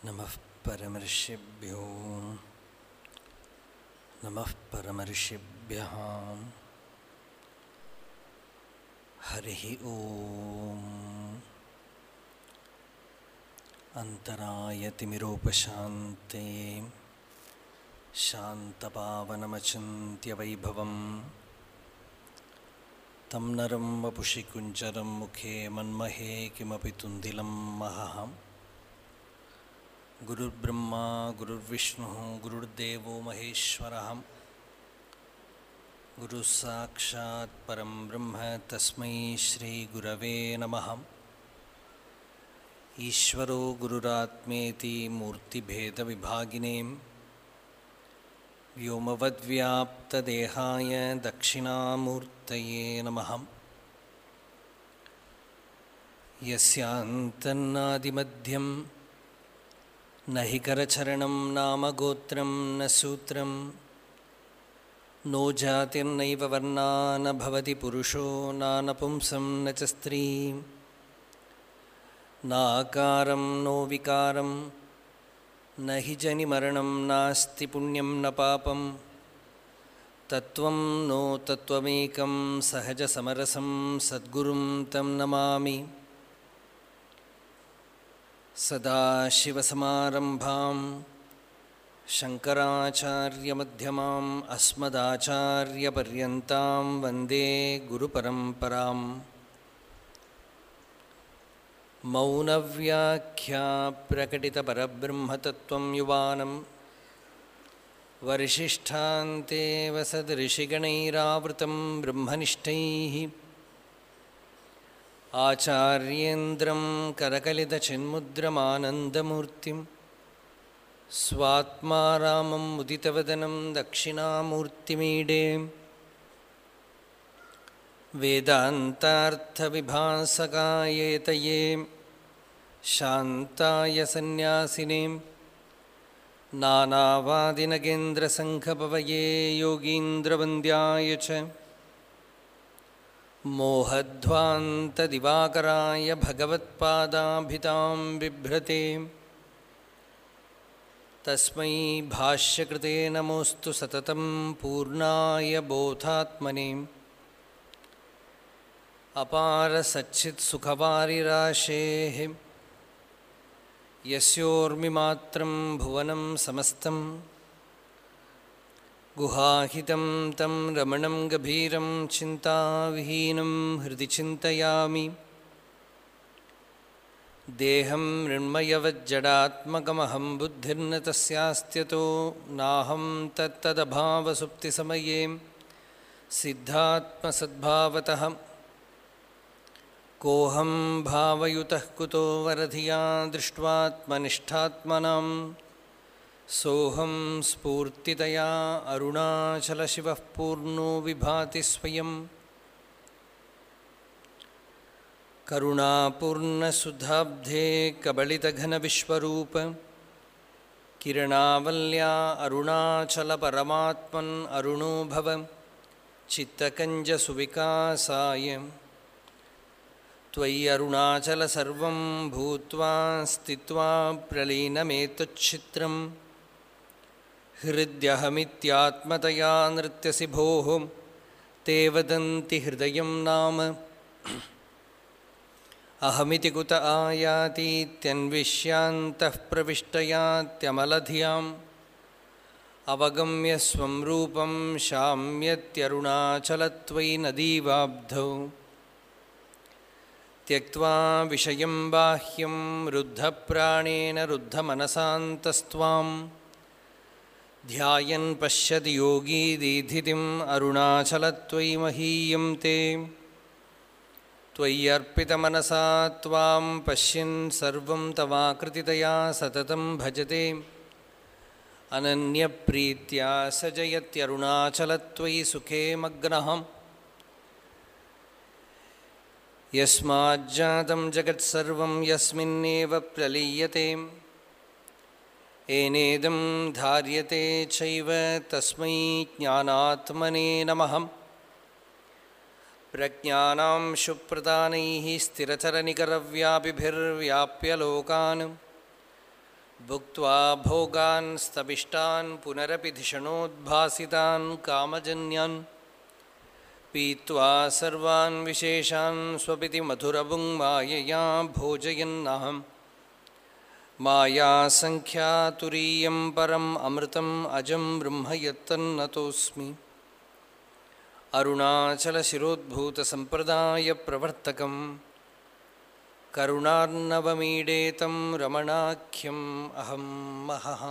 नमः परमर्षिभ्यो नमः परमर्षिभ्यः हरिः ॐ अन्तरायतिमिरोपशान्ते शान्तपावनमचिन्त्यवैभवम् तं नरं वपुषि कुञ्जरं मुखे मन्महे किमपि तुन्दिलं महः गुरुर्ब्रह्मा गुरुर्विष्णुः गुरुर्देवो महेश्वरः गुरुः साक्षात् परं ब्रह्म तस्मै श्रीगुरवे नमः ईश्वरो गुरुरात्मेति मूर्तिभेदविभागिने व्योमवद्व्याप्तदेहाय दक्षिणामूर्तये नमः यस्यान्तन्नादिमध्यं न हि करचरणं नाम गोत्रं न सूत्रं नो जातिर्नैव वर्णा न भवति पुरुषो नानपुंसं न च स्त्री नाकारं नो विकारं न हि जनिमरणं नास्ति पुण्यं न पापं तत्त्वं नो तत्त्वमेकं सहजसमरसं सद्गुरुं तं नमामि सदाशिवसमारम्भां शङ्कराचार्यमध्यमाम् अस्मदाचार्यपर्यन्तां वन्दे गुरुपरम्पराम् मौनव्याख्या प्रकटितपरब्रह्मतत्त्वं युवानं वरिशिष्ठान्तेव सदृशिगणैरावृतं ब्रह्मनिष्ठैः आचार्येन्द्रं करकलितचिन्मुद्रमानन्दमूर्तिं स्वात्मा रामं मुदितवदनं दक्षिणामूर्तिमीडे वेदान्तार्थविभासकायेतये शान्ताय सन्न्यासिने नानावादिनगेन्द्रसङ्घपवये योगीन्द्रवन्द्याय च मोहध्वान्तदिवाकराय भगवत्पादाभितां बिभ्रते तस्मै भाष्यकृते नमोऽस्तु सततं पूर्णाय बोधात्मने अपारसच्चित्सुखवारिराशेः यस्योर्मिमात्रं भुवनं समस्तं गुहाहितं तं रमणं गभीरं चिन्ताविहीनं हृदि चिन्तयामि देहं मृण्मयवज्जडात्मकमहं बुद्धिर्न तस्यास्त्यतो नाहं तत्तदभावसुप्तिसमये सिद्धात्मसद्भावतः कोऽहं भावयुतः कुतो वरधिया दृष्ट्वात्मनिष्ठात्मनां सोऽहं स्फूर्तितया अरुणाचलशिवः पूर्णो विभाति स्वयं करुणापूर्णसुधाब्धे कबलितघनविश्वरूप किरणावल्या अरुणाचलपरमात्मन् अरुणो भव चित्तकञ्जसुविकासाय त्वयि अरुणाचलसर्वं भूत्वा स्थित्वा प्रलीनमेतच्छित्रं हृद्यहमित्यात्मतया नृत्यसि भोः ते वदन्ति हृदयं नाम अहमिति कुत आयातीत्यन्विष्यान्तः प्रविष्टयात्यमलधियाम् अवगम्य स्वं रूपं शाम्यत्यरुणाचलत्वयि नदीवाब्धौ त्यक्त्वा विषयं बाह्यं रुद्धप्राणेन रुद्धमनसान्तस्त्वां ध्यायन् पश्यति योगी दीधितिम् अरुणाचलत्वयि महीयं ते त्वय्यर्पितमनसा त्वां पश्यन् सर्वं तवाकृतितया सततं भजते अनन्यप्रीत्या स जयत्यरुणाचलत्वयि सुखे मग्नहम् यस्माज्जातं जगत्सर्वं यस्मिन्नेव प्रलीयते एनेदं धार्यते चैव तस्मै ज्ञानात्मने नमः प्रज्ञानां शुप्रदानैः स्थिरचरनिकरव्यापिभिर्व्याप्य लोकान् भुक्त्वा भोगान् स्तविष्टान् पुनरपि धिषणोद्भासितान् कामजन्यान् पीत्वा सर्वान् विशेषान् स्वपिति मधुरभुङ् मायया भोजयन्नाहम् मायासङ्ख्यातुरीयं परम् अमृतम् अजं ब्रह्म यत्तन्नतोऽस्मि अरुणाचलशिरोद्भूतसम्प्रदायप्रवर्तकं करुणार्णवमीडेतं रमणाख्यम् अहं महः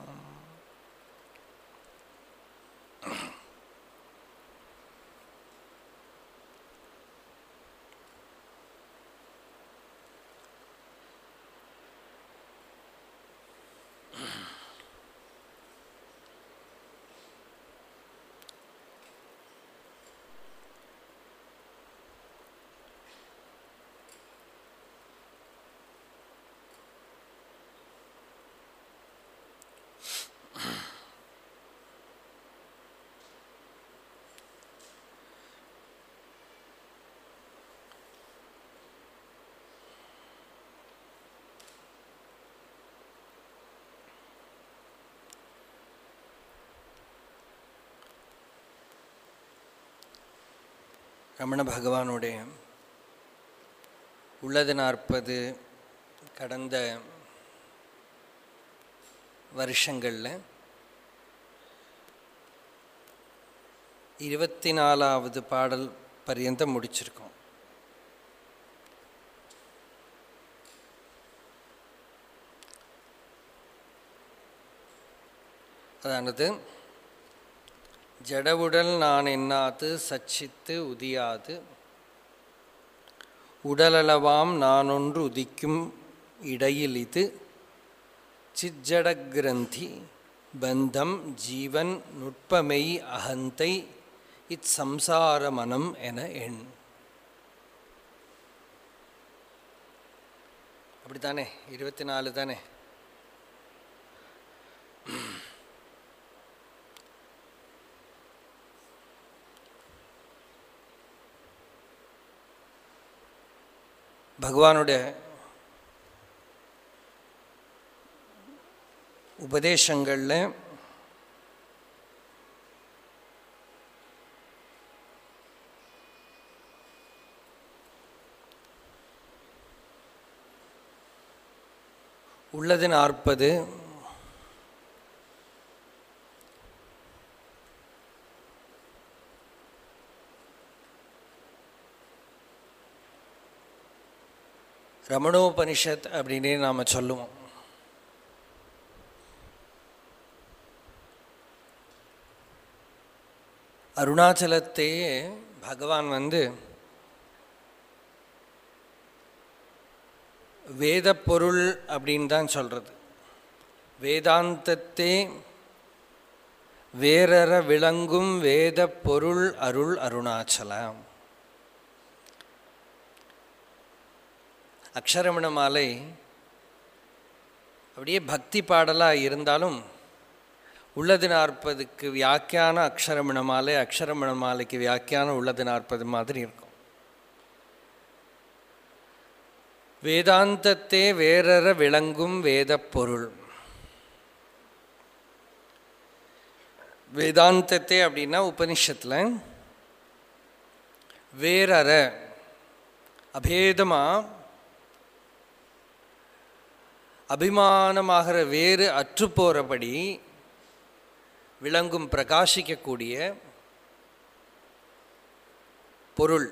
ரமண பகவானுடைய உள்ளது நாற்பது கடந்த வருஷங்களில் இருபத்தி நாலாவது பாடல் பர்யந்தம் முடிச்சிருக்கோம் அதானது ஜடவுடல் நான் எண்ணாது சச்சித்து உதியாது உடலளவாம் நானொன்று உதிக்கும் இடையில் இது சிஜ்ஜட கிரந்தி பந்தம் ஜீவன் நுட்பமெய் அகந்தை இத் சம்சார மனம் என எண் அப்படித்தானே இருபத்தி நாலு தானே பகவானுடைய உபதேசங்களில் உள்ளது நாற்பது ரமணோபனிஷத் அப்படின்னே நாம் சொல்லுவோம் அருணாச்சலத்தையே பகவான் வந்து வேத பொருள் அப்படின்னு தான் சொல்கிறது வேதாந்தத்தே வேறற விளங்கும் வேத பொருள் அருள் அருணாச்சலம் அக்ஷரமண மாலை அப்படியே பக்தி பாடலாக இருந்தாலும் உள்ளது நாற்பதுக்கு வியாக்கியான அக்ஷரமண மாலை அக்ஷரமண மாலைக்கு வியாக்கியானம் உள்ளது நாற்பது மாதிரி இருக்கும் வேதாந்தத்தே வேறற விளங்கும் வேத பொருள் வேதாந்தத்தே அப்படின்னா உபனிஷத்தில் வேறற அபேதமாக அபிமானமாகிற வேறு அற்று போகிறபடி விளங்கும் பிரகாசிக்கக்கூடிய பொருள்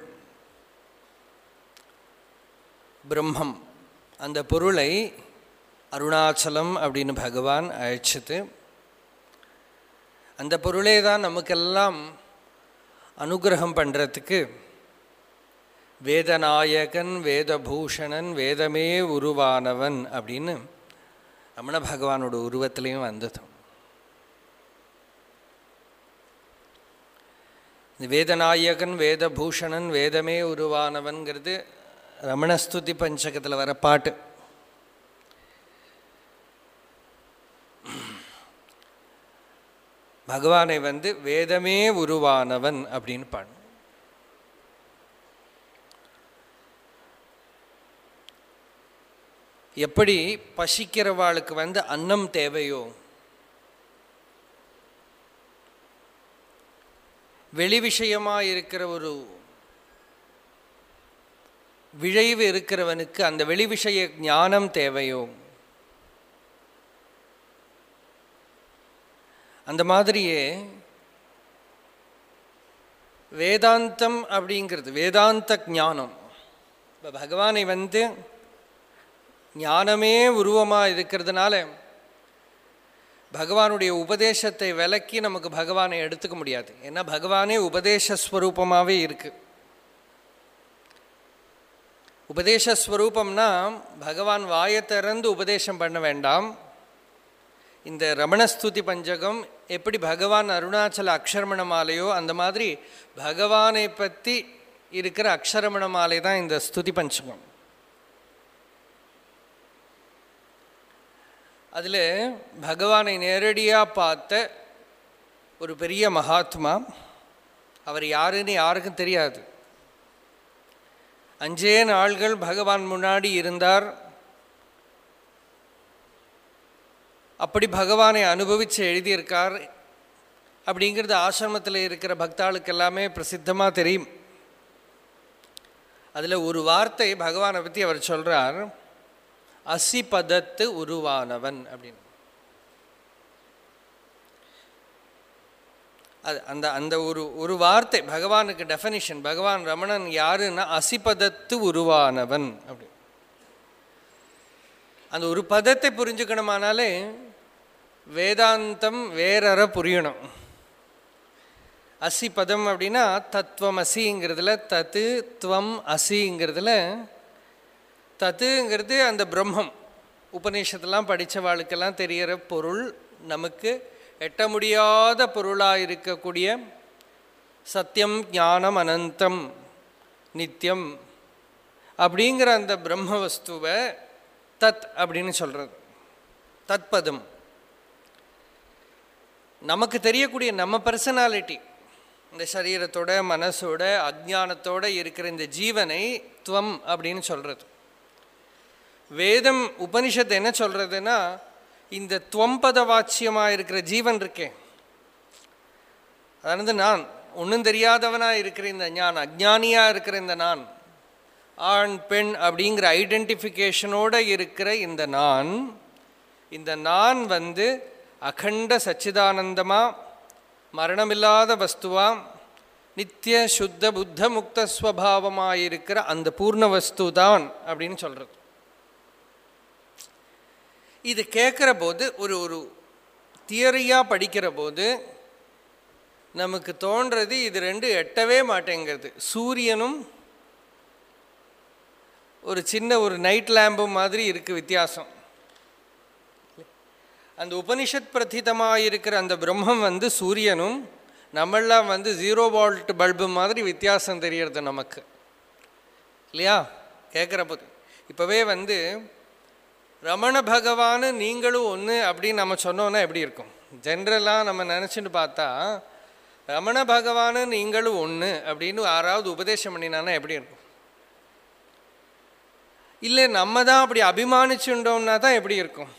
பிரம்மம் அந்த பொருளை அருணாச்சலம் அப்படின்னு பகவான் அழைச்சது அந்த பொருளே தான் நமக்கெல்லாம் அனுகிரகம் பண்ணுறதுக்கு வேதநாயகன் வேதபூஷணன் வேதமே உருவானவன் அப்படின்னு ரமண பகவானோட உருவத்திலையும் வந்தது இந்த வேதநாயகன் வேதபூஷணன் வேதமே உருவானவன்கிறது ரமணஸ்துதி பஞ்சகத்தில் வர பாட்டு பகவானை வந்து வேதமே உருவானவன் அப்படின்னு பாடு எப்படி பசிக்கிறவாளுக்கு வந்து அன்னம் தேவையோ வெளி விஷயமாக இருக்கிற ஒரு விழைவு இருக்கிறவனுக்கு அந்த வெளி விஷய ஞானம் தேவையோ அந்த மாதிரியே வேதாந்தம் அப்படிங்கிறது வேதாந்த ஞானம் இப்போ பகவானை வந்து ஞானமே உருவமாக இருக்கிறதுனால பகவானுடைய உபதேசத்தை விலக்கி நமக்கு பகவானை எடுத்துக்க முடியாது ஏன்னா பகவானே உபதேசஸ்வரூபமாகவே இருக்கு உபதேசஸ்வரூபம்னா பகவான் வாயை திறந்து உபதேசம் பண்ண வேண்டாம் இந்த ரமணஸ்துதி பஞ்சகம் எப்படி பகவான் அருணாச்சல அக்ஷரமண மாலையோ அந்த மாதிரி பகவானை பற்றி இருக்கிற அக்ஷரமண மாலை தான் இந்த ஸ்துதி பஞ்சகம் அதில் பகவானை நேரடியாக பார்த்த ஒரு பெரிய மகாத்மா அவர் யாருன்னு யாருக்கும் தெரியாது அஞ்சே நாள்கள் பகவான் முன்னாடி இருந்தார் அப்படி பகவானை அனுபவித்து எழுதியிருக்கார் அப்படிங்கிறது ஆசிரமத்தில் இருக்கிற பக்தாளுக்கு எல்லாமே பிரசித்தமாக தெரியும் அதில் ஒரு வார்த்தை பகவானை பற்றி அவர் சொல்கிறார் அசிபதத்து உருவானவன் அப்படின்னு அது அந்த அந்த ஒரு ஒரு வார்த்தை பகவானுக்கு டெஃபனிஷன் பகவான் ரமணன் யாருன்னா அசிபதத்து உருவானவன் அப்படி அந்த ஒரு பதத்தை புரிஞ்சுக்கணுமானாலே வேதாந்தம் வேறற புரியணும் அசி பதம் அப்படின்னா தத்துவம் அசிங்கிறதுல தத்து துவம் அசிங்கிறதுல தத்துங்கிறது அந்த பிரம்மம் உபநிஷத்துலாம் படித்தவாளுக்கெல்லாம் தெரிகிற பொருள் நமக்கு எட்ட முடியாத பொருளாக இருக்கக்கூடிய சத்தியம் ஞானம் அனந்தம் நித்தியம் அப்படிங்கிற அந்த பிரம்ம வஸ்துவை தத் அப்படின்னு சொல்கிறது தத்பதம் நமக்கு தெரியக்கூடிய நம்ம பர்சனாலிட்டி இந்த சரீரத்தோட மனசோட அஜானத்தோட இருக்கிற இந்த ஜீவனை துவம் அப்படின்னு சொல்கிறது வேதம் உபனிஷத்து என்ன சொல்கிறதுன்னா இந்த துவம்பத வாச்சியமாக இருக்கிற ஜீவன் இருக்கே அதாவது நான் ஒன்றும் தெரியாதவனாக இருக்கிற இந்த ஞான் அஜானியாக இருக்கிற இந்த நான் ஆண் பெண் அப்படிங்கிற ஐடென்டிஃபிகேஷனோடு இருக்கிற இந்த நான் இந்த நான் வந்து அகண்ட சச்சிதானந்தமாக மரணமில்லாத வஸ்துவா நித்திய சுத்த புத்த முக்த ஸ்வபாவமாக இருக்கிற அந்த பூர்ண வஸ்து தான் அப்படின்னு சொல்கிறது இது கேட்குற போது ஒரு ஒரு தியரியாக படிக்கிற போது நமக்கு தோன்றது இது ரெண்டு எட்டவே மாட்டேங்கிறது சூரியனும் ஒரு சின்ன ஒரு நைட் லேம்பும் மாதிரி இருக்குது வித்தியாசம் அந்த உபனிஷத் பிரதிதமாக இருக்கிற அந்த பிரம்மம் வந்து சூரியனும் நம்மெல்லாம் வந்து ஜீரோ வால்ட் பல்பு மாதிரி வித்தியாசம் தெரியறது நமக்கு இல்லையா கேட்குற போது இப்போவே வந்து ரமண பகவான் நீங்களும் ஒன்று அப்படின்னு நம்ம சொன்னோன்னா எப்படி இருக்கும் ஜென்ரலாக நம்ம நினச்சிட்டு பார்த்தா ரமண பகவான் நீங்களும் ஒன்று அப்படின்னு யாராவது உபதேசம் பண்ணினானா எப்படி இருக்கும் இல்லை நம்ம தான் அப்படி அபிமானிச்சுட்டோம்னா தான் எப்படி இருக்கும்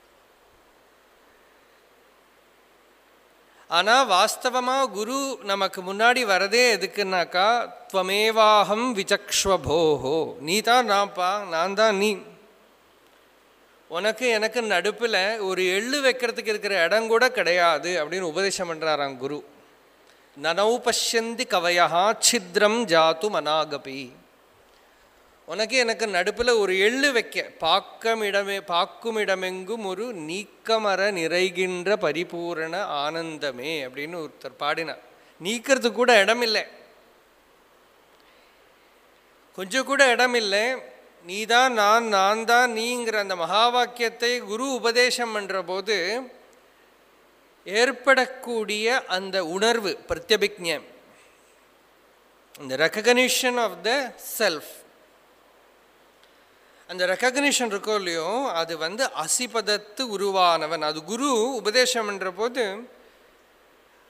ஆனால் வாஸ்தவமாக குரு நமக்கு முன்னாடி வரதே எதுக்குன்னாக்கா துவமேவாகம் விசக்ஷ்வபோஹோ நீ தான் நான்ப்பா நான் தான் நீ உனக்கு எனக்கு நடுப்பில் ஒரு எள்ளு வைக்கிறதுக்கு இருக்கிற இடம் கூட கிடையாது அப்படின்னு உபதேசம் பண்ணுறாராம் குரு நனௌ பஷ்யந்தி கவயா சித்ரம் ஜாத்து மனாகபி உனக்கு எனக்கு நடுப்பில் ஒரு எள்ளு வைக்க பாக்கமிடமே பாக்கும் இடமெங்கும் ஒரு நீக்கமர நிறைகின்ற பரிபூரண ஆனந்தமே அப்படின்னு ஒருத்தர் பாடினார் நீக்கிறதுக்கு கூட இடம் இல்லை கொஞ்சம் கூட இடம் இல்லை நீ தான் நான் நான் தான் நீங்கிற அந்த மகா வாக்கியத்தை குரு உபதேசம் பண்ணுற போது ஏற்படக்கூடிய அந்த உணர்வு பிரத்யபிக்ஞம் இந்த ரெக்கக்னிஷன் ஆஃப் த செல்ஃப் அந்த ரெக்கக்னிஷன் இருக்கோ இல்லையோ அது வந்து அசிபதத்து உருவானவன் அது குரு உபதேசம் என்ற போது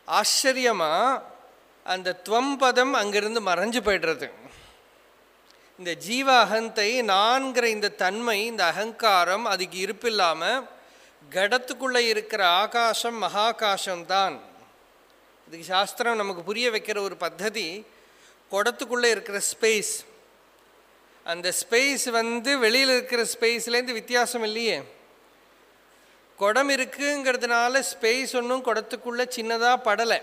ஆச்சரியமாக அந்த துவம்பதம் அங்கிருந்து மறைஞ்சு போய்டுறது இந்த ஜீவ அகந்தை நான்கிற இந்த தன்மை இந்த அகங்காரம் அதுக்கு இருப்பில்லாமல் கடத்துக்குள்ளே இருக்கிற ஆகாசம் மகாகாசம் தான் இதுக்கு சாஸ்திரம் நமக்கு புரிய வைக்கிற ஒரு பத்ததி குடத்துக்குள்ளே இருக்கிற ஸ்பேஸ் அந்த ஸ்பேஸ் வந்து வெளியில் இருக்கிற ஸ்பேஸ்லேருந்து வித்தியாசம் இல்லையே குடம் இருக்குங்கிறதுனால ஸ்பேஸ் ஒன்றும் குடத்துக்குள்ளே சின்னதாக படலை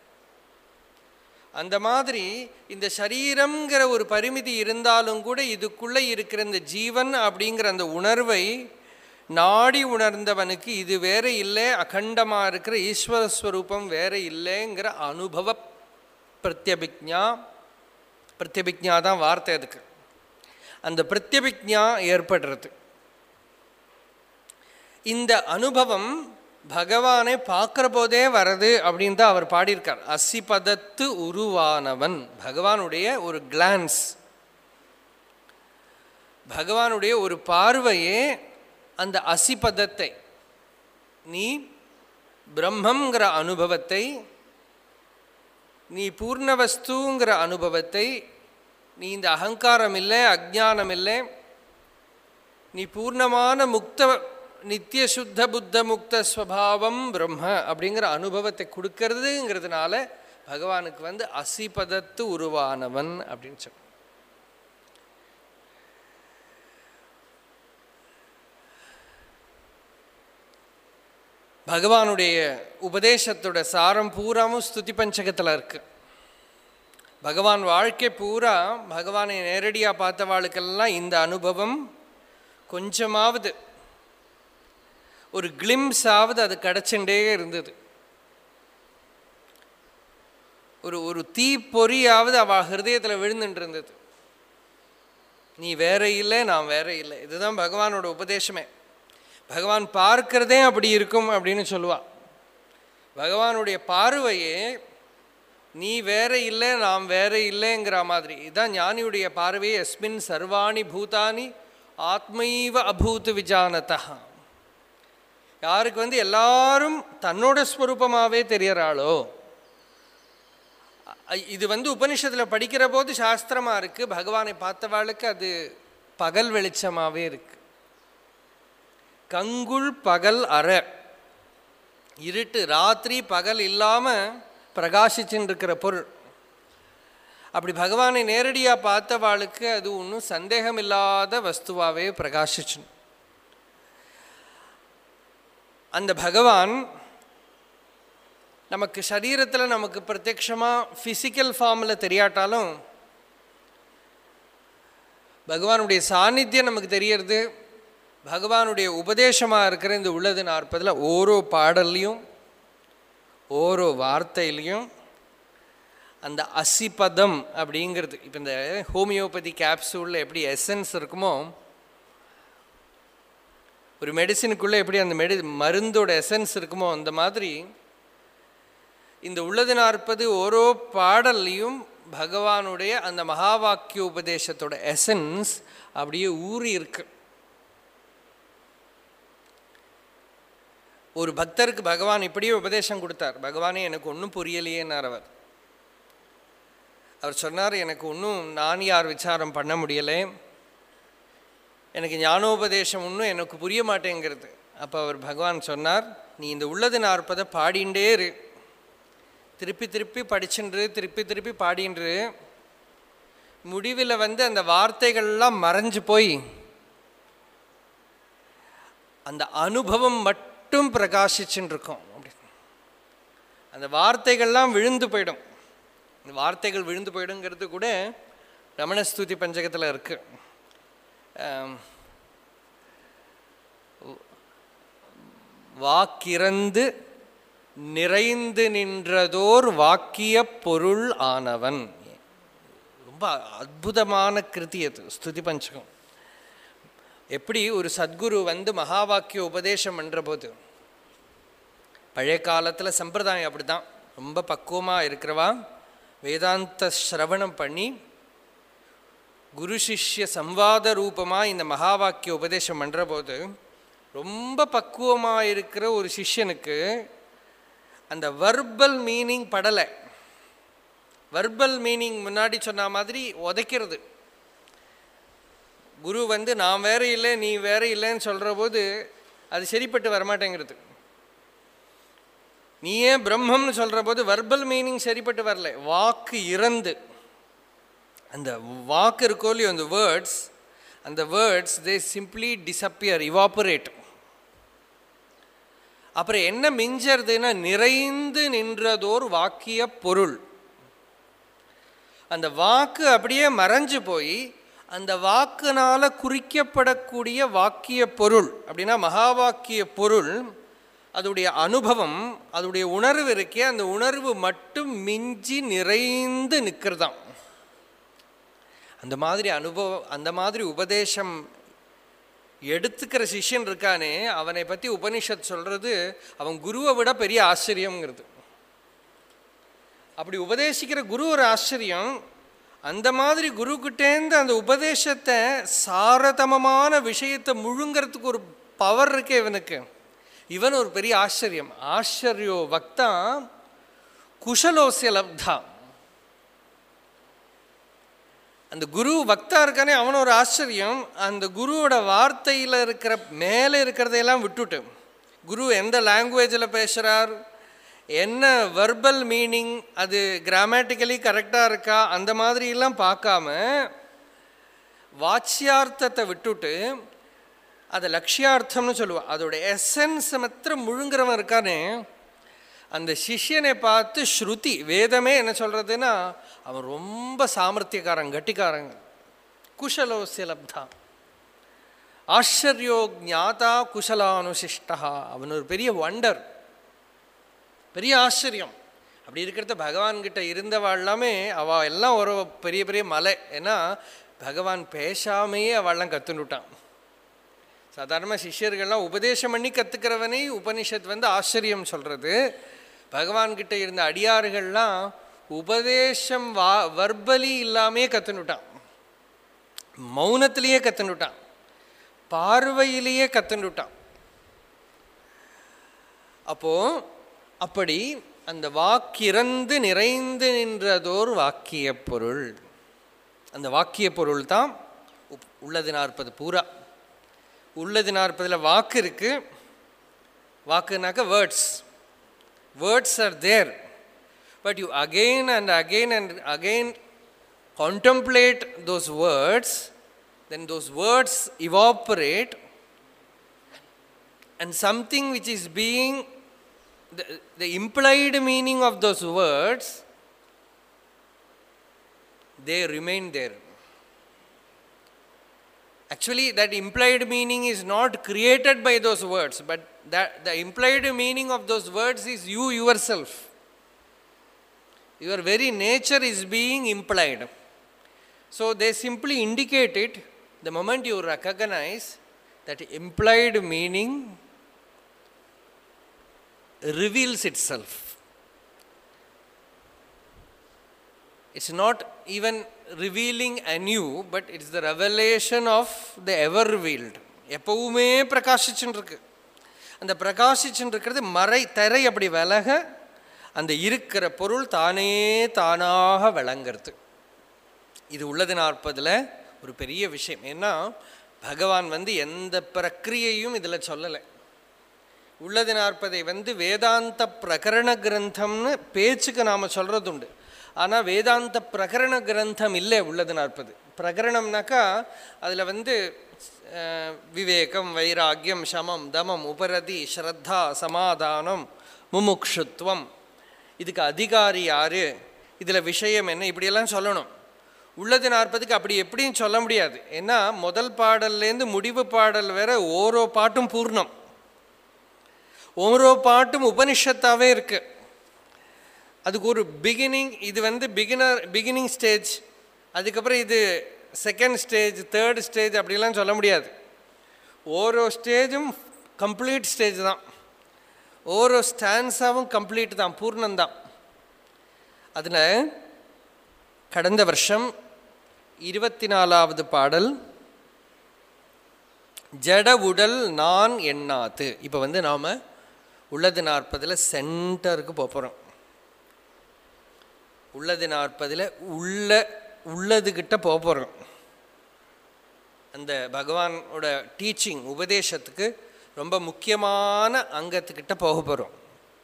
அந்த மாதிரி இந்த சரீரம்ங்கிற ஒரு பரிமிதி இருந்தாலும் கூட இதுக்குள்ளே இருக்கிற இந்த ஜீவன் அப்படிங்கிற அந்த உணர்வை நாடி உணர்ந்தவனுக்கு இது வேற இல்லை அகண்டமாக இருக்கிற ஈஸ்வர ஸ்வரூபம் வேற இல்லைங்கிற அனுபவ பிரத்யபிக்ஞா பிரத்யபிக்ஞா தான் வார்த்தை அதுக்கு அந்த பிரத்யபிக்ஞா ஏற்படுறது இந்த அனுபவம் பகவானை பார்க்குற போதே வருது அப்படின்னு தான் அவர் பாடியிருக்கார் அசிபதத்து உருவானவன் பகவானுடைய ஒரு கிளான்ஸ் பகவானுடைய ஒரு பார்வையே அந்த அசிபதத்தை நீ பிரம்மங்கிற அனுபவத்தை நீ பூர்ணவஸ்துங்கிற அனுபவத்தை நீ இந்த அகங்காரம் இல்லை அஜானம் இல்லை நீ பூர்ணமான முக்த நித்திய சுத்த புத்த முக்த ஸ்வபாவம் பிரம்ம அப்படிங்கிற அனுபவத்தை கொடுக்கறதுங்கிறதுனால பகவானுக்கு வந்து அசிபதத்து உருவானவன் அப்படின்னு சொல் பகவானுடைய உபதேசத்தோட சாரம் பூராவும் ஸ்துதி பஞ்சகத்தில் இருக்கு பகவான் வாழ்க்கை பூரா பகவானை நேரடியாக பார்த்தவாளுக்கெல்லாம் இந்த அனுபவம் கொஞ்சமாவது ஒரு கிளிம்ஸாவது அது கிடச்சுட்டே இருந்தது ஒரு ஒரு தீப்பொறியாவது அவள் ஹிருதயத்தில் விழுந்துட்டு இருந்தது நீ வேற இல்லை நான் வேற இல்லை இதுதான் பகவானோட உபதேசமே பகவான் பார்க்கிறதே அப்படி இருக்கும் அப்படின்னு சொல்லுவா பகவானுடைய பார்வையே நீ வேற இல்லை நாம் வேற இல்லைங்கிற மாதிரி இதுதான் ஞானியுடைய பார்வையே எஸ்மின் சர்வாணி பூதானி ஆத்மைவ அபூத் விஜானதா யாருக்கு வந்து எல்லாரும் தன்னோட ஸ்வரூபமாகவே தெரியறாளோ அ- இது வந்து உபனிஷத்தில் படிக்கிற போது சாஸ்திரமாக இருக்குது பகவானை பார்த்தவாளுக்கு அது பகல் வெளிச்சமாகவே இருக்கு கங்குள் பகல் அற இருட்டு ராத்திரி பகல் இல்லாமல் பிரகாசிச்சுன்னு இருக்கிற பொருள் அப்படி பகவானை நேரடியாக பார்த்தவாளுக்கு அது ஒன்றும் சந்தேகம் இல்லாத வஸ்துவாகவே பிரகாசிச்சுன்னு அந்த பகவான் நமக்கு சரீரத்தில் நமக்கு பிரத்யக்ஷமாக ஃபிசிக்கல் ஃபார்மில் தெரியாட்டாலும் பகவானுடைய சாநித்தியம் நமக்கு தெரியறது பகவானுடைய உபதேசமாக இருக்கிற இந்த உள்ளது நாற்பதில் ஓரோ பாடல்லையும் ஓரோ வார்த்தையிலையும் அந்த அசிபதம் அப்படிங்கிறது இப்போ இந்த ஹோமியோபதி கேப்சூலில் எப்படி எசன்ஸ் இருக்குமோ ஒரு மெடிசினுக்குள்ளே எப்படி அந்த மெடி மருந்தோட எசன்ஸ் இருக்குமோ அந்த மாதிரி இந்த உள்ளது நாற்பது ஓரோ பாடல்லையும் பகவானுடைய அந்த மகா வாக்கிய உபதேசத்தோட எசன்ஸ் அப்படியே ஊறி இருக்கு ஒரு பக்தருக்கு பகவான் இப்படியே உபதேசம் கொடுத்தார் பகவானே எனக்கு ஒன்றும் புரியலையேன்னார் அவர் அவர் சொன்னார் எனக்கு ஒன்றும் நான் யார் விசாரம் பண்ண முடியலை எனக்கு ஞானோபதேசம் ஒன்றும் எனக்கு புரிய மாட்டேங்கிறது அப்போ அவர் பகவான் சொன்னார் நீ இந்த உள்ளது நாற்பதை பாடிண்டே இரு திருப்பி திருப்பி படிச்சுன்று திருப்பி திருப்பி பாடின்று முடிவில் வந்து அந்த வார்த்தைகள்லாம் மறைஞ்சு போய் அந்த அனுபவம் மட்டும் பிரகாசிச்சுன்னு இருக்கும் அப்படி அந்த வார்த்தைகள்லாம் விழுந்து போயிடும் இந்த வார்த்தைகள் விழுந்து போயிடுங்கிறது கூட ரமணஸ்துதி பஞ்சகத்தில் இருக்கு ஆம், வாக்கிறந்து நிறைந்து நின்றதோர் வாக்கிய பொருள் ஆனவன் ரொம்ப அற்புதமான கிருதி அது ஸ்துதி பஞ்சகம் எப்படி ஒரு சத்குரு வந்து மகா வாக்கிய உபதேசம் பண்ணுற போது பழைய காலத்தில் சம்பிரதாயம் அப்படி தான் ரொம்ப பக்குவமாக இருக்கிறவா வேதாந்த சிரவணம் பண்ணி குரு சிஷ்ய சம்வாத ரூபமாக இந்த மகா வாக்கிய உபதேசம் பண்ணுற போது ரொம்ப பக்குவமாக இருக்கிற ஒரு சிஷ்யனுக்கு அந்த வர்பல் மீனிங் படலை வர்பல் மீனிங் முன்னாடி சொன்ன மாதிரி உதைக்கிறது குரு வந்து நான் வேற இல்லை நீ வேற இல்லைன்னு சொல்கிற போது அது சரிப்பட்டு வரமாட்டேங்கிறது நீயே பிரம்மம்னு சொல்கிற போது வர்பல் மீனிங் சரிப்பட்டு வரல வாக்கு இறந்து அந்த வாக்கு இருக்கோ இல்லையோ அந்த வேர்ட்ஸ் அந்த words they simply disappear evaporate அப்புறம் என்ன மிஞ்சறதுன்னா நிறைந்து நின்றதோர் வாக்கிய பொருள் அந்த வாக்கு அப்படியே மறைஞ்சு போய் அந்த வாக்குனால குறிக்கப்படக்கூடிய வாக்கிய பொருள் அப்படின்னா மகா வாக்கிய பொருள் அதோடைய அனுபவம் அதோடைய உணர்வு இருக்கே அந்த உணர்வு மட்டும் மிஞ்சி நிறைந்து நிற்கிறதாம் அந்த மாதிரி அனுபவம் அந்த மாதிரி உபதேசம் எடுத்துக்கிற சிஷ்யன் இருக்கானே அவனை பற்றி உபனிஷத் சொல்கிறது அவன் குருவை விட பெரிய ஆச்சரியங்கிறது அப்படி உபதேசிக்கிற குரு ஒரு ஆச்சரியம் அந்த மாதிரி குருக்கிட்டேருந்து அந்த உபதேசத்தை சாரதமமான விஷயத்தை முழுங்கிறதுக்கு ஒரு பவர் இருக்கே இவனுக்கு இவன் ஒரு பெரிய ஆச்சரியம் ஆச்சரியோ வக்தா குஷலோசிய லப்தா அந்த குரு வக்தா இருக்கானே அவன் ஒரு ஆச்சரியம் அந்த குருவோட வார்த்தையில் இருக்கிற மேலே இருக்கிறதையெல்லாம் விட்டுட்டு குரு எந்த லாங்குவேஜில் பேசுகிறார் என்ன வர்பல் மீனிங் அது கிராமட்டிக்கலி கரெக்டாக இருக்கா அந்த மாதிரிலாம் பார்க்காம வாச்சியார்த்தத்தை விட்டுட்டு அதை லட்சியார்த்தம்னு சொல்லுவாள் அதோட எசன்ஸ் மாத்திரம் முழுங்குறவன் இருக்கானே அந்த சிஷ்யனை பார்த்து ஸ்ருதி வேதமே என்ன சொல்கிறதுன்னா அவன் ரொம்ப சாமர்த்தியக்காரன் கட்டிக்காரன் குஷலோசிய லப்தா ஆச்சரியோ ஜாதா குஷலானுசிஷ்டா அவன் ஒரு பெரிய வண்டர் பெரிய ஆச்சரியம் அப்படி இருக்கிறத பகவான்கிட்ட இருந்தவா எல்லாமே அவள் எல்லாம் ஒரு பெரிய பெரிய மலை ஏன்னா பகவான் பேசாமையே அவள்லாம் கற்றுனுட்டான் சாதாரண சிஷ்யர்கள்லாம் உபதேசம் பண்ணி கற்றுக்கிறவனே உபனிஷத் வந்து ஆச்சரியம் சொல்கிறது பகவான்கிட்ட இருந்த அடியார்கள்லாம் உபதேசம் வா வர்பலி இல்லாமே கற்றுனுட்டான் மௌனத்திலேயே கற்றுனுட்டான் பார்வையிலேயே கற்றுனுட்டான் அப்போ அப்படி அந்த வாக்கிறந்து நிறைந்து நின்றதோர் வாக்கிய பொருள் அந்த வாக்கிய பொருள் தான் உள்ளது நாற்பது பூரா உள்ளது நாற்பதில் வாக்கு இருக்கு வாக்குனாக்க words words are there but you again and again and again contemplate those words then those words evaporate and something which is being the, the implied meaning of those words they remain there actually that implied meaning is not created by those words but that the implied meaning of those words is you yourself your very nature is being implied so they simply indicate it the moment you recognize that implied meaning reveals itself. It's not even revealing anew, but it's the revelation of the ever revealed. எப்பவுமே பிரகாசிச்சுன்னு இருக்கு அந்த பிரகாசிச்சுன்னு இருக்கிறது மறை திரை அப்படி விலக அந்த இருக்கிற பொருள் தானே தானாக விளங்கிறது இது உள்ளது நாற்பதில் ஒரு பெரிய விஷயம் ஏன்னா பகவான் வந்து எந்த பிரக்கிரியையும் இதில் சொல்லலை உள்ளது நாற்பதை வந்து வேதாந்த பிரகரண கிரந்தம்னு பேச்சுக்கு நாம் சொல்கிறது உண்டு ஆனால் வேதாந்த பிரகரண கிரந்தம் இல்லை உள்ளது நாற்பது பிரகரணம்னாக்கா அதில் வந்து அஹ், விவேகம் வைராக்கியம் சமம் தமம் உபரதி ஸ்ரத்தா சமாதானம் முமுக்ஷுத்வம் இதுக்கு அதிகாரி யாரு இதில் விஷயம் என்ன இப்படியெல்லாம் சொல்லணும் உள்ளது நாற்பதுக்கு அப்படி எப்படியும் சொல்ல முடியாது ஏன்னா முதல் பாடல்லேருந்து முடிவு பாடல் வேற ஓரோ பாட்டும் பூர்ணம் ஓரோ பாட்டும் உபனிஷத்தாவே இருக்கு அதுக்கு ஒரு பிகினிங் இது வந்து பிகினர் பிகினிங் ஸ்டேஜ் அதுக்கப்புறம் இது செகண்ட் ஸ்டேஜ் தேர்ட் ஸ்டேஜ் அப்படிலாம் சொல்ல முடியாது ஓரோ ஸ்டேஜும் கம்ப்ளீட் ஸ்டேஜ் தான் ஓரோ ஸ்டான்ஸாவும் கம்ப்ளீட் தான் பூர்ணம்தான் அதில் கடந்த வருஷம் இருபத்தி நாலாவது பாடல் ஜட உடல் நான் எண்ணாது இப்போ வந்து நாம் உள்ளது நாற்பதில் சென்டருக்கு போகிறோம் உள்ளது நாற்பதில் உள்ள உள்ளதுகிட்ட போகிறோம் அந்த பகவானோட டீச்சிங் உபதேசத்துக்கு ரொம்ப முக்கியமான அங்கத்துக்கிட்ட போக போகிறோம்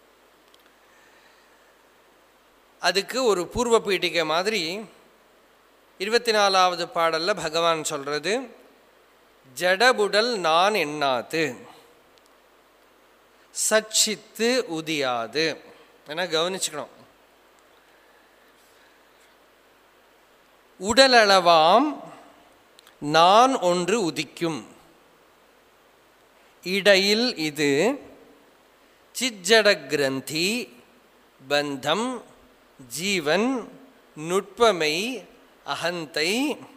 அதுக்கு ஒரு பூர்வ பீட்டிகை மாதிரி இருபத்தி நாலாவது பாடலில் பகவான் சொல்கிறது ஜடபுடல் நான் எண்ணாது சச்சித்து உதியாது ஏன்னா கவனிச்சுக்கணும் உடலளவாம் நான் ஒன்று உதிக்கும் இடையில் இது சிஜ்ஜட கிரந்தி பந்தம் ஜீவன் நுட்பமை அகந்தை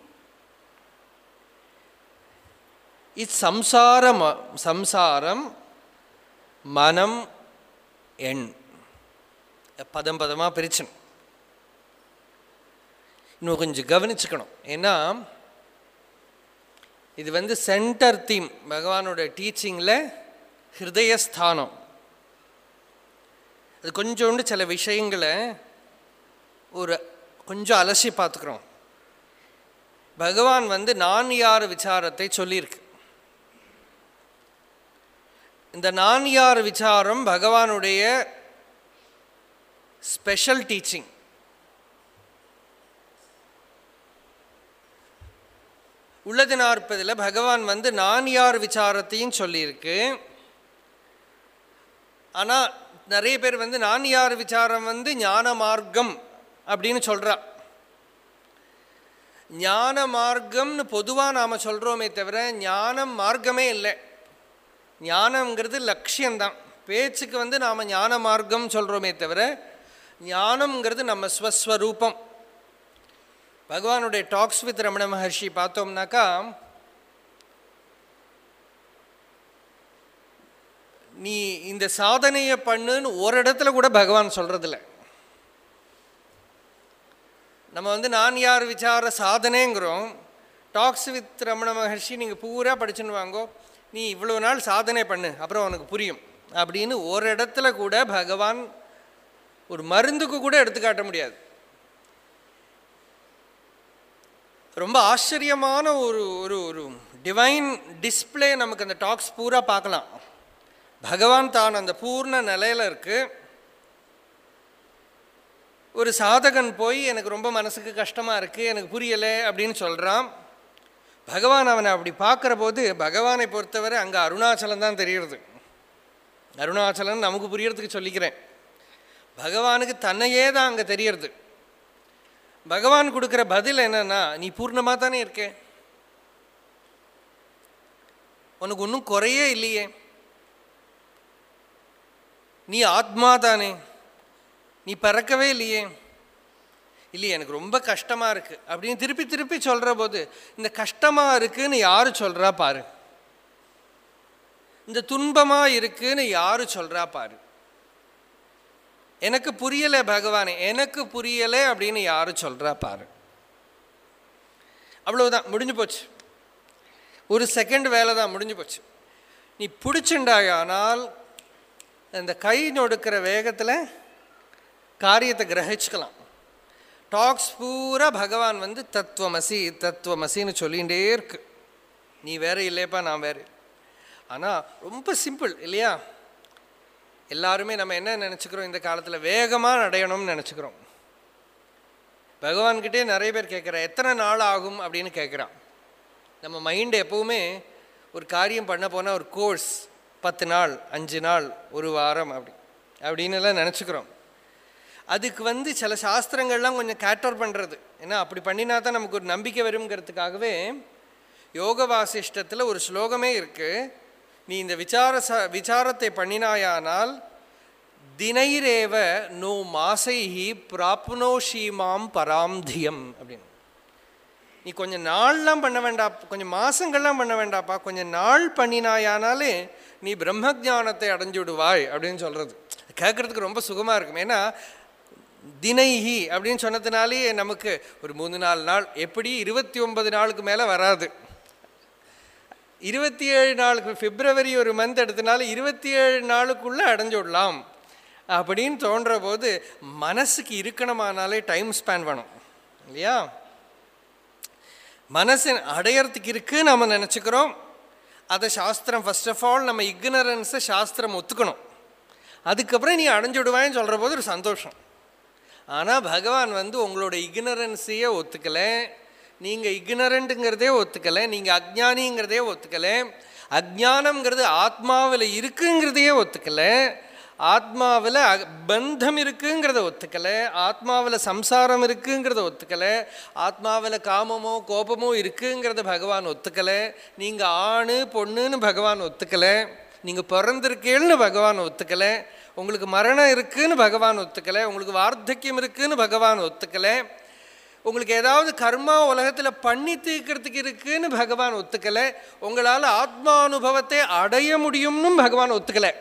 இச்சம்சாரம் சம்சாரம் மனம் எண் பதம் பதமாக பிரிச்சணும் இன்னும் கொஞ்சம் கவனிச்சுக்கணும் ஏன்னா இது வந்து சென்டர் தீம் பகவானோட டீச்சிங்கில் ஹிருதயஸ்தானம் அது கொஞ்சோண்டு சில விஷயங்களை ஒரு கொஞ்சம் அலசி பார்த்துக்கிறோம் பகவான் வந்து நான் யார் விசாரத்தை சொல்லியிருக்கு இந்த நான் யார் விசாரம் பகவானுடைய ஸ்பெஷல் டீச்சிங் உள்ளது நாற்பதில் பகவான் வந்து நான் யார் விசாரத்தையும் சொல்லியிருக்கு ஆனால் நிறைய பேர் வந்து நான் யார் விசாரம் வந்து ஞான மார்க்கம் அப்படின்னு சொல்கிறா ஞான மார்க்கம்னு பொதுவாக நாம் சொல்கிறோமே தவிர ஞானம் மார்க்கமே இல்லை ஞானம்ங்கிறது லட்சியம்தான் பேச்சுக்கு வந்து நாம் ஞான மார்க்கம் சொல்கிறோமே தவிர ஞானம்ங்கிறது நம்ம ஸ்வஸ்வரூபம் பகவானுடைய டாக்ஸ் வித் ரமண மகர்ஷி பார்த்தோம்னாக்கா நீ இந்த சாதனையை பண்ணுன்னு ஒரு இடத்துல கூட பகவான் சொல்கிறதில்ல நம்ம வந்து நான் யார் விசார சாதனைங்கிறோம் டாக்ஸ் வித் ரமண மகர்ஷி நீங்கள் பூரா படிச்சுன்னு வாங்கோ நீ இவ்வளோ நாள் சாதனை பண்ணு அப்புறம் உனக்கு புரியும் அப்படின்னு ஒரு இடத்துல கூட பகவான் ஒரு மருந்துக்கு கூட எடுத்துக்காட்ட முடியாது ரொம்ப ஆச்சரியமான ஒரு ஒரு ஒரு டிவைன் டிஸ்பிளே நமக்கு அந்த டாக்ஸ் பூரா பார்க்கலாம் பகவான் தான் அந்த பூர்ண நிலையில் இருக்கு ஒரு சாதகன் போய் எனக்கு ரொம்ப மனசுக்கு கஷ்டமாக இருக்குது எனக்கு புரியலை அப்படின்னு சொல்கிறான் பகவான் அவனை அப்படி பார்க்குற போது பகவானை பொறுத்தவரை அங்கே அருணாச்சலம் தான் தெரியுறது அருணாச்சலம் நமக்கு புரியறதுக்கு சொல்லிக்கிறேன் பகவானுக்கு தன்னையே தான் அங்கே தெரியறது பகவான் கொடுக்குற பதில் என்னன்னா நீ பூர்ணமாக தானே இருக்க உனக்கு ஒன்றும் குறையே இல்லையே நீ ஆத்மா தானே நீ பறக்கவே இல்லையே இல்லையே எனக்கு ரொம்ப கஷ்டமாக இருக்குது அப்படின்னு திருப்பி திருப்பி சொல்கிற போது இந்த கஷ்டமாக இருக்குன்னு யார் சொல்கிறா பாரு இந்த துன்பமாக இருக்குன்னு யார் சொல்கிறா பாரு எனக்கு புரியலை பகவானே எனக்கு புரியலை அப்படின்னு யார் சொல்கிறா பாரு அவ்வளவுதான் முடிஞ்சு போச்சு ஒரு செகண்ட் வேலை தான் முடிஞ்சு போச்சு நீ பிடிச்சுண்டாயானால் இந்த கை நொடுக்கிற வேகத்தில் காரியத்தை கிரகிச்சுக்கலாம் டாக்ஸ் பூரா பகவான் வந்து தத்துவமசி தத்துவமசின்னு சொல்லிகிட்டே இருக்கு நீ வேற இல்லையப்பா நான் வேற ஆனால் ரொம்ப சிம்பிள் இல்லையா எல்லாருமே நம்ம என்ன நினச்சிக்கிறோம் இந்த காலத்தில் வேகமாக நடையணும்னு நினச்சிக்கிறோம் பகவான்கிட்டே நிறைய பேர் கேட்குறா எத்தனை நாள் ஆகும் அப்படின்னு கேட்குறான் நம்ம மைண்டு எப்போவுமே ஒரு காரியம் பண்ண போனால் ஒரு கோர்ஸ் பத்து நாள் அஞ்சு நாள் ஒரு வாரம் அப்படி அப்படின்னு எல்லாம் நினச்சிக்கிறோம் அதுக்கு வந்து சில சாஸ்திரங்கள்லாம் கொஞ்சம் கேட்டர் பண்ணுறது ஏன்னா அப்படி பண்ணினா தான் நமக்கு ஒரு நம்பிக்கை வருங்கிறதுக்காகவே யோக வாசிஷ்டத்தில் ஒரு ஸ்லோகமே இருக்குது நீ இந்த விசார ச விசாரத்தை பண்ணினாயானால் தினைரேவ நோ மாசைஹி பிராப்னோஷீமாம் பராம்தியம் அப்படின்னு நீ கொஞ்சம் நாள்லாம் பண்ண வேண்டாம் கொஞ்சம் மாசங்கள்லாம் பண்ண வேண்டாப்பா கொஞ்சம் நாள் பண்ணினாயானாலே நீ பிரம்ம ஞானத்தை அடைஞ்சு விடுவாய் அப்படின்னு சொல்கிறது கேட்குறதுக்கு ரொம்ப சுகமாக இருக்கும் ஏன்னா தினைஹி அப்படின்னு சொன்னதுனாலே நமக்கு ஒரு மூணு நாலு நாள் எப்படி இருபத்தி ஒன்பது நாளுக்கு மேலே வராது இருபத்தி ஏழு நாளுக்கு பிப்ரவரி ஒரு மந்த் எடுத்தனால இருபத்தி ஏழு நாளுக்குள்ளே அடைஞ்சு விடலாம் அப்படின்னு தோன்ற போது மனசுக்கு இருக்கணுமானாலே டைம் ஸ்பேன் வேணும் இல்லையா மனசு அடையறதுக்கு இருக்குன்னு நம்ம நினச்சிக்கிறோம் அதை சாஸ்திரம் ஃபர்ஸ்ட் ஆஃப் ஆல் நம்ம இக்னரன்ஸை சாஸ்திரம் ஒத்துக்கணும் அதுக்கப்புறம் நீ அடைஞ்சுடுவான்னு சொல்கிற போது ஒரு சந்தோஷம் ஆனால் பகவான் வந்து உங்களோட இக்னரன்ஸையே ஒத்துக்கலை நீங்கள் இக்னரண்ட்டுங்கிறதே ஒத்துக்கலை நீங்கள் அஜ்ஞானிங்கிறதே ஒத்துக்கலை அஜ்ஞானம்ங்கிறது ஆத்மாவில் இருக்குங்கிறதையே ஒத்துக்கலை ஆத்மாவில் அ- பந்தம் இருக்குங்கிறத ஒத்துக்கலை ஆத்மாவில் சம்சாரம் இருக்குங்கிறத ஒத்துக்கலை ஆத்மாவில் காமமோ கோபமோ இருக்குங்கிறத பகவான் ஒத்துக்கலை நீங்கள் ஆணு பொண்ணுன்னு பகவான் ஒத்துக்கலை நீங்கள் பிறந்திருக்கேன்னு பகவான் ஒத்துக்கலை உங்களுக்கு மரணம் இருக்குன்னு பகவான் ஒத்துக்கலை உங்களுக்கு வார்த்தக்கியம் இருக்குன்னு பகவான் ஒத்துக்கலை உங்களுக்கு ஏதாவது கர்மா உலகத்தில் பண்ணி தீர்க்கறதுக்கு இருக்குன்னு பகவான் ஒத்துக்கலை உங்களால் ஆத்மானுபவத்தை அடைய முடியும்னு பகவான் ஒத்துக்கலை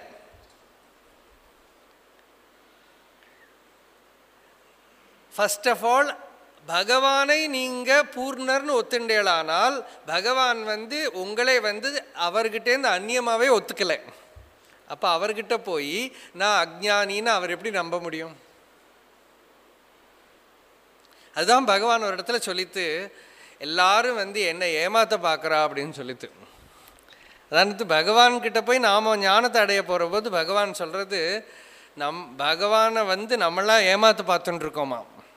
ஃபர்ஸ்ட் ஆஃப் ஆல் பகவானை நீங்கள் பூர்ணர்னு ஒத்துண்டேளானால் பகவான் வந்து உங்களை வந்து அவர்கிட்டேருந்து அந்நியமாகவே ஒத்துக்கலை அப்போ அவர்கிட்ட போய் நான் அஜ்ஞானின்னு அவர் எப்படி நம்ப முடியும் அதுதான் பகவான் ஒரு இடத்துல சொல்லித்து எல்லாரும் வந்து என்னை ஏமாத்த பார்க்குறா அப்படின்னு சொல்லித்து அதானது பகவான் கிட்ட போய் நாம் ஞானத்தை அடைய போகிற போது பகவான் சொல்கிறது நம் பகவானை வந்து நம்மளாம் ஏமாத்த பார்த்துட்டு இருக்கோமா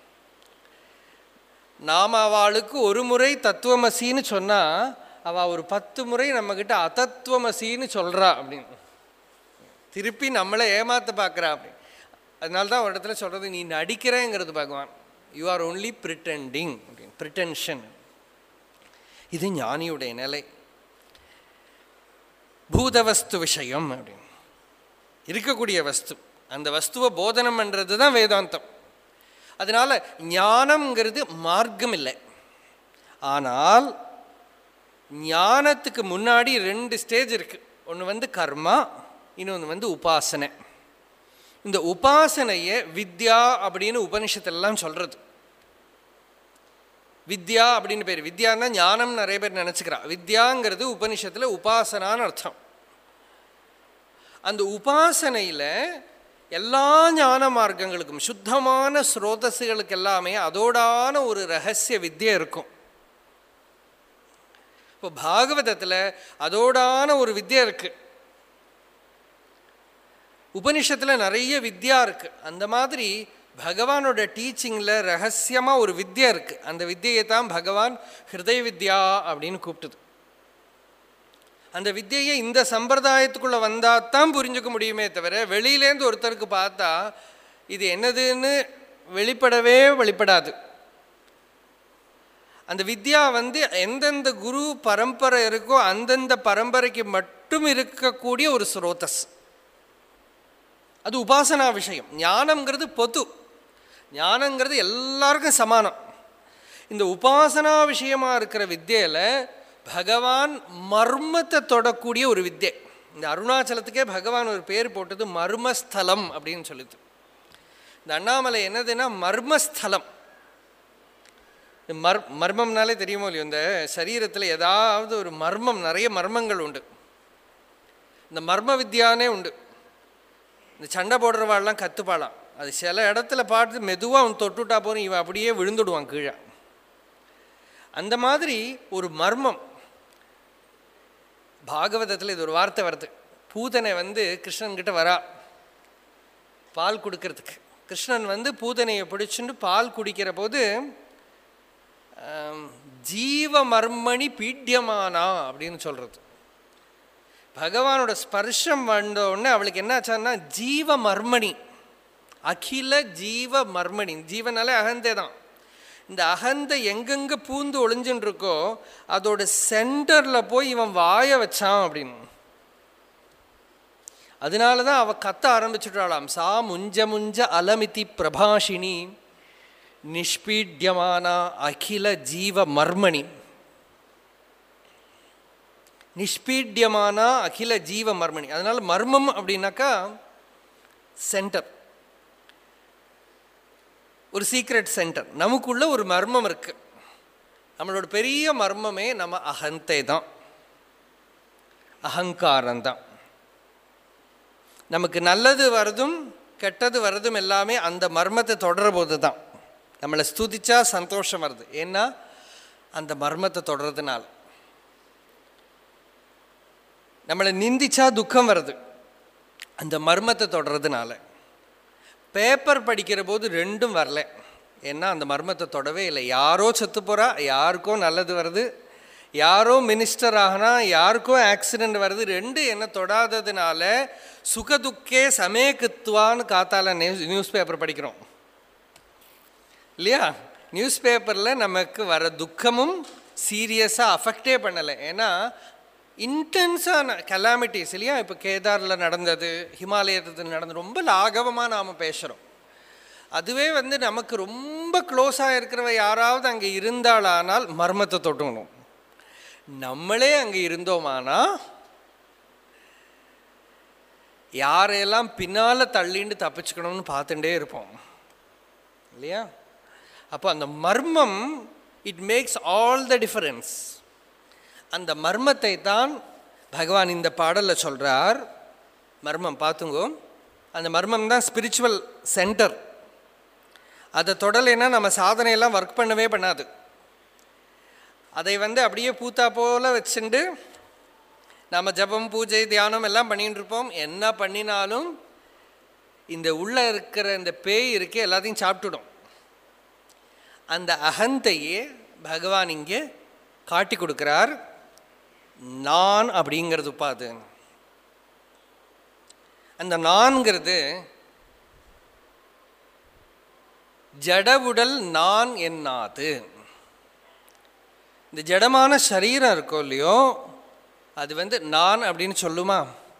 நாம் அவளுக்கு ஒரு முறை தத்துவமசின்னு சொன்னால் அவள் ஒரு பத்து முறை நம்மக்கிட்ட அதத்துவமசின்னு சொல்கிறா அப்படின்னு திருப்பி நம்மளை ஏமாத்த பார்க்குறா அப்படின்னு அதனால தான் ஒரு இடத்துல சொல்கிறது நீ நடிக்கிறேங்கிறது பகவான் யூ ஆர் ஒன்லி ப்ரிட்டெண்டிங் அப்படின்னு ப்ரிட்டென்ஷன் இது ஞானியுடைய நிலை பூதவஸ்து விஷயம் அப்படின்னு இருக்கக்கூடிய வஸ்து அந்த வஸ்துவை போதனம் பண்ணுறது தான் வேதாந்தம் அதனால ஞானம்ங்கிறது மார்க்கம் இல்லை ஆனால் ஞானத்துக்கு முன்னாடி ரெண்டு ஸ்டேஜ் இருக்கு ஒன்று வந்து கர்மா இன்னொன்று வந்து உபாசனை இந்த உபாசனையை வித்யா அப்படின்னு உபனிஷத்தெல்லாம் சொல்றது வித்யா அப்படின்னு பேர் வித்யான்னா ஞானம் நிறைய பேர் நினச்சிக்கிறா வித்யாங்கிறது உபனிஷத்தில் உபாசனான்னு அர்த்தம் அந்த உபாசனையில் எல்லா ஞான மார்க்கங்களுக்கும் சுத்தமான ஸ்ரோதஸுகளுக்கு எல்லாமே அதோடான ஒரு ரகசிய வித்யை இருக்கும் இப்போ பாகவதத்தில் அதோடான ஒரு வித்யை இருக்கு உபனிஷத்தில் நிறைய வித்யா இருக்கு அந்த மாதிரி பகவானோட டீச்சிங்கில் ரகசியமாக ஒரு வித்யா இருக்கு அந்த வித்தியை தான் பகவான் ஹிருதய வித்யா அப்படின்னு கூப்பிட்டுது அந்த வித்தியை இந்த சம்பிரதாயத்துக்குள்ளே வந்தால் தான் புரிஞ்சுக்க முடியுமே தவிர வெளியிலேருந்து ஒருத்தருக்கு பார்த்தா இது என்னதுன்னு வெளிப்படவே வெளிப்படாது அந்த வித்யா வந்து எந்தெந்த குரு பரம்பரை இருக்கோ அந்தந்த பரம்பரைக்கு மட்டும் இருக்கக்கூடிய ஒரு ஸ்ரோதஸ் அது உபாசனா விஷயம் ஞானம்ங்கிறது பொது ஞானங்கிறது எல்லாருக்கும் சமானம் இந்த உபாசனா விஷயமா இருக்கிற வித்தியில பகவான் மர்மத்தை தொடக்கூடிய ஒரு வித்யை இந்த அருணாச்சலத்துக்கே பகவான் ஒரு பேர் போட்டது மர்மஸ்தலம் அப்படின்னு சொல்லுது இந்த அண்ணாமலை என்னதுன்னா மர்மஸ்தலம் இந்த மர் மர்மம்னாலே தெரியுமோ இல்லையோ இந்த சரீரத்தில் ஏதாவது ஒரு மர்மம் நிறைய மர்மங்கள் உண்டு இந்த மர்ம வித்யானே உண்டு இந்த சண்டை போடுறவாள்லாம் கற்றுப்பாளாம் அது சில இடத்துல பார்த்து மெதுவாக அவன் தொட்டுட்டா போகிறோம் இவன் அப்படியே விழுந்துடுவான் கீழே அந்த மாதிரி ஒரு மர்மம் பாகவதத்தில் இது ஒரு வார்த்தை வருது பூதனை வந்து கிருஷ்ணன் கிட்ட வரா பால் கொடுக்கறதுக்கு கிருஷ்ணன் வந்து பூதனையை பிடிச்சுட்டு பால் குடிக்கிற போது ஆம், ஜீவ மர்மணி பீட்யமானா அப்படின்னு சொல்கிறது பகவானோட ஸ்பர்ஷம் வந்த உடனே அவளுக்கு என்ன ஆச்சான்னா ஜீவ மர்மணி அகில ஜீவ மர்மணி ஜீவனாலே அகந்தே தான் இந்த அகந்தை எங்கெங்கே பூந்து ஒளிஞ்சுன்னு இருக்கோ அதோட சென்டரில் போய் இவன் வாய வச்சான் அப்படின்னு அதனால தான் அவள் கத்த ஆரம்பிச்சுட்டாளாம் சா முஞ்ச முஞ்ச அலமிதி பிரபாஷினி நிஷ்பீட்யமானா அகில ஜீவ மர்மணி நிஷ்பீட்யமானா அகில ஜீவ மர்மணி அதனால மர்மம் அப்படின்னாக்கா சென்டர் ஒரு சீக்ரெட் சென்டர் நமக்குள்ள ஒரு மர்மம் இருக்கு நம்மளோட பெரிய மர்மமே நம்ம அகந்தை தான் அகங்காரம்தான் நமக்கு நல்லது வரதும் கெட்டது வரதும் எல்லாமே அந்த மர்மத்தை தொடர போது தான் நம்மளை ஸ்துதிச்சா சந்தோஷம் வருது ஏன்னா அந்த மர்மத்தை தொடர்றதுனால நம்மளை நிந்திச்சா துக்கம் வருது அந்த மர்மத்தை தொடர்றதுனால பேப்பர் படிக்கிற போது ரெண்டும் வரல ஏன்னா அந்த மர்மத்தை தொடவே இல்லை யாரோ செத்து போகிறா யாருக்கோ நல்லது வருது யாரோ மினிஸ்டர் ஆகினா யாருக்கோ ஆக்சிடெண்ட் வருது ரெண்டு என்ன தொடாததுனால சுகதுக்கே சமேகுத்துவான்னு காத்தால நியூஸ் நியூஸ் பேப்பர் படிக்கிறோம் இல்லையா நியூஸ் பேப்பரில் நமக்கு வர துக்கமும் சீரியஸாக அஃபெக்டே பண்ணலை ஏன்னா இன்டென்ஸான கலாமிட்டிஸ் இல்லையா இப்போ கேதாரில் நடந்தது ஹிமாலயத்தில் நடந்தது ரொம்ப லாகவமாக நாம் பேசுகிறோம் அதுவே வந்து நமக்கு ரொம்ப க்ளோஸாக இருக்கிறவ யாராவது அங்கே இருந்தாளானால் மர்மத்தை தொட்டணும் நம்மளே அங்கே இருந்தோமானா யாரையெல்லாம் பின்னால் தள்ளிண்டு தப்பிச்சுக்கணும்னு பார்த்துட்டே இருப்போம் இல்லையா அப்போ அந்த மர்மம் it makes all the difference அந்த மர்மத்தை தான் பகவான் இந்த பாடலில் சொல்கிறார் மர்மம் பார்த்துங்கோ அந்த மர்மம் தான் ஸ்பிரிச்சுவல் சென்டர் அதை தொடலைன்னா நம்ம சாதனையெல்லாம் ஒர்க் பண்ணவே பண்ணாது அதை வந்து அப்படியே பூத்தா போல வச்சுண்டு நம்ம ஜபம் பூஜை தியானம் எல்லாம் பண்ணிட்டு இருப்போம் என்ன பண்ணினாலும் இந்த உள்ளே இருக்கிற இந்த பேய் இருக்கே எல்லாத்தையும் சாப்பிட்டுடும் அந்த அகந்தையே பகவான் இங்கே காட்டி கொடுக்கிறார் நான் அப்படிங்கிறது பாது அந்த நான்கிறது ஜடவுடல் நான் என்னாது இந்த ஜடமான சரீரம் இருக்கோ இல்லையோ அது வந்து நான் அப்படின்னு சொல்லுமா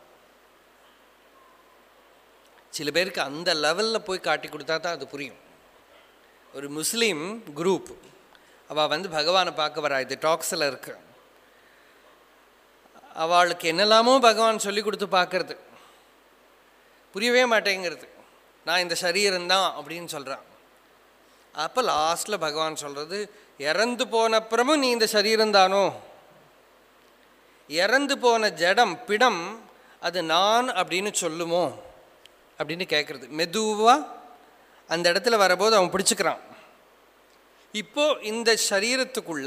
சில பேருக்கு அந்த லெவலில் போய் காட்டி கொடுத்தா தான் அது புரியும் ஒரு முஸ்லீம் குரூப் அவள் வந்து பகவானை பார்க்க வரா இது டாக்ஸில் இருக்கு அவளுக்கு என்னெல்லாமோ பகவான் சொல்லி கொடுத்து பார்க்கறது புரியவே மாட்டேங்கிறது நான் இந்த சரீரம்தான் அப்படின்னு சொல்கிறான் அப்போ லாஸ்ட்டில் பகவான் சொல்கிறது இறந்து போனப்புறமும் நீ இந்த சரீரம்தானோ இறந்து போன ஜடம் பிடம் அது நான் அப்படின்னு சொல்லுமோ அப்படின்னு கேட்குறது மெதுவாக அந்த இடத்துல வரபோது அவன் பிடிச்சுக்கிறான் இப்போ இந்த சரீரத்துக்குள்ள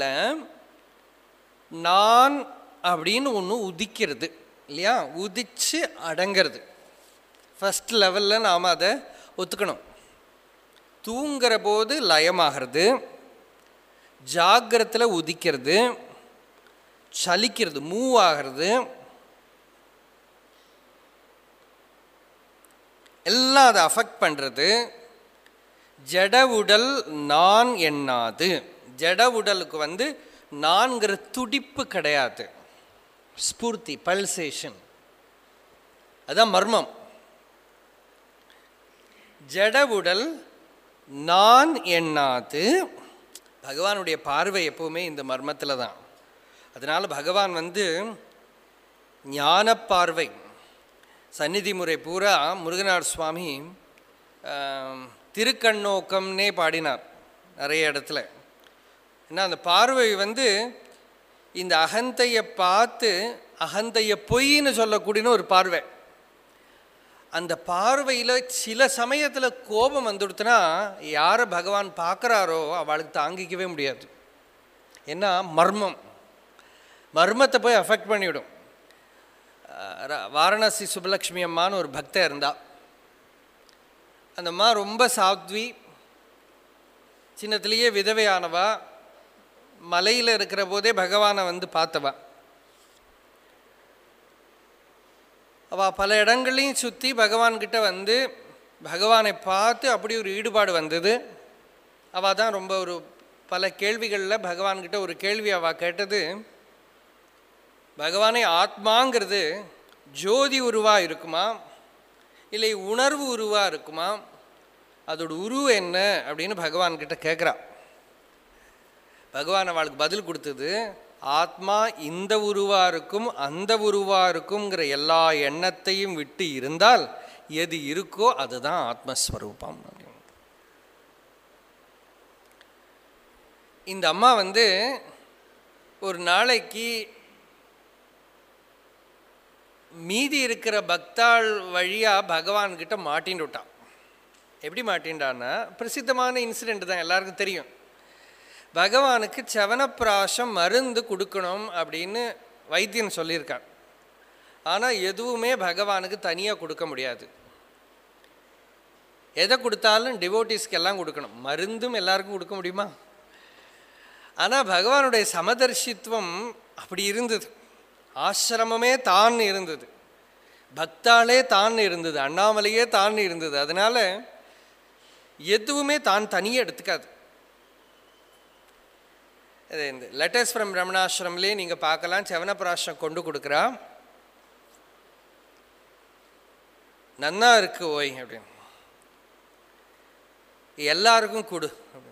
நான் அப்படின்னு ஒன்று உதிக்கிறது இல்லையா உதிச்சு அடங்கிறது ஃபஸ்ட் லெவலில் நாம் அதை ஒத்துக்கணும் தூங்குற போது லயமாகிறது ஜாகிரத்தில் உதிக்கிறது சலிக்கிறது மூவ் ஆகிறது எல்லாம் அதை அஃபெக்ட் பண்ணுறது ஜட உடல் நான் எண்ணாது ஜட உடலுக்கு வந்து நான்கிற துடிப்பு கிடையாது ஸ்பூர்த்தி பல்சேஷன் அதான் மர்மம் ஜட உடல் நான் எண்ணாது பகவானுடைய பார்வை எப்பவுமே இந்த மர்மத்தில் தான் அதனால் பகவான் வந்து ஞான பார்வை சந்நிதி முறை பூரா முருகனார் சுவாமி ஆம், திருக்கண்ணோக்கம்னே பாடினார் நிறைய இடத்துல ஏன்னா அந்த பார்வை வந்து இந்த அகந்தையை பார்த்து அகந்தையை பொய்ன்னு சொல்லக்கூடியன்னு ஒரு பார்வை அந்த பார்வையில் சில சமயத்தில் கோபம் வந்துடுத்துனா யாரை பகவான் பார்க்குறாரோ அவளுக்கு தாங்கிக்கவே முடியாது ஏன்னா மர்மம் மர்மத்தை போய் அஃபெக்ட் பண்ணிவிடும் அஹ் ர- வாரணாசி சுபலக்ஷ்மி அம்மான்னு ஒரு பக்தை இருந்தா அந்த அம்மா ரொம்ப சாத்வி சின்னத்திலேயே விதவையானவா மலையில் இருக்கிற போதே பகவானை வந்து பார்த்தவா அவள் பல இடங்களையும் சுற்றி பகவான்கிட்ட வந்து பகவானை பார்த்து அப்படி ஒரு ஈடுபாடு வந்தது அவள் தான் ரொம்ப ஒரு பல கேள்விகளில் பகவான்கிட்ட ஒரு கேள்வி அவள் கேட்டது பகவானே ஆத்மாங்கிறது ஜோதி உருவாக இருக்குமா இல்லை உணர்வு உருவாக இருக்குமா அதோட உருவு என்ன அப்படின்னு பகவான்கிட்ட கேட்குறா பகவான் அவளுக்கு பதில் கொடுத்தது ஆத்மா இந்த உருவா இருக்கும் அந்த உருவா இருக்குங்கிற எல்லா எண்ணத்தையும் விட்டு இருந்தால் எது இருக்கோ அதுதான் ஆத்மஸ்வரூபம் அப்படின்னு இந்த அம்மா வந்து ஒரு நாளைக்கு மீதி இருக்கிற பக்தாள் வழியாக பகவான்கிட்ட மாட்டின்னு விட்டான் எப்படி மாட்டின்டான்னா பிரசித்தமான இன்சிடெண்ட் தான் எல்லாருக்கும் தெரியும் பகவானுக்கு செவனப்பிராசம் மருந்து கொடுக்கணும் அப்படின்னு வைத்தியன் சொல்லியிருக்கான் ஆனால் எதுவுமே பகவானுக்கு தனியாக கொடுக்க முடியாது எதை கொடுத்தாலும் டிவோட்டிஸ்க்கு எல்லாம் கொடுக்கணும் மருந்தும் எல்லாருக்கும் கொடுக்க முடியுமா ஆனால் பகவானுடைய சமதர்ஷித்துவம் அப்படி இருந்தது ஆசிரமமே தான் இருந்தது பக்தாலே தான் இருந்தது அண்ணாமலையே தான் இருந்தது அதனால எதுவுமே தான் தனியே எடுத்துக்காது இது இந்த லெட்டர்ஸ் ஃப்ரம் ரமணாசிரம்லேயே நீங்கள் பார்க்கலாம் செவனப்பிராசம் கொண்டு கொடுக்குறா நன்னா இருக்கு ஓய் அப்படின்னு எல்லாருக்கும் கொடு அப்படின்னு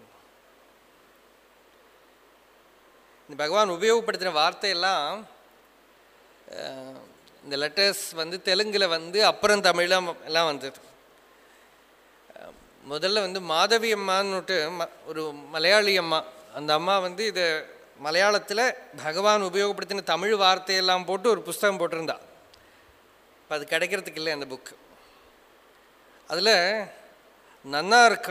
இந்த பகவான் உபயோகப்படுத்தின வார்த்தையெல்லாம் அஹ், இந்த லெட்டர்ஸ் வந்து தெலுங்கில் வந்து அப்புறம் தமிழில் எல்லாம் வந்தது அஹ், முதல்ல வந்து மாதவி அம்மான்னுட்டு ம ஒரு மலையாளி அம்மா அந்த அம்மா வந்து இதை மலையாளத்தில் பகவான் உபயோகப்படுத்தின தமிழ் வார்த்தையெல்லாம் போட்டு ஒரு புஸ்தகம் போட்டிருந்தா இப்போ அது கிடைக்கிறதுக்கு இல்லை அந்த புக்கு அதில் நன்னா இருக்கு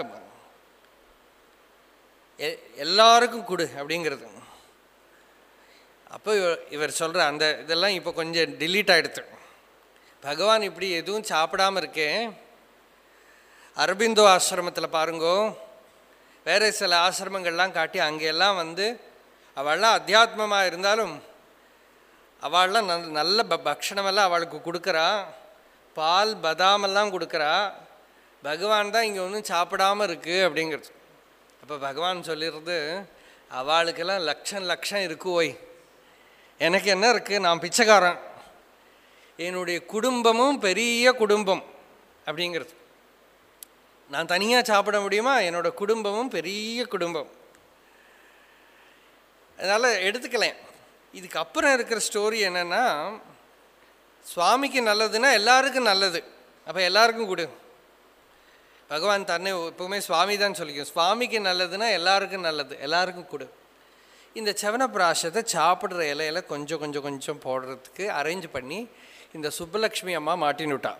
எ- எல்லாருக்கும் கொடு அப்படிங்கிறது அப்போ இவர் இவர் சொல்கிற அந்த இதெல்லாம் இப்போ கொஞ்சம் delete ஆகிடுது பகவான் இப்படி எதுவும் சாப்பிடாம இருக்கே அரபிந்தோ ஆசிரமத்தில் பாருங்கோ வேறு சில ஆசிரமங்கள்லாம் காட்டி அங்கெல்லாம் வந்து அவள்லாம் அத்தியாத்மமாக இருந்தாலும் அவள்லாம் நல் நல்ல ப பக்ஷணமெல்லாம் அவளுக்கு கொடுக்குறா பால் பதாமெல்லாம் கொடுக்குறா பகவான் தான் இங்கே ஒன்றும் சாப்பிடாம இருக்கு அப்படிங்கிறது அப்போ பகவான் சொல்லிடுறது அவளுக்கெல்லாம் லட்சம் லட்சம் இருக்கு ஓய் எனக்கு என்ன இருக்குது நான் பிச்சைக்காரன் என்னுடைய குடும்பமும் பெரிய குடும்பம் அப்படிங்கிறது நான் தனியாக சாப்பிட முடியுமா என்னோட குடும்பமும் பெரிய குடும்பம் அதனால் எடுத்துக்கலேன் இதுக்கு அப்புறம் இருக்கிற ஸ்டோரி என்னென்னா சுவாமிக்கு நல்லதுன்னா எல்லாருக்கும் நல்லது அப்போ எல்லாருக்கும் கொடு பகவான் தன்னை எப்பவுமே சுவாமி தான் சொல்லிக்கும் சுவாமிக்கு நல்லதுன்னா எல்லாருக்கும் நல்லது எல்லாருக்கும் கொடு இந்த செவனப்பிராசத்தை சாப்பிட்ற இலையில கொஞ்சம் கொஞ்சம் கொஞ்சம் போடுறதுக்கு அரேஞ்ச் பண்ணி இந்த சுப்பலக்ஷ்மி அம்மா மாட்டின்னு விட்டா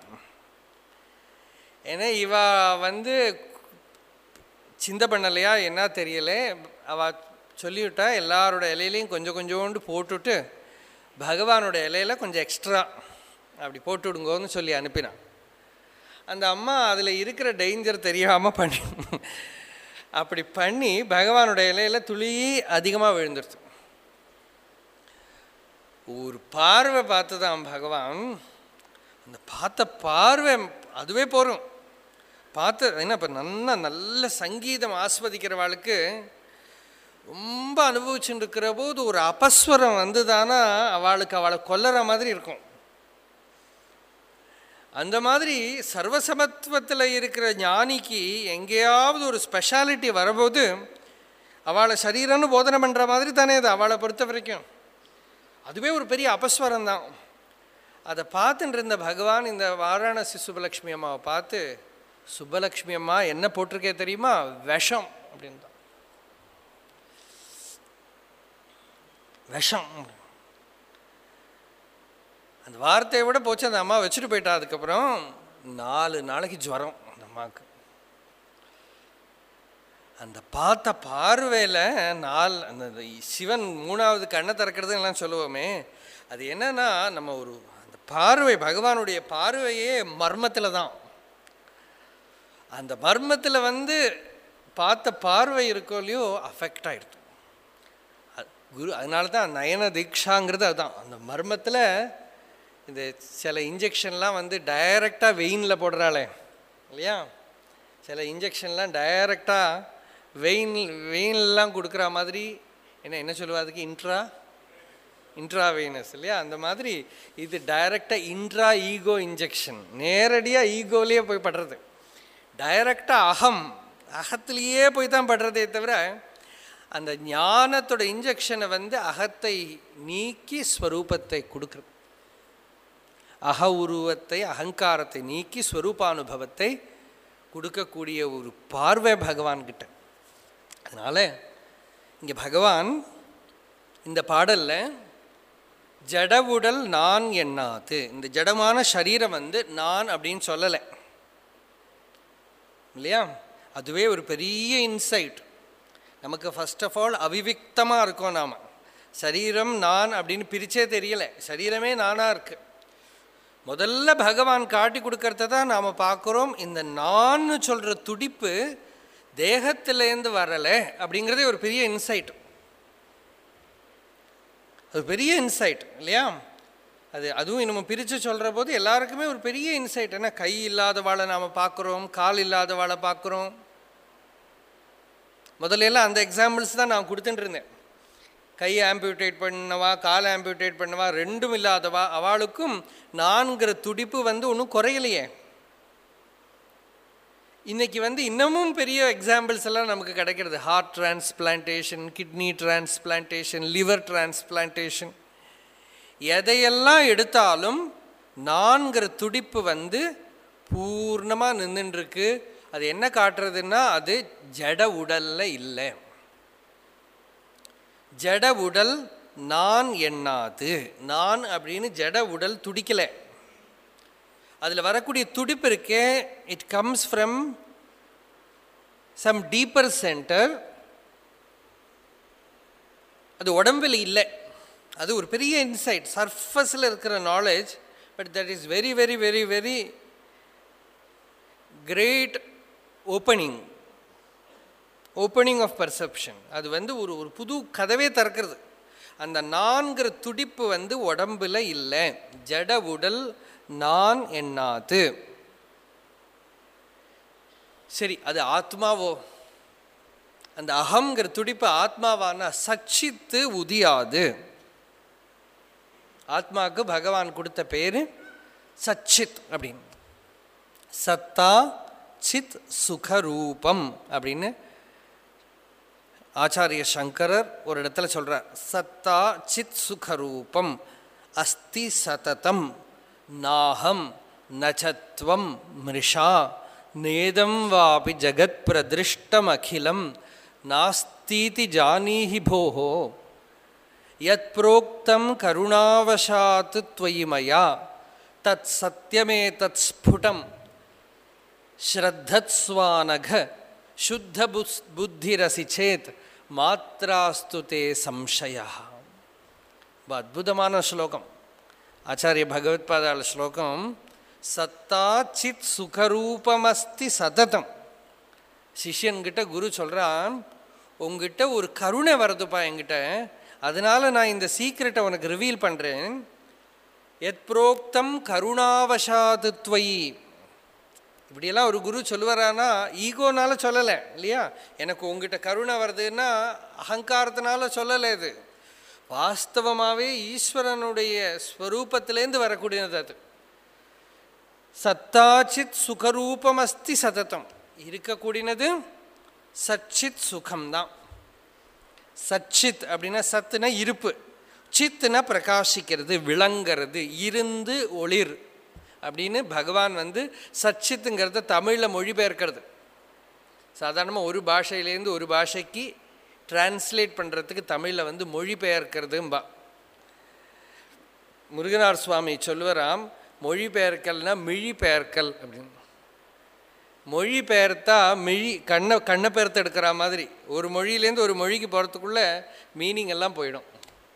ஏன்னா இவ வந்து சிந்தை பண்ணலையா என்ன தெரியல அவ சொல்லிவிட்டா எல்லாரோட இலையிலையும் கொஞ்சம் கொஞ்சோண்டு போட்டுட்டு பகவானோட இலையில கொஞ்சம் எக்ஸ்ட்ரா அப்படி போட்டு விடுங்கோன்னு சொல்லி அனுப்பினான் அந்த அம்மா அதில் இருக்கிற டேஞ்சர் தெரியாமல் பண்ணி அப்படி பண்ணி பகவானோட இலையில துளி அதிகமாக விழுந்துருச்சு ஒரு பார்வை பார்த்து தான் பகவான் அந்த பார்த்த பார்வை அதுவே போகிறோம் பார்த்து என்ன இப்போ நல்லா நல்ல சங்கீதம் ஆஸ்வதிக்கிறவாளுக்கு ரொம்ப அனுபவிச்சுட்டு இருக்கிற போது ஒரு அபஸ்வரம் வந்துதானா அவளுக்கு அவளை கொல்லற மாதிரி இருக்கும் அந்த மாதிரி சர்வசமத்துவத்தில் இருக்கிற ஞானிக்கு எங்கேயாவது ஒரு ஸ்பெஷாலிட்டி வரும்போது அவளை சரீரம்னு போதனை பண்ணுற மாதிரி தானே அது அவளை பொறுத்த வரைக்கும் அதுவே ஒரு பெரிய அபஸ்வரம் தான் அதை பார்த்துட்டு இருந்த பகவான் இந்த வாராணசி சுப்பலக்ஷ்மி அம்மாவை பார்த்து சுப்பலக்ஷ்மி அம்மா என்ன போட்டிருக்கே தெரியுமா விஷம் அப்படின்னு தான் விஷம் அந்த வார்த்தையை விட போச்சு அந்த அம்மா வச்சுட்டு போயிட்டா அதுக்கப்புறம் நாலு நாளைக்கு ஜுரம் அந்த அம்மாவுக்கு அந்த பார்த்த பார்வையில் நாள் அந்த அந்த சிவன் மூணாவது கண்ணை திறக்கிறது எல்லாம் சொல்லுவோமே அது என்னன்னா நம்ம ஒரு அந்த பார்வை பகவானுடைய பார்வையே மர்மத்தில் தான் அந்த மர்மத்தில் வந்து பார்த்த பார்வை இருக்கோ இல்லையோ அஃபெக்ட் ஆகிடுது குரு அதனால தான் நயன தீக்ஷாங்கிறது அதுதான் அந்த மர்மத்தில் இந்த சில இன்ஜெக்ஷன்லாம் வந்து டைரெக்டாக வெயினில் போடுறாளே இல்லையா சில இன்ஜெக்ஷன்லாம் டைரெக்டாக வெயின் வெயின்லாம் கொடுக்குற மாதிரி என்ன என்ன சொல்லுவா அதுக்கு இன்ட்ரா இன்ட்ராவெயினஸ் இல்லையா அந்த மாதிரி இது டைரெக்டாக இன்ட்ரா ஈகோ இன்ஜெக்ஷன் நேரடியாக ஈகோலேயே போய் படுறது டைரெக்டாக அகம் அகத்திலேயே போய் தான் படுறதே தவிர அந்த ஞானத்தோட இன்ஜெக்ஷனை வந்து அகத்தை நீக்கி ஸ்வரூபத்தை கொடுக்குறது அக உருவத்தை அகங்காரத்தை நீக்கி ஸ்வரூபானுபவத்தை கொடுக்கக்கூடிய ஒரு பார்வை பகவான்கிட்ட அதனால் இங்கே பகவான் இந்த பாடலில் ஜட உடல் நான் எண்ணாது இந்த ஜடமான சரீரம் வந்து நான் அப்படின்னு சொல்லலை இல்லையா அதுவே ஒரு பெரிய இன்சைட் நமக்கு ஃபர்ஸ்ட் ஆஃப் ஆல் அவிவிக்தமாக இருக்கோம் நாம் சரீரம் நான் அப்படின்னு பிரிச்சே தெரியல சரீரமே நானாக இருக்கு முதல்ல பகவான் காட்டி கொடுக்கறத தான் நாம் பார்க்குறோம் இந்த நான் சொல்கிற துடிப்பு தேகத்திலேருந்து வரலை அப்படிங்கிறதே ஒரு பெரிய இன்சைட் அது பெரிய இன்சைட் இல்லையா அது அதுவும் நம்ம பிரித்து சொல்கிற போது எல்லாருக்குமே ஒரு பெரிய இன்சைட் ஏன்னா கை இல்லாதவாளை நாம் பார்க்குறோம் கால் இல்லாதவாளை பார்க்குறோம் முதல்ல எல்லாம் அந்த எக்ஸாம்பிள்ஸ் தான் நான் கொடுத்துட்டு இருந்தேன் கை ஆம்பியூட்டேட் பண்ணவா கால் ஆம்பியூட்டேட் பண்ணவா ரெண்டும் இல்லாதவா அவளுக்கும் நான்கிற துடிப்பு வந்து ஒன்றும் குறையலையே இன்னைக்கு வந்து இன்னமும் பெரிய எக்ஸாம்பிள்ஸ் எல்லாம் நமக்கு கிடைக்கிறது heart transplantation kidney transplantation liver transplantation எதையெல்லாம் எடுத்தாலும் நான்கிற துடிப்பு வந்து பூர்ணமாக நின்றுருக்கு அது என்ன காட்டுறதுன்னா அது ஜட உடல்ல இல்லை ஜட உடல் நான் எண்ணாது நான் அப்படின்னு ஜட உடல் துடிக்கலை அதில் வரக்கூடிய துடிப்பு இருக்கே it comes from some deeper centre அது உடம்பில் இல்லை அது ஒரு பெரிய இன்சைட் சர்ஃபஸில் இருக்கிற knowledge but that is very very very very great opening opening of perception அது வந்து ஒரு ஒரு புது கதவே திறக்கிறது அந்த நான்கிற துடிப்பு வந்து உடம்புல இல்லை ஜட உடல் நான் எண்ணாது சரி அது ஆத்மாவோ அந்த அகங்கிற துடிப்பு ஆத்மாவான சச்சித்து உதியாது ஆத்மாவுக்கு பகவான் கொடுத்த பேரு சச்சித் அப்படின்னு சத்தா சித் சுகரூபம் அப்படின்னு ஆச்சாரிய சங்கரர் ஒரு இடத்துல சொல்றார் சத்தா சித் சுகரூபம் அஸ்தி சததம் நாகம் நச்சத்வம் மிருஷா நேதம் வாபி ஜகத் பிரதிருஷ்டம் அகிலம் நாஸ்தீதி ஜானீஹி போஹோ யத் புரோக்தம் கருணாவசாத் त्वयि மயா தத் சத்தியமே தத் ஸ்புடம் ஸ்ரத்தத்ஸ்வானக சுத்த புஸ் புத்திரசி சேத் மாத்ராஸ்து தே சம்சய அற்புதமான ஸ்லோகம் ஆச்சாரிய பகவத்பாதால ஸ்லோகம் சத்தா சித் சுகரூபமஸ்தி சததம் சிஷ்யன்கிட்ட குரு சொல்கிறான் உங்ககிட்ட ஒரு கருணை வருதுப்பா என்கிட்ட அதனால நான் இந்த சீக்ரெட்டை உனக்கு ரிவீல் பண்ணுறேன் எத் புரோக்தம் கருணாவசாது துவயி இப்படியெல்லாம் ஒரு குரு சொல்லுவாரானா ஈகோனால சொல்லலை இல்லையா எனக்கு உங்ககிட்ட கருணை வருதுன்னா அகங்காரத்தினால சொல்லலை இது வாஸ்தவமாகவே ஈஸ்வரனுடைய ஸ்வரூபத்திலேருந்து வரக்கூடியது அது சத்தாச்சித் சுகரூபமஸ்தி சததம் இருக்கக்கூடியது சச்சித் சுகம்தான் சச்சித் அப்படின்னா சத்துனா இருப்பு சித்துனா பிரகாசிக்கிறது விளங்கிறது இருந்து ஒளிர் அப்படின்னு பகவான் வந்து சச்சித்துங்கிறத தமிழில் மொழிபெயர்க்கிறது சாதாரணமாக ஒரு பாஷையிலேருந்து ஒரு பாஷைக்கு டிரான்ஸ்லேட் பண்ணுறதுக்கு தமிழில் வந்து மொழிபெயர்க்கிறதும்பா முருகனார் சுவாமி சொல்லுவராம் மொழிபெயர்க்கல்னா மிழி பெயர்க்கல் அப்படின்னு மொழி பெயர்த்தா மிழி கண்ணை கண்ணை பெயர்த்து எடுக்கிற மாதிரி ஒரு மொழியிலேருந்து ஒரு மொழிக்கு போகிறதுக்குள்ளே மீனிங் எல்லாம் போயிடும்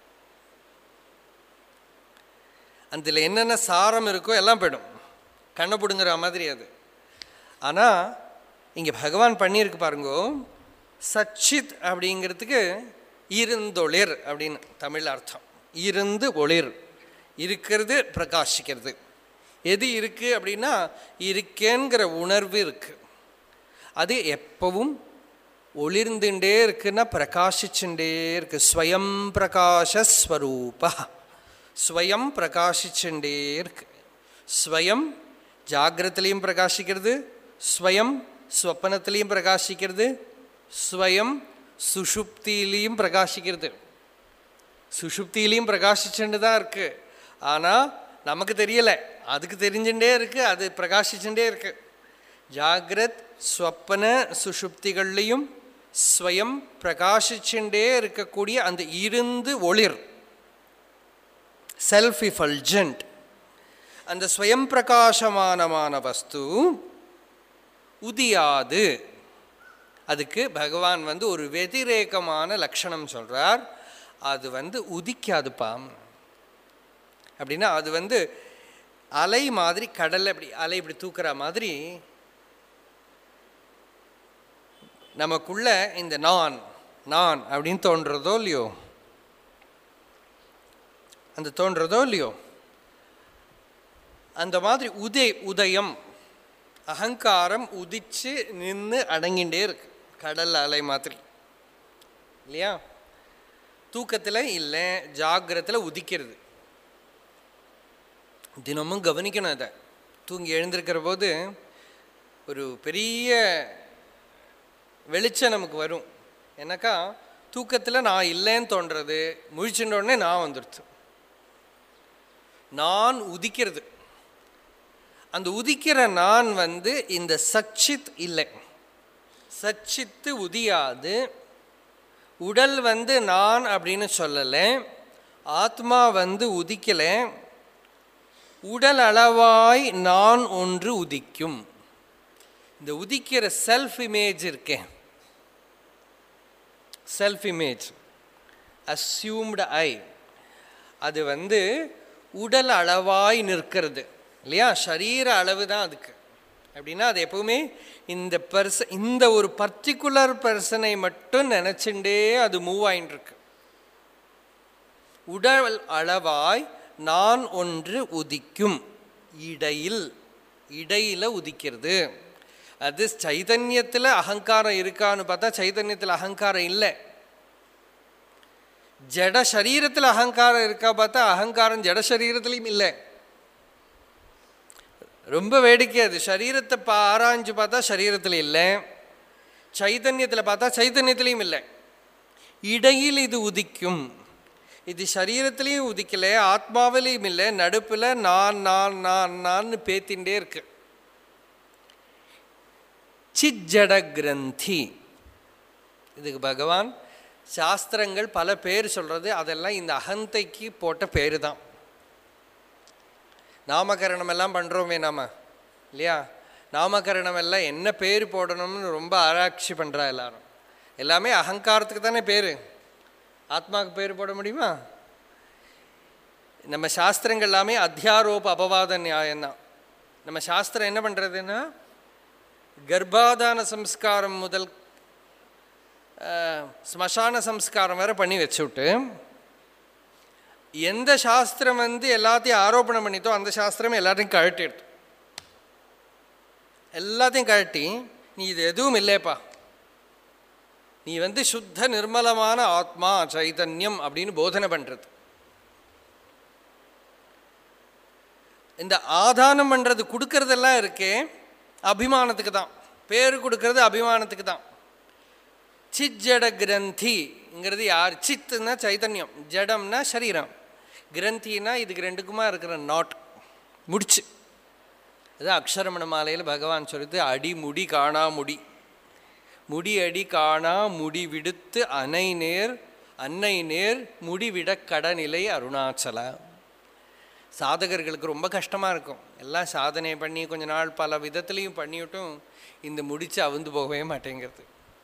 அதில் என்னென்ன சாரம் இருக்கோ எல்லாம் போயிடும் கண்ணை பிடுங்குற மாதிரி அது ஆனால் இங்கே பகவான் பண்ணியிருக்கு பாருங்கோ சச்சித் அப்படிங்கிறதுக்கு இருந்தொளிர் அப்படின்னு தமிழ் அர்த்தம் இருந்து ஒளிர் இருக்கிறது பிரகாசிக்கிறது எது இருக்குது அப்படின்னா இருக்கேங்கிற உணர்வு இருக்குது அது எப்பவும் ஒளிர்ந்துட்டே இருக்குன்னா பிரகாசிச்சுட்டே இருக்கு ஸ்வயம் பிரகாசஸ்வரூபா ஸ்வயம் பிரகாசிச்சுட்டே இருக்கு ஸ்வயம் ஜாகிரத்திலையும் பிரகாசிக்கிறது ஸ்வயம் ஸ்வப்பனத்திலையும் பிரகாசிக்கிறது ஸ்வயம் சுஷுப்தியிலையும் பிரகாசிக்கிறது சுஷுப்தியிலையும் பிரகாசிச்சுட்டு தான் இருக்கு ஆனால் நமக்கு தெரியலை அதுக்கு தெரிஞ்சுட்டே இருக்கு அது பிரகாசிச்சுட்டே இருக்கு ஜாகிரத் ஸ்வப்பன சுஷுப்திகள்லையும் ஸ்வயம் பிரகாசிச்சுட்டே இருக்கக்கூடிய அந்த இருந்து ஒளிர் செல்ஃப் இஃபல்ஜென்ட் அந்த ஸ்வயம் பிரகாசமானமான வஸ்து உதியாது அதுக்கு பகவான் வந்து ஒரு வெதிரேகமான லட்சணம் சொல்றார் அது வந்து உதிக்காதுப்பா அப்படின்னா அது வந்து அலை மாதிரி கடல்ல இப்படி அலை இப்படி தூக்குற மாதிரி நமக்குள்ள இந்த நான் நான் அப்படின்னு தோன்றதோ இல்லையோ அந்த தோன்றதோ இல்லையோ அந்த மாதிரி உதய உதயம் அகங்காரம் உதிச்சு நின்று அடங்கிண்டே இருக்கு கடல் அலை மாதிரி இல்லையா தூக்கத்தில் இல்லை ஜாகிரத்தில் உதிக்கிறது தினமும் கவனிக்கணும் அதை தூங்கி எழுந்திருக்கிற போது ஒரு பெரிய வெளிச்சம் நமக்கு வரும் எனக்கா தூக்கத்தில் நான் இல்லைன்னு தோன்றது முழிச்சுட்ட உடனே நான் வந்துடுச்சு நான் உதிக்கிறது அந்த உதிக்கிற நான் வந்து இந்த சச்சித் இல்லை சச்சித்து உதியாது உடல் வந்து நான் அப்படின்னு சொல்லலை ஆத்மா வந்து உதிக்கலை உடல் அளவாய் நான் ஒன்று உதிக்கும் இந்த உதிக்கிற செல்ஃப் இமேஜ் இருக்கேன் செல்ஃப் இமேஜ் அஸ்யூம்டு ஐ அது வந்து உடல் அளவாய் நிற்கிறது இல்லையா சரீர அளவு தான் அதுக்கு அப்படின்னா அது எப்பவுமே இந்த பர்ச இந்த ஒரு பர்டிகுலர் பர்சனை மட்டும் நினச்சிண்டே அது மூவ் ஆயின்னு இருக்கு உடல் அளவாய் நான் ஒன்று உதிக்கும் இடையில் இடையில உதிக்கிறது அது சைதன்யத்தில் அகங்காரம் இருக்கான்னு பார்த்தா சைதன்யத்தில் அகங்காரம் இல்லை ஜட சரீரத்தில் அகங்காரம் இருக்கா பார்த்தா அகங்காரம் ஜட சரீரத்திலையும் இல்லை ரொம்ப வேடிக்கை அது சரீரத்தை பா ஆராய்ஞ்சு பார்த்தா சரீரத்தில் இல்லை சைதன்யத்தில் பார்த்தா சைதன்யத்திலையும் இல்லை இடையில் இது உதிக்கும் இது சரீரத்திலையும் உதிக்கலை ஆத்மாவிலையும் இல்லை நடுப்பில் நான் நான் நான் நான் பேத்தின்ண்டே இருக்கு சிஜட கிரந்தி இதுக்கு பகவான் சாஸ்திரங்கள் பல பேர் சொல்கிறது அதெல்லாம் இந்த அகந்தைக்கு போட்ட பேர் தான் நாமகரணம் எல்லாம் பண்ணுறோமே நாம இல்லையா நாமகரணம் எல்லாம் என்ன பேர் போடணும்னு ரொம்ப ஆராய்ச்சி பண்ணுறா எல்லாரும் எல்லாமே அகங்காரத்துக்கு தானே பேர் ஆத்மாவுக்கு பேர் போட முடியுமா நம்ம சாஸ்திரங்கள் எல்லாமே அத்தியாரோப அபவாத நியாயம்தான் நம்ம சாஸ்திரம் என்ன பண்ணுறதுன்னா கர்ப்பாதான சம்ஸ்காரம் முதல் ஸ்மசான சம்ஸ்காரம் வேற பண்ணி வச்சுவிட்டு எந்த சாஸ்திரம் வந்து எல்லாத்தையும் ஆரோபணம் பண்ணித்தோ அந்த சாஸ்திரம் எல்லாத்தையும் கழட்டி எடுத்து எல்லாத்தையும் கழட்டி நீ இது எதுவும் இல்லைப்பா நீ வந்து சுத்த நிர்மலமான ஆத்மா சைதன்யம் அப்படின்னு போதனை பண்ணுறது இந்த ஆதானம் பண்ணுறது கொடுக்கறதெல்லாம் இருக்கே அபிமானத்துக்கு தான் பேர் கொடுக்கறது அபிமானத்துக்கு தான் சிஜட கிரந்திங்கிறது யார் சித்துன்னா சைதன்யம் ஜடம்னா சரீரம் கிரந்தினா இதுக்கு ரெண்டுக்குமா இருக்கிற நாட் முடிச்சு அது அக்ஷரமண மாலையில் பகவான் சொல்லுது அடி முடி காணா முடி முடி அடி காணா முடி விடுத்து அனை நேர் அன்னை நேர் முடிவிட கடநிலை அருணாச்சல சாதகர்களுக்கு ரொம்ப கஷ்டமாக இருக்கும் எல்லாம் சாதனை பண்ணி கொஞ்ச நாள் பல விதத்துலேயும் பண்ணிவிட்டும் இந்த முடிச்சு அவுந்து போகவே மாட்டேங்கிறது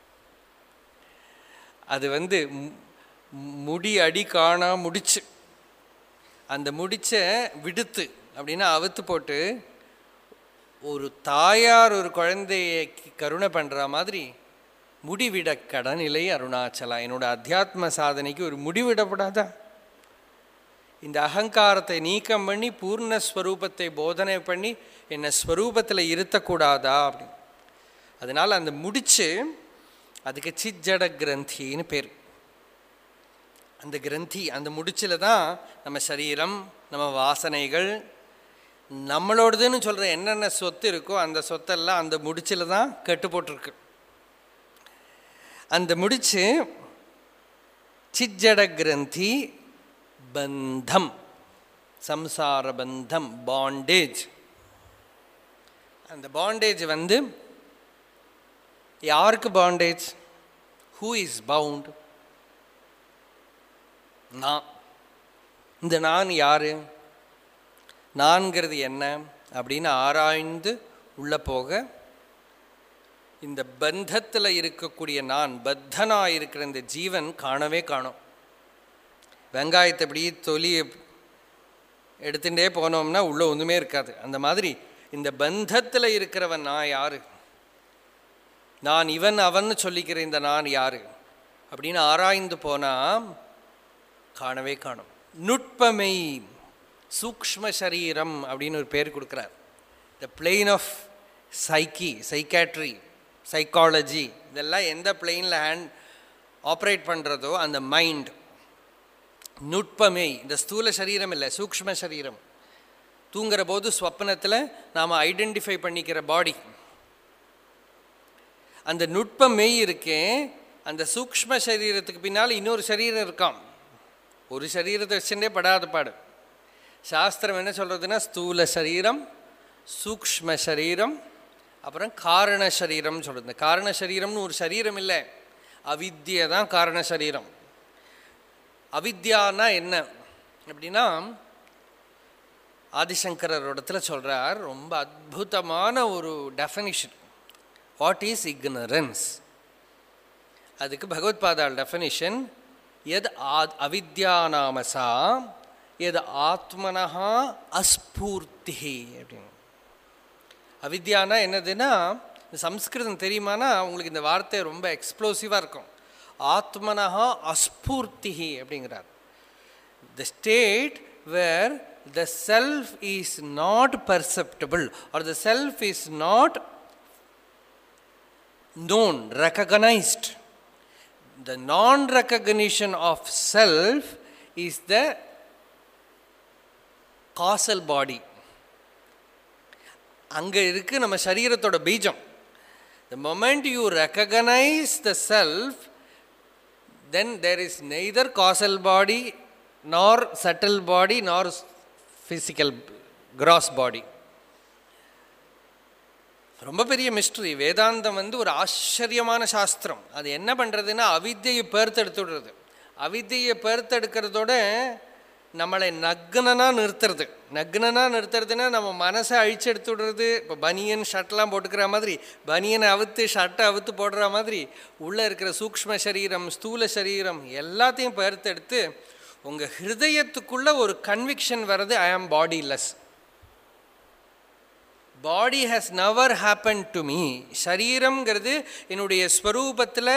அது வந்து முடி அடி காணா முடிச்சு அந்த முடிச்ச விடுத்து அப்படின்னா அவுத்து போட்டு ஒரு தாயார் ஒரு குழந்தைய கருணை பண்ணுற மாதிரி முடிவிட கடனிலை அருணாச்சலா என்னோட அத்தியாத்ம சாதனைக்கு ஒரு முடிவிடப்படாதா இந்த அகங்காரத்தை நீக்கம் பண்ணி பூர்ணஸ்வரூபத்தை போதனை பண்ணி என்னை ஸ்வரூபத்தில் இருத்தக்கூடாதா அப்படின்னு அதனால் அந்த முடிச்சு அதுக்கு சிஜட கிரந்தின்னு பேர் அந்த கிரந்தி அந்த முடிச்சில் தான் நம்ம சரீரம் நம்ம வாசனைகள் நம்மளோடதுன்னு சொல்கிற என்னென்ன சொத்து இருக்கோ அந்த சொத்தெல்லாம் அந்த முடிச்சில் தான் கட்டு போட்டிருக்கு அந்த முடிச்சு சிஜட கிரந்தி பந்தம் சம்சார பந்தம் பாண்டேஜ் அந்த பாண்டேஜ் வந்து யாருக்கு பாண்டேஜ் ஹூ இஸ் பவுண்ட் நான் இந்த நான் யாரு நான்கிறது என்ன அப்படின்னு ஆராய்ந்து உள்ளே போக இந்த பந்தத்தில் இருக்கக்கூடிய நான் பத்தனாக இருக்கிற இந்த ஜீவன் காணவே காணும் வெங்காயத்தை இப்படி தொலி எடுத்துட்டே போனோம்னா உள்ளே ஒன்றுமே இருக்காது அந்த மாதிரி இந்த பந்தத்தில் இருக்கிறவன் நான் யாரு நான் இவன் அவன் சொல்லிக்கிற இந்த நான் யாரு அப்படின்னு ஆராய்ந்து போனால் காணவே காணும் நுட்பமை சூக்ஷ்ம சரீரம் அப்படின்னு ஒரு பேர் கொடுக்குறார் the plane of psyche psychiatry psychology இதெல்லாம் எந்த பிளெயினில் ஹேண்ட் ஆப்ரேட் பண்ணுறதோ அந்த மைண்ட் நுட்பமே இந்த ஸ்தூல சரீரம் இல்லை சூக்ஷ்ம சரீரம் தூங்குற போது ஸ்வப்னத்தில் நாம் ஐடென்டிஃபை பண்ணிக்கிற பாடி அந்த நுட்ப மெய் இருக்கே அந்த சூக்ஷ்ம சரீரத்துக்கு பின்னால் இன்னொரு சரீரம் இருக்காம் ஒரு சரீரத்தை வச்சுட்டே படாத பாடு சாஸ்திரம் என்ன சொல்கிறதுன்னா ஸ்தூல சரீரம் சூக்ஷ்ம சரீரம் அப்புறம் காரண சரீரம்னு சொல்கிறது இந்த காரண சரீரம்னு ஒரு சரீரம் இல்லை அவித்தியை தான் காரண சரீரம் அவித்யானா என்ன அப்படின்னா ஆதிசங்கரர் இடத்துல சொல்கிறார் ரொம்ப அற்புதமான ஒரு டெஃபனிஷன் வாட் இஸ் இக்னரன்ஸ் அதுக்கு பகவத்பாதால் டெஃபனிஷன் எது ஆத் அவித்யாநாமசா எது ஆத்மனஹா அஸ்பூர்த்தி அப்படின்னு அவித்யானா என்னதுன்னா இந்த சம்ஸ்கிருதம் தெரியுமானா உங்களுக்கு இந்த வார்த்தை ரொம்ப எக்ஸ்ப்ளோசிவாக இருக்கும் ஆத்மனஹா அஸ்பூர்த்தி அப்படிங்கிறார் the state where the self is not perceptible or the self is not known, recognized. The non recognition of self is the causal body. அங்கே இருக்கு நம்ம சரீரத்தோட பீஜம் the moment you recognise the self then there is neither causal body nor subtle பாடி நார் physical cross பாடி ரொம்ப பெரிய mystery வேதாந்தம் வந்து ஒரு ஆச்சரியமான சாஸ்திரம் அது என்ன பண்ணுறதுன்னா அவித்தியை பேர்த்தெடுத்துடுறது அவித்தியை பேர்த்தெடுக்கிறதோட நம்மளை நக்னனாக நிறுத்துறது நக்னனாக நிறுத்துறதுன்னா நம்ம மனசை அழிச்சு எடுத்து விடுறது இப்போ பனியன் ஷர்ட்லாம் போட்டுக்கிற மாதிரி பனியனை அவுத்து ஷர்ட்டை அவுத்து போடுற மாதிரி உள்ளே இருக்கிற சூக்ஷ்ம சரீரம் ஸ்தூல சரீரம் எல்லாத்தையும் பேர்த்தெடுத்து உங்கள் ஹிருதயத்துக்குள்ளே ஒரு கன்விக்ஷன் வர்றது I am bodiless body has never happen to me சரீரம்ங்கிறது என்னுடைய ஸ்வரூபத்தில்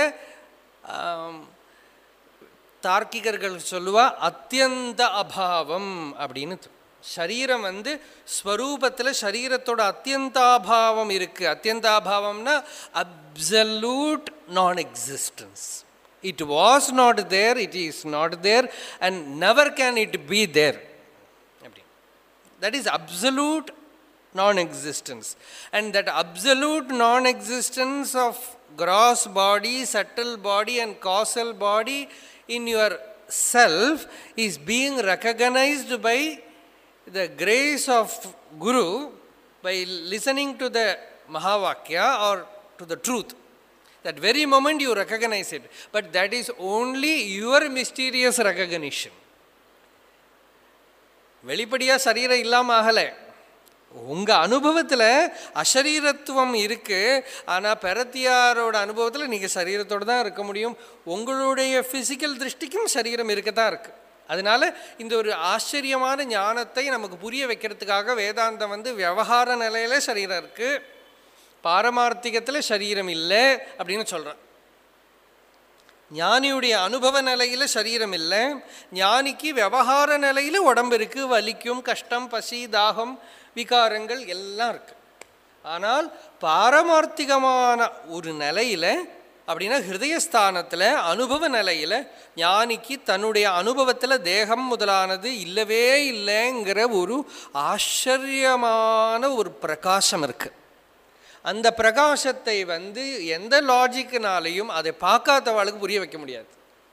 தார்க்கிகர்கள் சொல்லுவா அத்தியந்த அபாவம் அப்படின்னு சரீரம் வந்து ஸ்வரூபத்தில் சரீரத்தோட அத்தியந்தாபாவம் இருக்குது அத்தியந்தாபாவம்னா absolute nonexistence it was not there it is not there and never can it be there அப்படி that is absolute non-existence and that absolute non-existence of gross body subtle body and causal body in your self is being recognized by the grace of guru by listening to the mahavakya or to the truth that very moment you recognize it but that is only your mysterious recognition வெளிப்படையாக சரீரம் இல்லாமல் ஆகலை உங்கள் அனுபவத்தில் அசரீரத்துவம் இருக்குது ஆனால் பெரத்தியாரோட அனுபவத்தில் நீங்கள் சரீரத்தோடு தான் இருக்க முடியும் உங்களுடைய ஃபிசிக்கல் திருஷ்டிக்கும் சரீரம் இருக்க தான் இருக்குது அதனால் இந்த ஒரு ஆச்சரியமான ஞானத்தை நமக்கு புரிய வைக்கிறதுக்காக வேதாந்தம் வந்து விவகார நிலையில் சரீரம் இருக்குது பாரமார்த்திகத்தில் சரீரம் இல்லை அப்படின்னு சொல்கிறேன் ஞானியுடைய அனுபவ நிலையில் சரீரம் இல்லை ஞானிக்கு விவகார நிலையில் உடம்பு இருக்குது வலிக்கும் கஷ்டம் பசி தாகம் விகாரங்கள் எல்லாம் இருக்கு ஆனால் பாரமார்த்திகமான ஒரு நிலையில் அப்படின்னா ஹிருதயஸ்தானத்தில் அனுபவ நிலையில் ஞானிக்கு தன்னுடைய அனுபவத்தில் தேகம் முதலானது இல்லவே இல்லைங்கிற ஒரு ஆச்சரியமான ஒரு பிரகாசம் இருக்குது அந்த பிரகாசத்தை வந்து எந்த லாஜிக்கினாலையும் அதை பார்க்காதவாளுக்கு புரிய வைக்க முடியாது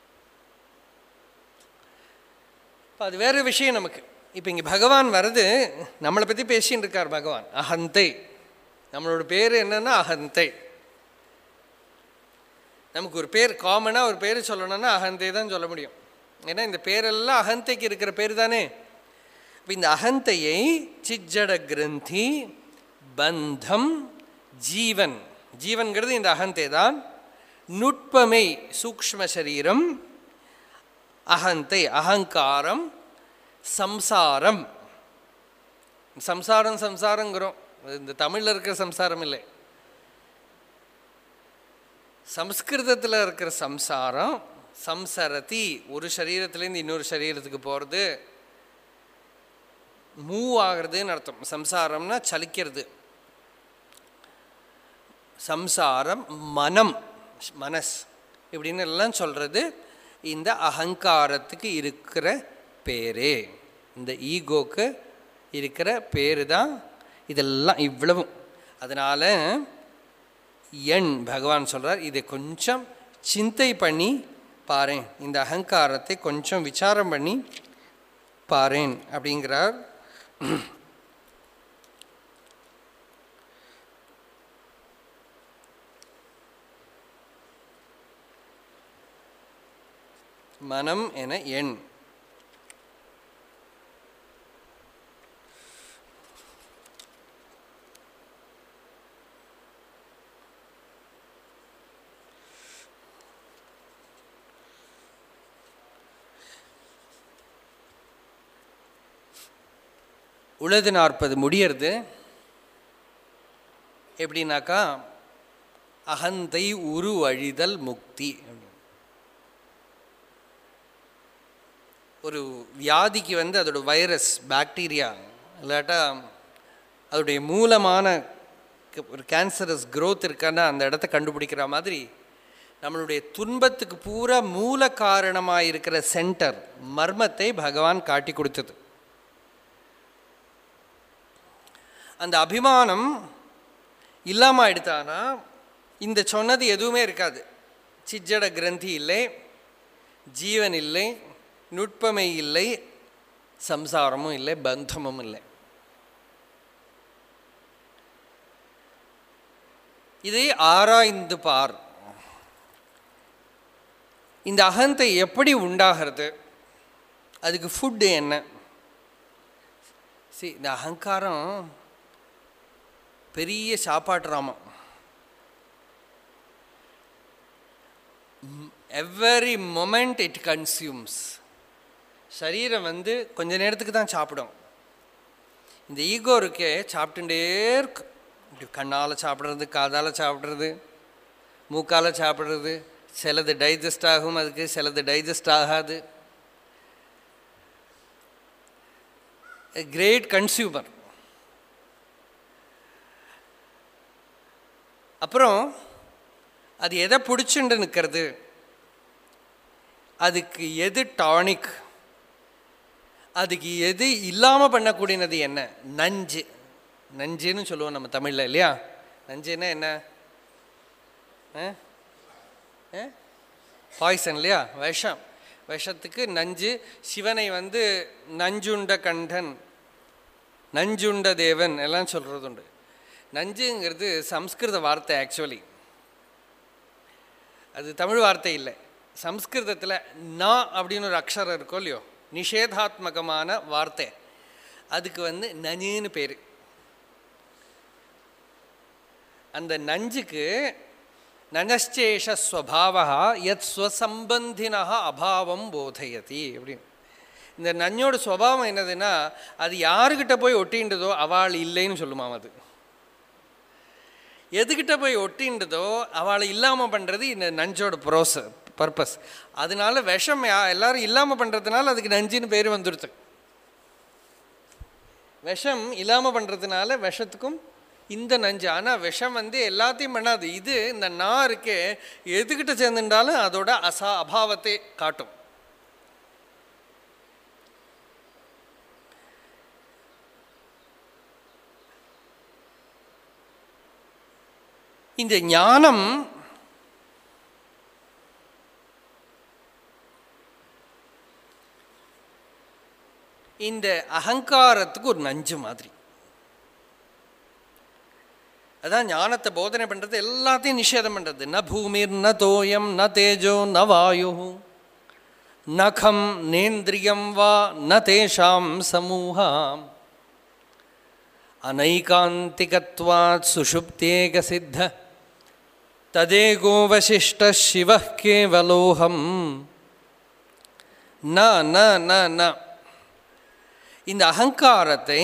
அது வேறு விஷயம் நமக்கு இப்போ இங்கே பகவான் வருது நம்மளை பற்றி பேசின்னு இருக்கார் பகவான் அகந்தை நம்மளோட பேர் என்னன்னா அகந்தை நமக்கு ஒரு பேர் காமனாக ஒரு பேர் சொல்லணும்னா அகந்தை தான் சொல்ல முடியும் ஏன்னா இந்த பேரெல்லாம் அகந்தைக்கு இருக்கிற பேர் தானே இப்போ இந்த அகந்தையை சிஜட கிரந்தி பந்தம் ஜீவன் ஜீவன்கிறது இந்த அகந்தே தான் நுட்பமை சூக்ஷ்ம சரீரம் அகந்தை அகங்காரம் சம்சாரம் சம்சாரம் சம்சாரங்கிறோம் இந்த தமிழில் இருக்கிற சம்சாரம் இல்லை சம்ஸ்கிருதத்தில் இருக்கிற சம்சாரம் சம்சரதி ஒரு சரீரத்துலேருந்து இன்னொரு சரீரத்துக்கு போகிறது மூவ் ஆகிறதுன்னு அர்த்தம் சம்சாரம்னா சலிக்கிறது சம்சாரம் மனம் மனஸ் இப்படின்னு எல்லாம் சொல்கிறது இந்த அகங்காரத்துக்கு இருக்கிற பேரே இந்த ஈகோக்கு இருக்கிற பேரு தான் இதெல்லாம் இவ்வளவும் அதனால் எண் பகவான் சொல்கிறார் இதை கொஞ்சம் சிந்தை பண்ணி பாரேன் இந்த அகங்காரத்தை கொஞ்சம் விசாரம் பண்ணி பாரேன் அப்படிங்கிறார் மனம் என எண் உழுது நாற்பது முடியறது எப்படின்னாக்கா அகந்தை உருவழிதல் முக்தி அப்படின்னு. ஒரு வியாதிக்கு வந்து அதோட வைரஸ் பாக்டீரியா இல்லாட்டா அதோடைய மூலமான க- ஒரு கேன்சரஸ் growth இருக்கான்னா அந்த இடத்த கண்டுபிடிக்கிற மாதிரி நம்மளுடைய துன்பத்துக்கு பூரா மூல காரணமாக இருக்கிற சென்டர் மர்மத்தை பகவான் காட்டி கொடுத்தது அந்த அபிமானம் இல்லாமல் ஆயிடுத்தானா இந்த சொன்னது எதுவுமே இருக்காது சிஜ்ஜட கிரந்தி இல்லை ஜீவன் இல்லை நுட்பமை இல்லை சம்சாரமும் இல்லை பந்தமும் இல்லை இதை ஆராய்ந்து பார் இந்த அகந்தை எப்படி உண்டாகிறது அதுக்கு ஃபுட்டு என்ன see இந்த அகங்காரம் பெரிய சாப்பாட்டு ராமம் எவ்வரி மொமெண்ட் இட் கன்சியூம்ஸ் சரீரம் வந்து கொஞ்ச நேரத்துக்கு தான் சாப்பிடும் இந்த ஈகோ இருக்கே சாப்பிட்டுட்டே இருக்கு இப்படி கண்ணால் சாப்பிட்றது காதால் சாப்பிட்றது மூக்கால் சாப்பிட்றது சிலது டைஜஸ்ட் ஆகும் அதுக்கு சிலது டைஜஸ்ட் ஆகாது கிரேட் கன்சியூமர் அப்புறம் அது எதை பிடிச்சுண்டு நிற்கிறது அதுக்கு எது டானிக் அதுக்கு எது இல்லாமல் பண்ணக்கூடியது என்ன நஞ்சு நஞ்சுன்னு சொல்லுவோம் நம்ம தமிழில் இல்லையா நஞ்சுன்னா என்ன பாய்சன் இல்லையா விஷம் விஷத்துக்கு நஞ்சு சிவனை வந்து நஞ்சுண்ட கண்டன் நஞ்சுண்ட தேவன் எல்லாம் சொல்கிறது உண்டு நஞ்சுங்கிறது சம்ஸ்கிருத வார்த்தை ஆக்சுவலி அது தமிழ் வார்த்தை இல்லை சம்ஸ்கிருதத்தில் நா அப்படின்னு ஒரு அக்ஷரம் இருக்கோ இல்லையோ நிஷேதாத்மகமான வார்த்தை அதுக்கு வந்து நஞ்சுன்னு பேர் அந்த நஞ்சுக்கு நனச்சேஷ ஸ்வபாவா யத் ஸ்வசம்பந்தினா அபாவம் போதையதி அப்படின்னு இந்த நஞ்சோட சுவாவம் என்னதுன்னா அது யாருக்கிட்ட போய் ஒட்டின்றதோ அவள் இல்லைன்னு சொல்லுமாம் அது எதுக்கிட்ட போய் ஒட்டின்றதோ அவளை இல்லாமல் பண்ணுறது இந்த நஞ்சோட ப்ரோச பர்பஸ் அதனால விஷம் யா- எல்லாரும் இல்லாமல் பண்ணுறதுனால அதுக்கு நஞ்சுன்னு பேர் வந்துடுது விஷம் இல்லாமல் பண்ணுறதுனால விஷத்துக்கும் இந்த நஞ்சு ஆனால் விஷம் வந்து எல்லாத்தையும் பண்ணாது இது இந்த நா இருக்கே எதுக்கிட்ட சேர்ந்துட்டாலும் அதோட அசா அபாவத்தை காட்டும் இந்த ஞானம் இந்த அகங்காரத்துக்கு ஒரு நஞ்சு மாதிரி அதான் ஞானத்தை போதனை பண்ணுறது எல்லாத்தையும் நிஷேதம் பண்ணுறது ந பூமிர் ந தோயம் ந தேஜோ ந வாயு நகம் நேந்திரியம் வா ந தேஷாம் சமூகாம் அனைகாந்திகத்வாத் சுஷுப்தேக சித்த ததேகோ வசிஷ்ட சிவ கேவலோகம் ந ந ந ந இந்த அகங்காரத்தை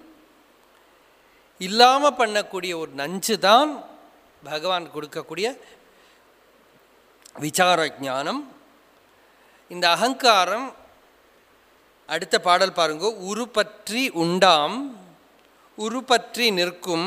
இல்லாமல் பண்ணக்கூடிய ஒரு நஞ்சு தான் பகவான் கொடுக்கக்கூடிய விசார ஞானம் இந்த அகங்காரம் அடுத்த பாடல் பாருங்க உருப்பற்றி உண்டாம் உருப்பற்றி நிற்கும்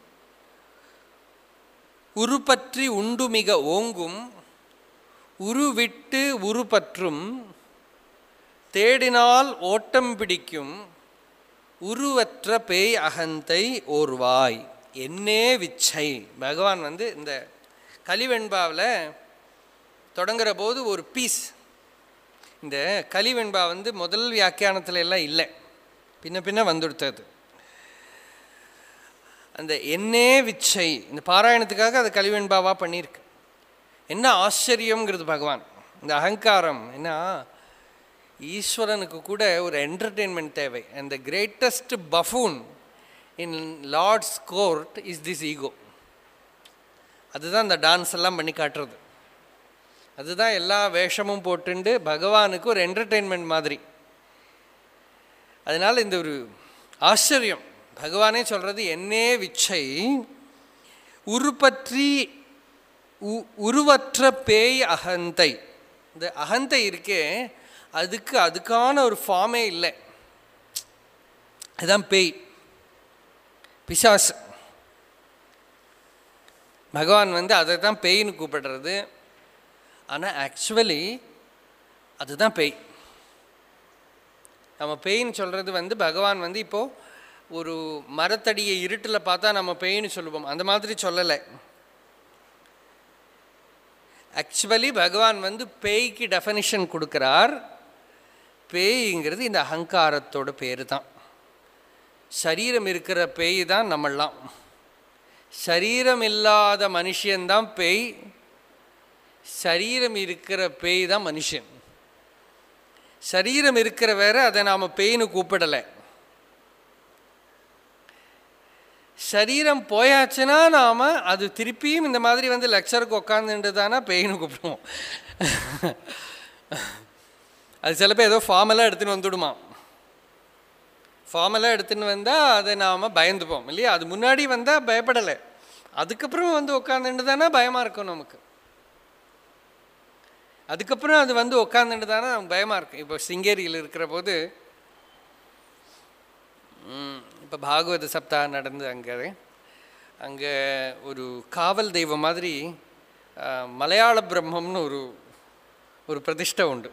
உருப்பற்றி உண்டு மிக ஓங்கும் உருவிட்டு உருப்பற்றும் தேடினால் ஓட்டம் பிடிக்கும் உருவற்ற பேய் அகந்தை ஓர்வாய் என்னே விச்சை பகவான் வந்து இந்த கலிவெண்பாவில் தொடங்குற போது ஒரு பீஸ் இந்த கலிவெண்பா வந்து முதல் வியாக்கியானத்துல எல்லாம் இல்லை பின்ன பின்ன வந்துடுத்தது அந்த என்னே விச்சை இந்த பாராயணத்துக்காக அது கலிவெண்பாவாக பண்ணியிருக்கு என்ன ஆச்சரியங்கிறது பகவான் இந்த அகங்காரம் என்ன ஈஸ்வரனுக்கு கூட ஒரு என்டர்டெயின்மெண்ட் தேவை அந்த greatest buffoon in lord's court is this ego அதுதான் இந்த டான்ஸ் எல்லாம் பண்ணி காட்டுறது அதுதான் எல்லா வேஷமும் போட்டுண்டு பகவானுக்கு ஒரு என்டர்டெயின்மெண்ட் மாதிரி அதனால் இந்த ஒரு ஆச்சரியம் பகவானே சொல்கிறது என்னே விச்சை உருப்பற்றி உ- உருவற்ற பேய் அகந்தை இந்த அகந்தை இருக்கே அதுக்கு அதுக்கான ஒரு ஃபார்மே இல்லை அதுதான் பேய் பிசாசு பகவான் வந்து அதை தான் பேய்னு கூப்பிடுறது ஆனால் ஆக்சுவலி அதுதான் பேய் நம்ம பேய்ன்னு சொல்கிறது வந்து பகவான் வந்து இப்போது ஒரு மரத்தடியை இருட்டில் பார்த்தா நம்ம பேய்ன்னு சொல்லுவோம் அந்த மாதிரி சொல்லலை ஆக்சுவலி பகவான் வந்து பேய்க்கு டெஃபனிஷன் கொடுக்குறார் பேய்ங்கிறது இந்த அகங்காரத்தோட பேர் தான் சரீரம் இருக்கிற பேய் தான் நம்மெல்லாம் சரீரம் இல்லாத மனுஷன்தான் பேய் சரீரம் இருக்கிற பேய் தான் மனுஷன் சரீரம் இருக்கிற வேற அதை நாம் பேய்னு கூப்பிடலை சரீரம் போயாச்சுன்னா நாம் அது திருப்பியும் இந்த மாதிரி வந்து லெக்சருக்கு உட்காந்துட்டு தானே பேய்னு கூப்பிடுவோம் அது சில பேர் ஏதோ ஃபார்மெல்லாம் எடுத்துன்னு வந்துடுமா ஃபார்மெல்லாம் எடுத்துன்னு வந்தால் அதை நாம் பயந்துப்போம் இல்லையா அது முன்னாடி வந்தால் பயப்படலை அதுக்கப்புறம் வந்து உட்காந்துட்டு தானே பயமாக இருக்கும் நமக்கு அதுக்கப்புறம் அது வந்து உட்காந்துட்டு தானே நமக்கு பயமாக இருக்கும் இப்போ சிங்கேரியில் இருக்கிற போது இப்போ பாகவத சப்தா நடந்து அங்கே அங்கே ஒரு காவல் தெய்வம் மாதிரி ஆஹ், மலையாள பிரம்மம்னு ஒரு ஒரு பிரதிஷ்டை உண்டு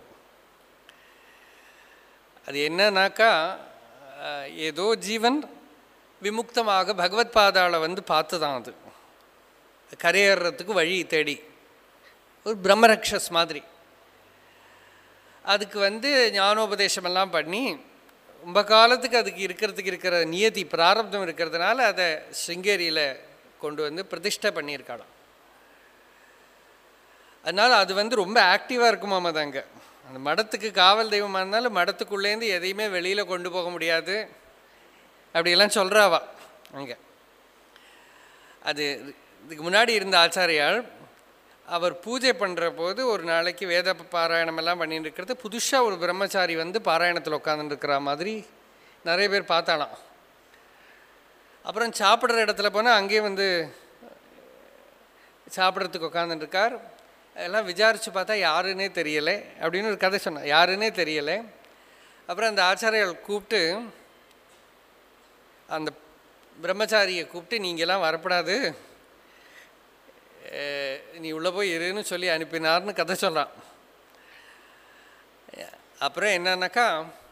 அது என்னன்னாக்கா ஆஹ், ஏதோ ஜீவன் விமுக்தமாக பகவத் பாதாளை வந்து பார்த்து தான் அது கரையேறதுக்கு வழி தேடி ஒரு பிரம்மரக்ஷஸ் மாதிரி அதுக்கு வந்து ஞானோபதேசமெல்லாம் பண்ணி ரொம்ப காலத்துக்கு அதுக்கு இருக்கிறதுக்கு இருக்கிற நியதி பிராரப்தம் இருக்கிறதுனால அதை சிங்கேரியில் கொண்டு வந்து பிரதிஷ்டை பண்ணியிருக்காளாம் அதனால் அது வந்து ரொம்ப ஆக்டிவாக இருக்குமாம் அது அங்கே அந்த மடத்துக்கு காவல் தெய்வமாக இருந்தாலும் மடத்துக்குள்ளேருந்து எதையுமே வெளியில் கொண்டு போக முடியாது அப்படியெல்லாம் சொல்கிறாவா அங்கே அது இதுக்கு முன்னாடி இருந்த ஆச்சாரியால் அவர் பூஜை பண்ணுற போது ஒரு நாளைக்கு வேத பாராயணம் எல்லாம் பண்ணிட்டு இருக்கிறது புதுசாக ஒரு பிரம்மச்சாரி வந்து பாராயணத்தில் உட்காந்துட்டு இருக்கிற மாதிரி நிறைய பேர் பார்த்தாலாம் அப்புறம் சாப்பிட்ற இடத்துல போனால் அங்கேயே வந்து சாப்பிட்றதுக்கு உட்காந்துட்டு இருக்கார் எல்லாம் விசாரித்து பார்த்தா யாருன்னே தெரியலை அப்படின்னு ஒரு கதை சொன்னார் யாருன்னே தெரியலை அப்புறம் அந்த ஆச்சாரியால் கூப்பிட்டு அந்த பிரம்மச்சாரியை கூப்பிட்டு நீங்கள்லாம் வரப்படாது அஹ், நீ உள்ளே போய் இருன்னு சொல்லி அனுப்பினார்னு கதை சொல்கிறான் அப்புறம் என்னன்னாக்கா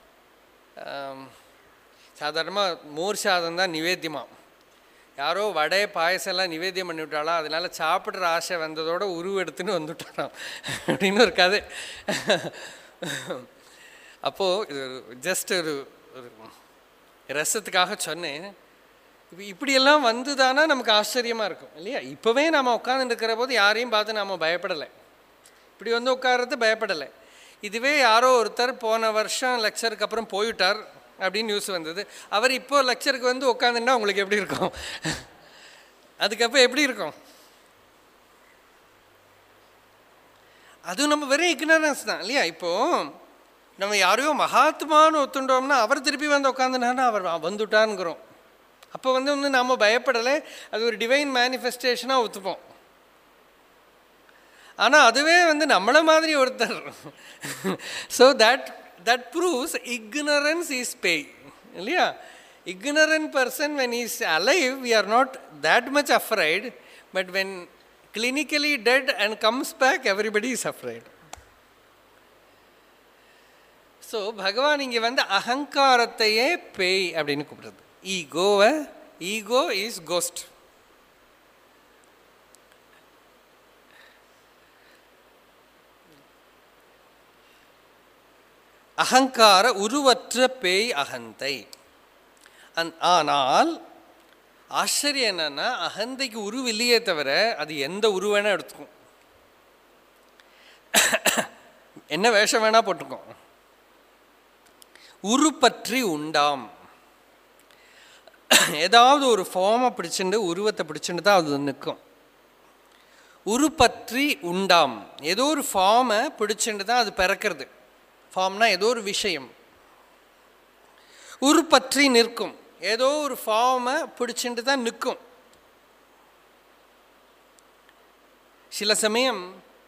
சாதாரணமாக மோர் சாதம் தான் நிவேத்தியமா யாரோ வடை பாயசம் எல்லாம் நிவேத்தியம் பண்ணி விட்டாளா அதனால சாப்பிட்ற ஆசை வந்ததோட உருவெடுத்துன்னு வந்துட்டாராம் அப்படின்னு ஒரு கதை அப்போது இது ஒரு ஜஸ்ட் ஒரு ஒரு ரசத்துக்காக சொன்னேன் இப்போ இப்படியெல்லாம் வந்து தானே நமக்கு ஆச்சரியமாக இருக்கும் இல்லையா இப்போவே நாம் உட்காந்துட்டு இருக்கிற போது யாரையும் பார்த்து நாம் பயப்படலை இப்படி வந்து உட்கார்றது பயப்படலை இதுவே யாரோ ஒருத்தர் போன வருஷம் லெக்சருக்கு அப்புறம் போயிட்டார் அப்படின்னு நியூஸ் வந்தது அவர் இப்போ லெக்சருக்கு வந்து உட்காந்துட்டா உங்களுக்கு எப்படி இருக்கும் அதுக்கப்புறம் எப்படி இருக்கும் அது நம்ம வெறும் இக்னரன்ஸ் தான் இல்லையா இப்போது நம்ம யாரையோ மகாத்மான்னு ஒத்துண்டோம்னா அவர் திருப்பி வந்து உட்காந்துனாருன்னா அவர் வந்துட்டாருங்கிறோம் அப்போ வந்து வந்து நாம் பயப்படலை அது ஒரு டிவைன் மேனிஃபெஸ்டேஷனாக ஒத்துப்போம் ஆனால் அதுவே வந்து நம்மளை மாதிரி ஒருத்தர் so that that proves ignorance is பேய் இல்லையா ignorant person when he is alive we are not that much afraid but when clinically dead and comes back everybody is afraid so Bhagavan இங்கே வந்து அகங்காரத்தையே பேய் அப்படின்னு கூப்பிடுறது ஈகோவை ஈகோ இஸ் கோஸ்ட் அகங்கார உருவற்ற பேய் அகந்தை அந் ஆனால் ஆச்சரியம் என்னன்னா அகந்தைக்கு உருவு இல்லையே தவிர அது எந்த உரு வேணா எடுத்துக்கும் என்ன வேஷம் வேணா போட்டுக்கும் உரு பற்றி உண்டாம் ஏதாவது ஒரு ஃபார்மை பிடிச்சிட்டு உருவத்தை பிடிச்சிட்டு தான் அது நிற்கும் உரு பற்றி உண்டாம் ஏதோ ஒரு ஃபார்மை பிடிச்சிட்டு தான் அது பிறக்கிறது ஃபார்ம்னா ஏதோ ஒரு விஷயம் உரு பற்றி நிற்கும் ஏதோ ஒரு ஃபார்மை பிடிச்சிட்டு தான் நிற்கும் சில சமயம்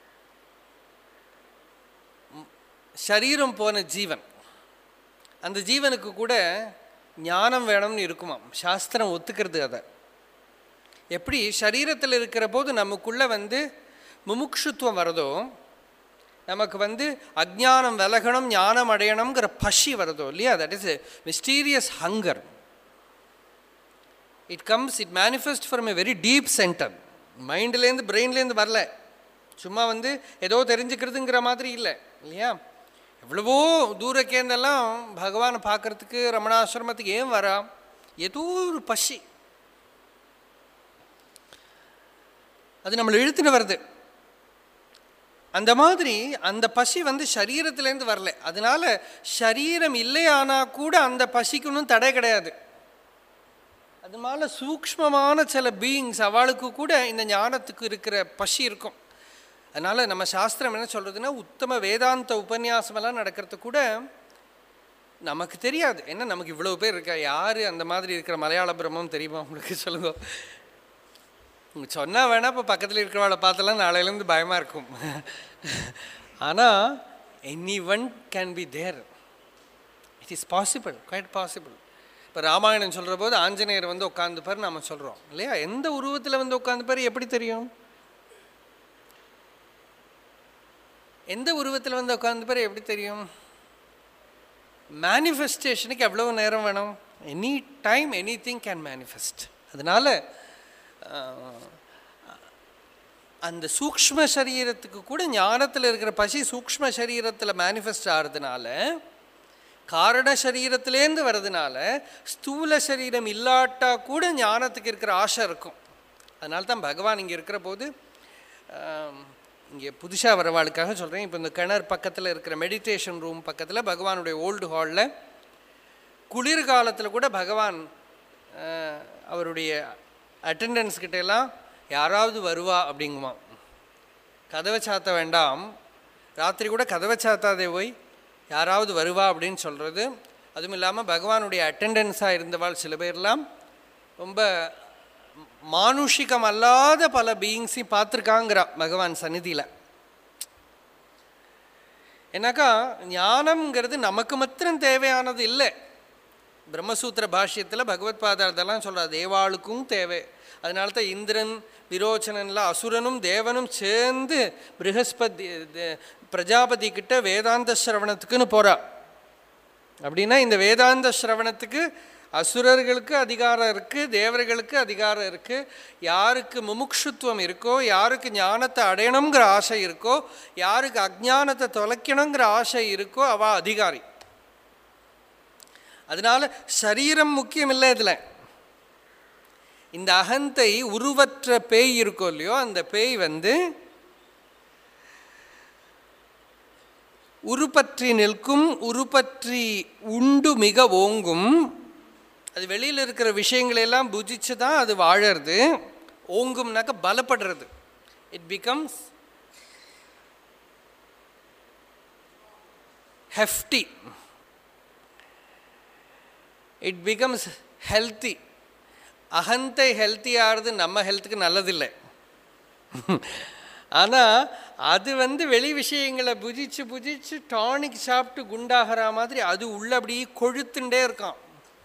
சரீரம் போன ஜீவன் அந்த ஜீவனுக்கு கூட ஞானம் வேணும்னு இருக்குமாம் சாஸ்திரம் ஒத்துக்கிறது அதை எப்படி சரீரத்தில் இருக்கிற போது நமக்குள்ளே வந்து முமுட்சுத்துவம் வரதோ நமக்கு வந்து அஜ்ஞானம் விலகணும் ஞானம் அடையணுங்கிற பசி வருதோ இல்லையா that is mysterious hunger it comes it manifest from a very deep centre மைண்ட்லேருந்து பிரெயின்லேருந்து வரல சும்மா வந்து ஏதோ தெரிஞ்சுக்கிறதுங்கிற மாதிரி இல்லை இல்லையா எவ்வளவோ தூரக்கேந்தெல்லாம் பகவானை பார்க்கறதுக்கு ரமணாசிரமத்துக்கு ஏன் வரா ஏதோ ஒரு பசி அது நம்மளை இழுத்துன்னு வருது அந்த மாதிரி அந்த பசி வந்து சரீரத்திலேருந்து வரல அதனால சரீரம் இல்லையானா கூட அந்த பசிக்கு ஒன்றும் தடை கிடையாது அதனால சூக்ஷ்மமான சில பீயிங்ஸ் அவளுக்கு கூட இந்த ஞானத்துக்கு இருக்கிற பசி இருக்கும் அதனால் நம்ம சாஸ்திரம் என்ன சொல்கிறதுன்னா உத்தம வேதாந்த உபன்யாசமெல்லாம் நடக்கிறது கூட நமக்கு தெரியாது என்ன நமக்கு இவ்வளோ பேர் இருக்கா யார் அந்த மாதிரி இருக்கிற மலையாள பிரம்மம் தெரியுமா உங்களுக்கு சொல்லுங்க உங்க சொன்னால் வேணால் இப்போ பக்கத்தில் இருக்கிறவளை பார்த்தலாம் நாளையிலேருந்து பயமாக இருக்கும் ஆனால் anyone can be there it is possible quite possible இப்போ ராமாயணம் சொல்கிற போது ஆஞ்சநேயர் வந்து உட்காந்துப்பார் நம்ம சொல்கிறோம் இல்லையா எந்த உருவத்தில் வந்து உட்காந்துப்பார் எப்படி தெரியும் எந்த உருவத்தில் வந்து உட்காந்துப்பார் எப்படி தெரியும் மேனிஃபெஸ்டேஷனுக்கு எவ்வளோ நேரம் வேணும் any time anything can manifest அதனால் அந்த சூக்ஷ்ம சரீரத்துக்கு கூட ஞானத்தில் இருக்கிற பசி சூக்ஷ்ம சரீரத்தில் மேனிஃபெஸ்ட் ஆகிறதுனால காரண சரீரத்திலேருந்து வர்றதுனால ஸ்தூல சரீரம் இல்லாட்டா கூட ஞானத்துக்கு இருக்கிற ஆசை இருக்கும் அதனால தான் பகவான் இங்கே இருக்கிற போது இங்கே புதுசாக வரவாளுக்காக சொல்கிறேன் இப்போ இந்த கிணறு பக்கத்தில் இருக்கிற மெடிடேஷன் ரூம் பக்கத்தில் பகவானுடைய ஓல்டு ஹாலில் குளிர்காலத்தில் கூட பகவான் அவருடைய அட்டெண்டன்ஸ் கிட்ட எல்லாம் யாராவது வருவா அப்படிங்குமா கதவை சாத்த வேண்டாம் ராத்திரி கூட கதவை சாத்தாதே போய் யாராவது வருவா அப்படின்னு சொல்கிறது அதுவும் இல்லாமல் பகவானுடைய அட்டெண்டன்ஸாக இருந்தவாள் சில பேர்லாம் ரொம்ப மானுஷிகம் அல்லாத பல பீயிங்ஸையும் பார்த்துருக்காங்கிறா பகவான் சந்நிதியில் ஏன்னாக்கா ஞானம்ங்கிறது நமக்கு மாத்திரம் தேவையானது இல்லை பிரம்மசூத்திர பாஷ்யத்தில் பகவத் பாதார்த்தெல்லாம் சொல்கிறார் தேவாளுக்கும் தேவை அதனால தான் இந்திரன் விரோச்சனன்லாம் அசுரனும் தேவனும் சேர்ந்து ப்ரஹஸ்பதி பிரஜாபதி கிட்ட வேதாந்த சிரவணத்துக்குன்னு போகிறா அப்படின்னா இந்த வேதாந்த சிரவணத்துக்கு அசுரர்களுக்கு அதிகாரம் இருக்குது தேவர்களுக்கு அதிகாரம் இருக்குது யாருக்கு முமுட்சுத்துவம் இருக்கோ யாருக்கு ஞானத்தை அடையணுங்கிற ஆசை இருக்கோ யாருக்கு அஜானத்தை தொலைக்கணுங்கிற ஆசை இருக்கோ அவ அதிகாரி அதனால சரீரம் முக்கியம் இல்லை இதில் இந்த அகந்தை உருவற்ற பேய் இருக்கோ இல்லையோ அந்த பேய் வந்து உருப்பற்றி நிற்கும் உருப்பற்றி உண்டு மிக ஓங்கும் அது வெளியில் இருக்கிற விஷயங்களெல்லாம் புஜிச்சு தான் அது வாழறது ஓங்கும்னாக்க பலப்படுறது it becomes hefty it becomes healthy அகந்தை ஹெல்த்தி ஆகிறது நம்ம ஹெல்த்துக்கு நல்லதில்லை ஆனால் அது வந்து வெளி விஷயங்களை புஜிச்சு புஜிச்சு டானிக் சாப்பிட்டு குண்டாகிற மாதிரி அது உள்ள அப்படியே கொழுத்துண்டே இருக்கான்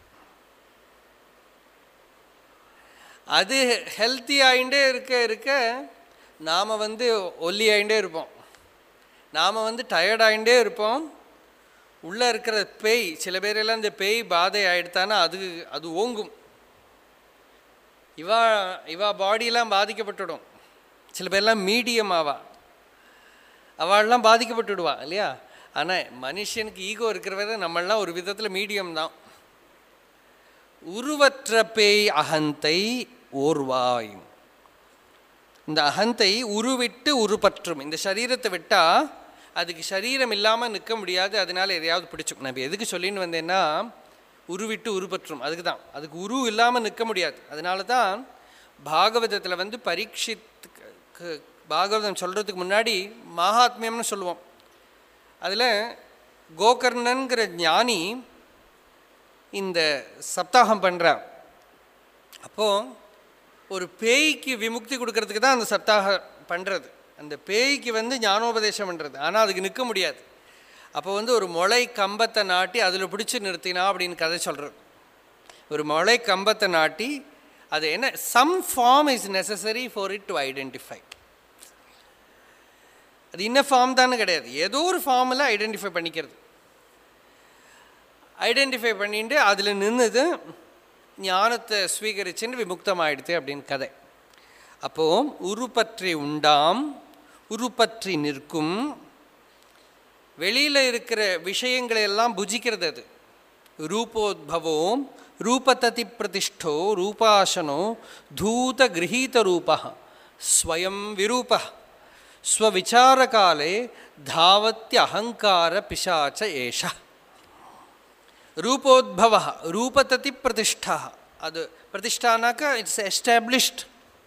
அது ஹெல்த்தி ஆகிண்டே இருக்க இருக்க நாம் வந்து ஒல்லி ஆகிண்டே இருப்போம் நாம் வந்து டயர்ட் ஆகிண்டே இருப்போம் உள்ளே இருக்கிற பேய் சில பேரெல்லாம் இந்த பேய் பாதை ஆகிடுத்தானா அது அது ஓங்கும் இவா இவா பாடியெல்லாம் பாதிக்கப்பட்டுடும் சில பேர்லாம் மீடியம் ஆவா அவள்லாம் பாதிக்கப்பட்டுடுவா இல்லையா ஆனால் மனுஷனுக்கு ஈகோ இருக்கிற வரை நம்மளாம் ஒரு விதத்தில் மீடியம் தான் உருவற்ற பேய் அகந்தை ஓர்வாய் இந்த அகந்தை உருவிட்டு உருப்பற்றும் இந்த சரீரத்தை விட்டால் அதுக்கு சரீரம் இல்லாமல் நிற்க முடியாது அதனால எதையாவது பிடிச்சுக்கும் நான் இப்போ எதுக்கு சொல்லின்னு வந்தேன்னா உருவிட்டு உருப்பற்றும் அதுக்கு தான் அதுக்கு உரு இல்லாமல் நிற்க முடியாது அதனால தான் பாகவதத்தில் வந்து பரீட்சித்துக்கு பாகவதம் சொல்கிறதுக்கு முன்னாடி மகாத்மியம்னு சொல்லுவோம் அதில் கோகர்ணன்கிற ஞானி இந்த சப்தாகம் பண்ணுறார் அப்போது ஒரு பேய்க்கு விமுக்தி கொடுக்கறதுக்கு தான் அந்த சப்தாகம் பண்ணுறது அந்த பேய்க்கு வந்து ஞானோபதேசம் பண்ணுறது ஆனால் அதுக்கு நிற்க முடியாது அப்போ வந்து ஒரு முளை கம்பத்தை நாட்டி அதில் பிடிச்சி நிறுத்தினா அப்படின்னு கதை சொல்கிறது ஒரு முளை கம்பத்தை நாட்டி அது என்ன some form is necessary for it to identify அது இன்ன ஃபார்ம் தானே கிடையாது ஏதோ ஒரு ஃபார்மில் ஐடென்டிஃபை பண்ணிக்கிறது ஐடென்டிஃபை பண்ணிட்டு அதில் நின்றுது ஞானத்தை ஸ்வீகரிச்சுன்னு விமுக்தமாயிடுது அப்படின்னு கதை அப்போ உருப்பற்றி உண்டாம் உருப்பற்றி நிற்கும் வெளியில் இருக்கிற விஷயங்களை எல்லாம் புஜிக்கிறது அது ரூபோத்பவோம் ரூபததி பிரதிஷ்டோ ரூபாசனோ தூத கிரகீத ரூப ஸ்வயம் விரூப ஸ்வவிச்சாரகாலே தாவத்திய அகங்கார பிசாச்ச ஏஷ ரூபோத்பவ ரூபததி பிரதிஷ்டா அது பிரதிஷ்டானாக்கா இட்ஸ் எஸ்டாப்ளிஷ்ட்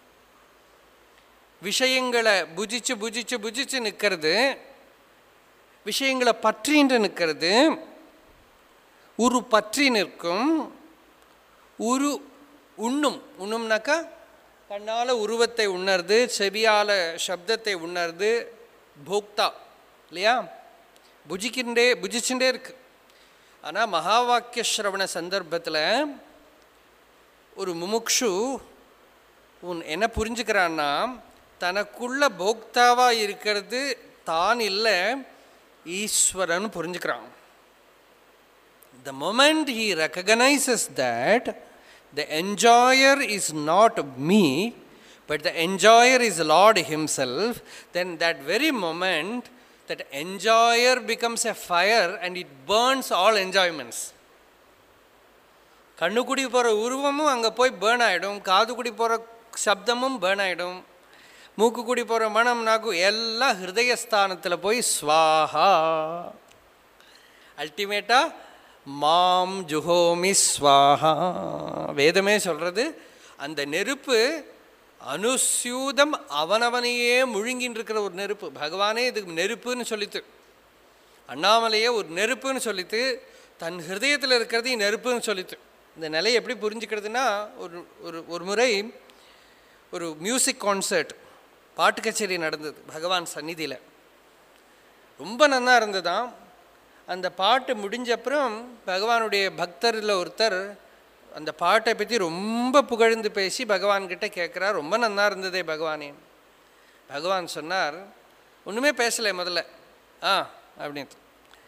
விஷயங்களை புஜிச்சு புஜிச்சு புஜிச்சு நிற்கிறது விஷயங்களை பற்றின்று நிற்கிறது உரு பற்றி நிற்கும் உரு உண்ணும் உண்ணும்னாக்கா கண்ணால் உருவத்தை உணர்து செவியால் சப்தத்தை உணர்து போக்தா இல்லையா புஜிக்கின்றே புஜிச்சுட்டே இருக்கு ஆனால் மகா வாக்கிய ஸ்ரவண சந்தர்ப்பத்தில் ஒரு முமுக்ஷு உன் என்ன புரிஞ்சுக்கிறான்னா தனக்குள்ள போக்தாவாக இருக்கிறது தான் இல்லை ஈஸ்வரன் புரிஞ்சுக்கிறான் the moment he recognizes that the enjoyer is not me, but the enjoyer is Lord Himself, then that very moment, that enjoyer becomes a fire and it burns all enjoyments. கண்ணுக்குடி போகிற உருவமும் அங்கே போய் பேர்ன் ஆகிடும் காதுக்குடி போகிற சப்தமும் burn ஆகிடும் மூக்குக்குடி போகிற மனம் நாக்கு எல்லாம் ஹிருதயஸ்தானத்தில் போய் ஸ்வாஹா அல்டிமேட்டாக மாம் ஜுஹோமி ஸ்வாஹா வேதமே சொல்கிறது அந்த நெருப்பு அனுசியூதம் அவனவனையே முழுங்கின்னு இருக்கிற ஒரு நெருப்பு பகவானே இதுக்கு நெருப்புன்னு சொல்லித்து அண்ணாமலையே ஒரு நெருப்புன்னு சொல்லித்து தன் ஹிருதயத்தில் இருக்கிறதையும் நெருப்புன்னு சொல்லித்து இந்த நிலையை எப்படி புரிஞ்சுக்கிறதுனா ஒரு ஒரு ஒரு முறை ஒரு மியூசிக் கான்சர்ட் பாட்டு கச்சேரி நடந்தது பகவான் சந்நிதியில் ரொம்ப நன்னா இருந்ததாம் அந்த பாட்டு முடிஞ்ச அப்புறம் பகவானுடைய பக்தரில் ஒருத்தர் அந்த பாட்டை பற்றி ரொம்ப புகழ்ந்து பேசி பகவான்கிட்ட கேட்குறார் ரொம்ப நன்னா இருந்ததே பகவானே பகவான் சொன்னார் ஒன்றுமே பேசலை முதல்ல ஆ அப்படின்னு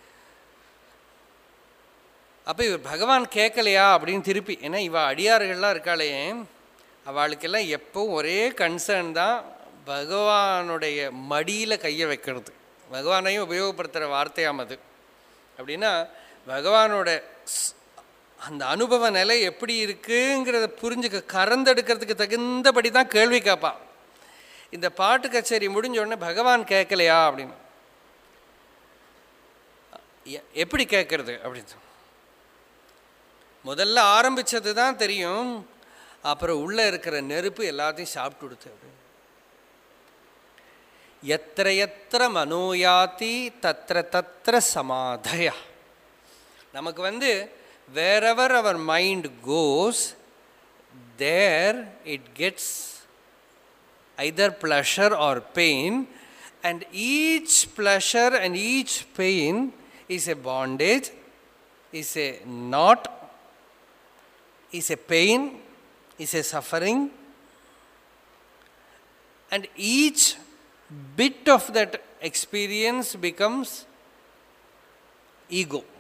அப்போ இவர் பகவான் கேட்கலையா அப்படின்னு திருப்பி ஏன்னா இவ அடியார்கள்லாம் இருக்காளே அவளுக்கெல்லாம் எப்பவும் ஒரே கன்சர்ன் தான் பகவானுடைய மடியில் கையை வைக்கிறது பகவானையும் உபயோகப்படுத்துகிற வார்த்தையாம் அது அப்படின்னா பகவானோட ஸ்- அந்த அனுபவ நிலை எப்படி இருக்குங்கிறத புரிஞ்சுக்க கறந்தெடுக்கிறதுக்கு தகுந்தபடி தான் கேள்வி கேட்பா இந்த பாட்டு கச்சேரி முடிஞ்ச உடனே பகவான் கேட்கலையா அப்படின்னு எ- எப்படி கேட்கறது அப்படின்னு முதல்ல ஆரம்பிச்சது தான் தெரியும் அப்புறம் உள்ளே இருக்கிற நெருப்பு எல்லாத்தையும் சாப்பிட்டு கொடுத்து அப்படின்னு எத்திர எத்திர மனோயாதி தத்திர தத்திர சமாதயா நமக்கு வந்து வேறெவர் அவர் mind goes there it gets either pleasure or pain, and each pleasure and each pain is a bondage, is a knot, is a pain, is a suffering, and each bit of that experience becomes ego.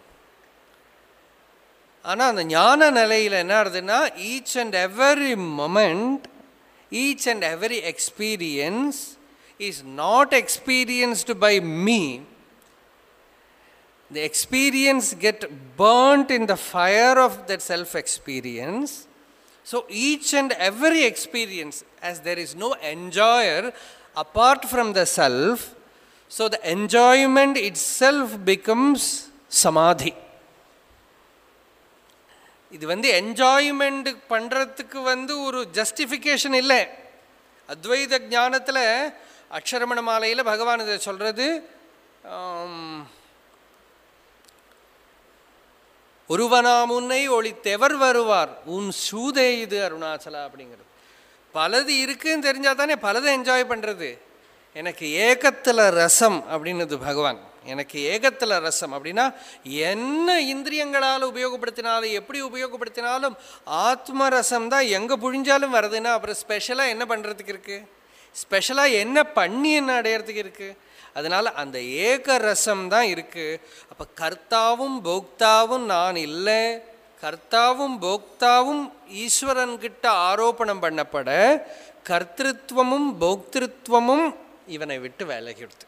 ஆனால் அந்த ஞான நிலையில் என்ன ஆகுதுன்னா each and every moment each and every experience is not experienced by me the experience get burnt in the fire of that self experience so each and every experience as there is no enjoyer apart from the self so the enjoyment itself becomes samadhi இது வந்து enjoyment பண்ணுறதுக்கு வந்து ஒரு justification இல்லை அத்வைத ஞானத்தில் அக்ஷரமண மாலையில் பகவான் இதை சொல்கிறது ஒருவனாமுன்னை ஒளித்தெவர் வருவார் உன் சூதே இது அருணாச்சலா அப்படிங்கிறது பலது இருக்குன்னு தெரிஞ்சால் தானே பலதை என்ஜாய் பண்ணுறது எனக்கு ஏகத்தில் ரசம் அப்படின்னது பகவான் எனக்கு ஏகத்தில் ரசம் அப்படின்னா என்ன இந்திரியங்களால் உபயோகப்படுத்தினாலும் எப்படி உபயோகப்படுத்தினாலும் ஆத்ம ரசம் தான் எங்கே புழிஞ்சாலும் வருதுன்னா அப்புறம் ஸ்பெஷலாக என்ன பண்ணுறதுக்கு இருக்குது ஸ்பெஷலாக என்ன பண்ணி என்ன அடையிறதுக்கு இருக்குது அதனால் அந்த ஏக ரசம் தான் இருக்குது அப்போ கர்த்தாவும் போக்தாவும் நான் இல்லை கர்த்தாவும் போக்தாவும் ஈஸ்வரன்கிட்ட ஆரோப்பணம் பண்ணப்பட கர்த்திருவமும் போக்திருத்வமும் இவனை விட்டு விலகிடுது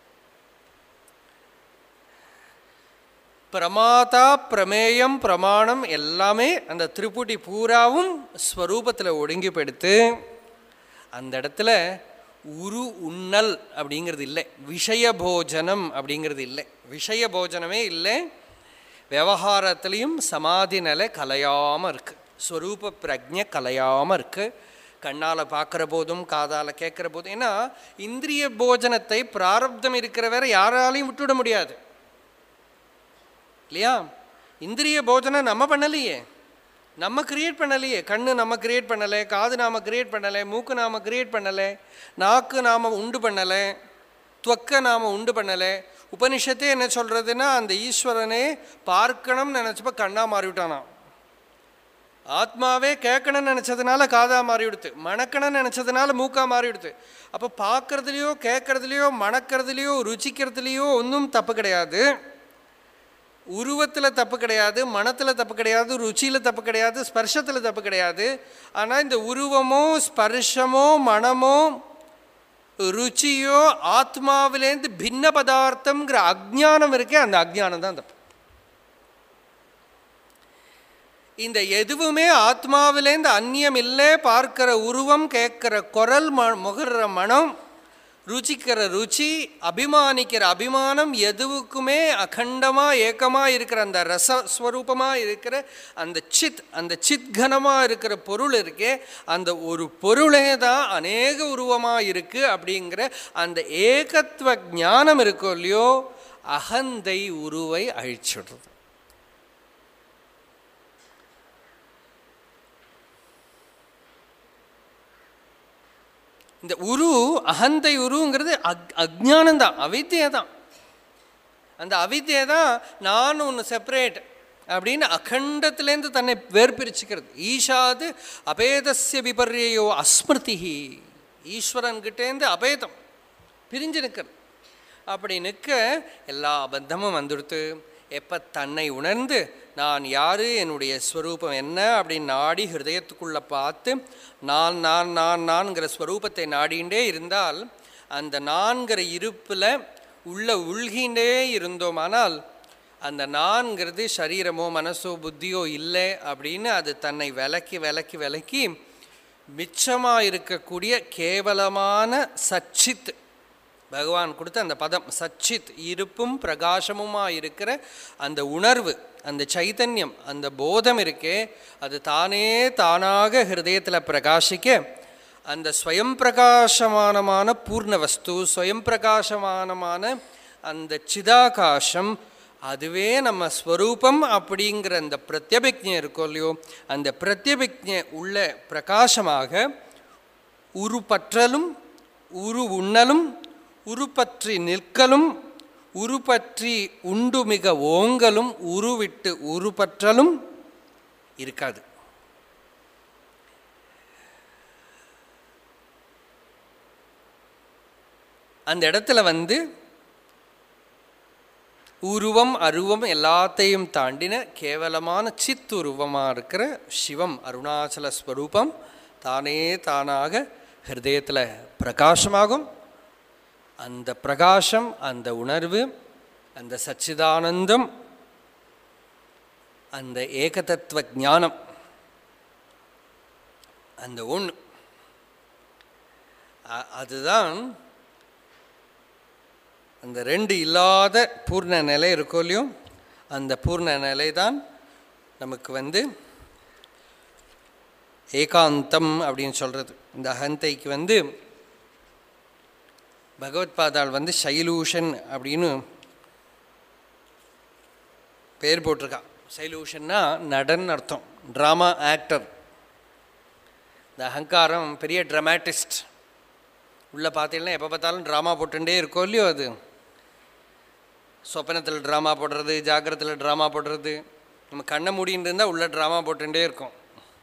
பிரமாதா பிரமேயம் பிரமாணம் எல்லாமே அந்த திருப்புடி பூராவும் ஸ்வரூபத்தில் ஒடுங்கி போயிடுத்து அந்த இடத்துல உரு உண்ணல் அப்படிங்கிறது இல்லை விஷய போஜனம் அப்படிங்கிறது இல்லை விஷய போஜனமே இல்லை விவகாரத்துலேயும் சமாதி நிலை கலையாமல் இருக்குது ஸ்வரூப பிரஜை கலையாமல் இருக்குது கண்ணால் பார்க்குற போதும் காதால் கேட்குற போதும் ஏன்னா இந்திரிய போஜனத்தை பிராரப்தம் இருக்கிற வேற யாராலையும் விட்டுவிட முடியாது இல்லையா இந்திரிய போஜனம் நம்ம பண்ணலையே நம்ம கிரியேட் பண்ணலையே கண்ணு நம்ம கிரியேட் பண்ணலை காது நாம் கிரியேட் பண்ணலை மூக்கு நாம் கிரியேட் பண்ணலை நாக்கு நாம் உண்டு பண்ணலை துவக்க நாம் உண்டு பண்ணலை உபனிஷத்தே என்ன சொல்கிறதுன்னா அந்த ஈஸ்வரனே பார்க்கணும்னு நினச்சப்ப கண்ணா மாறிவிட்டானாம் ஆத்மாவே கேட்கணும்னு நினச்சதுனால காதாக மாறிவிடுத்து மணக்கணும்னு நினச்சதுனால மூக்கா மாறிவிடுத்து அப்போ பார்க்குறதுலையோ கேட்குறதுலையோ மணக்கிறதுலையோ ருச்சிக்கிறதுலையோ ஒன்றும் தப்பு கிடையாது உருவத்தில் தப்பு கிடையாது மனத்தில் தப்பு கிடையாது ருச்சியில் தப்பு கிடையாது ஸ்பர்ஷத்தில் தப்பு கிடையாது ஆனால் இந்த உருவமோ ஸ்பர்ஷமோ மனமோ ருச்சியோ ஆத்மாவிலேருந்து பின்ன பதார்த்தம்ங்கிற அஜ்ஞானம் இருக்கே அந்த அஜ்ஞானம் தான் தப்பு இந்த எதுவுமே ஆத்மாவிலேருந்து அந்நியம் இல்லை பார்க்கிற உருவம் கேட்குற குரல் ம முகர்ற மனம் ருச்சிக்கிற ருச்சி அபிமானிக்கிற அபிமானம் எதுவுக்குமே அகண்டமாக ஏக்கமாக இருக்கிற அந்த ரசஸ்வரூபமாக இருக்கிற அந்த சித் அந்த சித்கனமாக இருக்கிற பொருள் இருக்கே அந்த ஒரு பொருளே தான் அநேக உருவமாக இருக்குது அப்படிங்கிற அந்த ஏகத்துவ ஞானம் இருக்கோ இல்லையோ அகந்தை உருவை அழிச்சிடுறது இந்த உரு அகந்தை உருங்கிறது அக் அஜானந்தான் அவித்தியை தான் அந்த அவித்தியை தான் நான் ஒன்று செப்பரேட் அப்படின்னு அகண்டத்திலேருந்து தன்னை வேர்பிரிச்சுக்கிறது ஈஷாது அபேதஸ்ய விபர்யோ அஸ்மிருதி ஈஸ்வரன்கிட்டேருந்து அபேதம் பிரிஞ்சு நிற்கிறது அப்படி நிற்க எல்லா அபத்தமும் வந்துடுத்து எப்போ தன்னை உணர்ந்து நான் யார் என்னுடைய ஸ்வரூபம் என்ன அப்படின்னு நாடி ஹிருதயத்துக்குள்ளே பார்த்து நான் நான் நான் நான்கிற ஸ்வரூபத்தை நாடிண்டே இருந்தால் அந்த நான்கிற இருப்பில் உள்ள உள்கின்றே இருந்தோமானால் அந்த நான்கிறது சரீரமோ மனசோ புத்தியோ இல்லை அப்படின்னு அது தன்னை விலக்கி விலக்கி விலக்கி மிச்சமாக இருக்கக்கூடிய கேவலமான சச்சித் பகவான் கொடுத்த அந்த பதம் சச்சித் இருப்பும் பிரகாசமுமாக இருக்கிற அந்த உணர்வு அந்த சைத்தன்யம் அந்த போதம் இருக்கே அது தானே தானாக ஹிருதயத்தில் பிரகாசிக்க அந்த ஸ்வயம் பிரகாசமானமான பூர்ண வஸ்து ஸ்வயம் பிரகாசமானமான அந்த சிதாகாசம் அதுவே நம்ம ஸ்வரூபம் அப்படிங்கிற அந்த பிரத்யபிக்ஞை இருக்கோ இல்லையோ அந்த பிரத்யபிக்ஞை உள்ள பிரகாசமாக உருப்பற்றலும் உரு உண்ணலும் உருப்பற்றி நிற்கலும் உருப்பற்றி உண்டு மிக ஓங்கலும் உருவிட்டு உருப்பற்றலும் இருக்காது அந்த இடத்துல வந்து உருவம் அருவம் எல்லாத்தையும் தாண்டின கேவலமான சித்துருவமாக இருக்கிற சிவம் அருணாச்சல ஸ்வரூபம் தானே தானாக ஹிருதயத்தில் பிரகாசமாகும் அந்த பிரகாசம் அந்த உணர்வு அந்த சச்சிதானந்தம் அந்த ஏகதத்துவ ஞானம் அந்த ஒன்று அதுதான் அந்த ரெண்டு இல்லாத பூர்ண நிலை இருக்கோ இல்லையோ அந்த பூர்ண நிலை தான் நமக்கு வந்து ஏகாந்தம் அப்படின்னு சொல்கிறது இந்த அகந்தைக்கு வந்து பகவத்பாதாள் வந்து சைலூஷன் அப்படின்னு பேர் போட்டிருக்கா சைலூஷன்னா நடன் அர்த்தம் ட்ராமா ஆக்டர் இந்த அகங்காரம் பெரிய ட்ரமாட்டிஸ்ட் உள்ளே பார்த்தீங்கன்னா எப்போ பார்த்தாலும் ட்ராமா போட்டுட்டே இருக்கோ இல்லையோ அது சொப்பனத்தில் ட்ராமா போடுறது ஜாக்கிரத்தில் ட்ராமா போடுறது நம்ம கண்ணை மூடின்னு இருந்தால் உள்ள ட்ராமா போட்டுட்டே இருக்கும்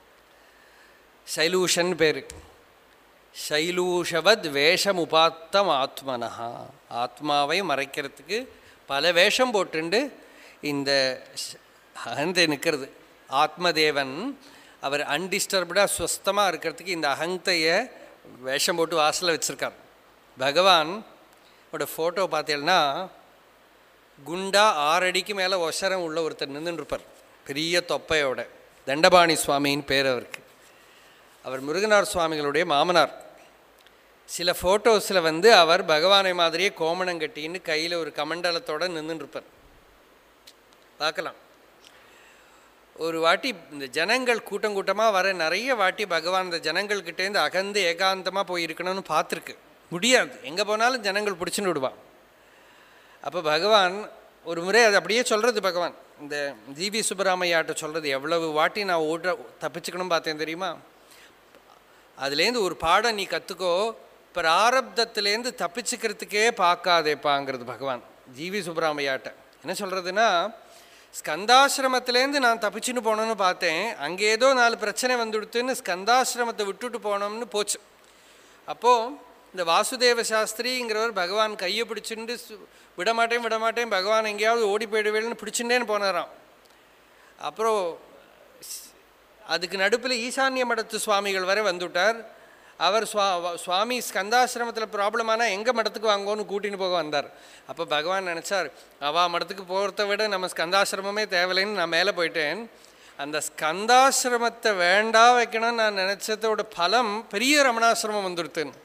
சைலூஷன் பேர் சைலூஷவத் வேஷம் உபாத்தம் ஆத்மனஹா ஆத்மாவை மறைக்கிறதுக்கு பல வேஷம் போட்டுண்டு இந்த அகந்தை நிற்கிறது ஆத்மதேவன் அவர் அன்டிஸ்டர்ப்டாக ஸ்வஸ்தமாக இருக்கிறதுக்கு இந்த அகந்தையை வேஷம் போட்டு வாசலில் வச்சுருக்கார் பகவான் ஓட ஃபோட்டோ பார்த்தீங்கன்னா குண்டா ஆறடிக்கு மேலே ஒசரம் உள்ள ஒருத்தர் நின்றுருப்பார் பெரிய தொப்பையோட தண்டபாணி சுவாமின்னு பேர் அவருக்கு அவர் முருகனார் சுவாமிகளுடைய மாமனார் சில ஃபோட்டோஸில் வந்து அவர் பகவானை மாதிரியே கோமணம் கட்டின்னு கையில் ஒரு கமண்டலத்தோடு நின்றுருப்பார் பார்க்கலாம் ஒரு வாட்டி இந்த ஜனங்கள் கூட்டம் கூட்டமாக வர நிறைய வாட்டி பகவான் இந்த ஜனங்கள்கிட்டேருந்து அகந்து ஏகாந்தமாக போயிருக்கணும்னு பார்த்துருக்கு முடியாது எங்கே போனாலும் ஜனங்கள் பிடிச்சின்னு விடுவான் அப்போ பகவான் ஒரு முறை அது அப்படியே சொல்கிறது பகவான் இந்த ஜிவி சுப்பராமையாட்ட சொல்கிறது எவ்வளவு வாட்டி நான் ஓட்ட தப்பிச்சுக்கணும் பார்த்தேன் தெரியுமா அதுலேருந்து ஒரு பாடம் நீ கற்றுக்கோ பிராரப்தத்துலேருந்து தப்பிச்சுக்கிறதுக்கே பார்க்காதேப்பாங்கிறது பகவான் ஜிவி சுப்பராமையாட்ட என்ன சொல்கிறதுனா ஸ்கந்தாசிரமத்திலேருந்து நான் தப்பிச்சுன்னு போனோன்னு பார்த்தேன் அங்கே ஏதோ நாலு பிரச்சனை வந்துடுத்துன்னு ஸ்கந்தாசிரமத்தை விட்டுட்டு போனோம்னு போச்சு அப்போது இந்த வாசுதேவ சாஸ்திரிங்கிறவர் பகவான் கையை பிடிச்சிட்டு விடமாட்டேன் விடமாட்டேன் பகவான் எங்கேயாவது ஓடி போயிடுவேன்னு பிடிச்சுட்டேன்னு போனாராம் அப்புறம் அதுக்கு நடுப்பில் ஈசான்ய மடத்து சுவாமிகள் வரை வந்துவிட்டார் அவர் சுவா சுவாமி ஸ்கந்தாசிரமத்தில் ப்ராப்ளம் ஆனால் எங்கள் மடத்துக்கு வாங்கோன்னு கூட்டின்னு போக வந்தார் அப்போ பகவான் நினச்சார் அவா மடத்துக்கு போகிறத விட நம்ம ஸ்கந்தாசிரமமே தேவையில்லைன்னு நான் மேலே போயிட்டேன் அந்த ஸ்கந்தாசிரமத்தை வேண்டா வைக்கணும்னு நான் நினச்சதோட பலம் பெரிய ரமணாசிரமம் வந்துடுத்துன்னு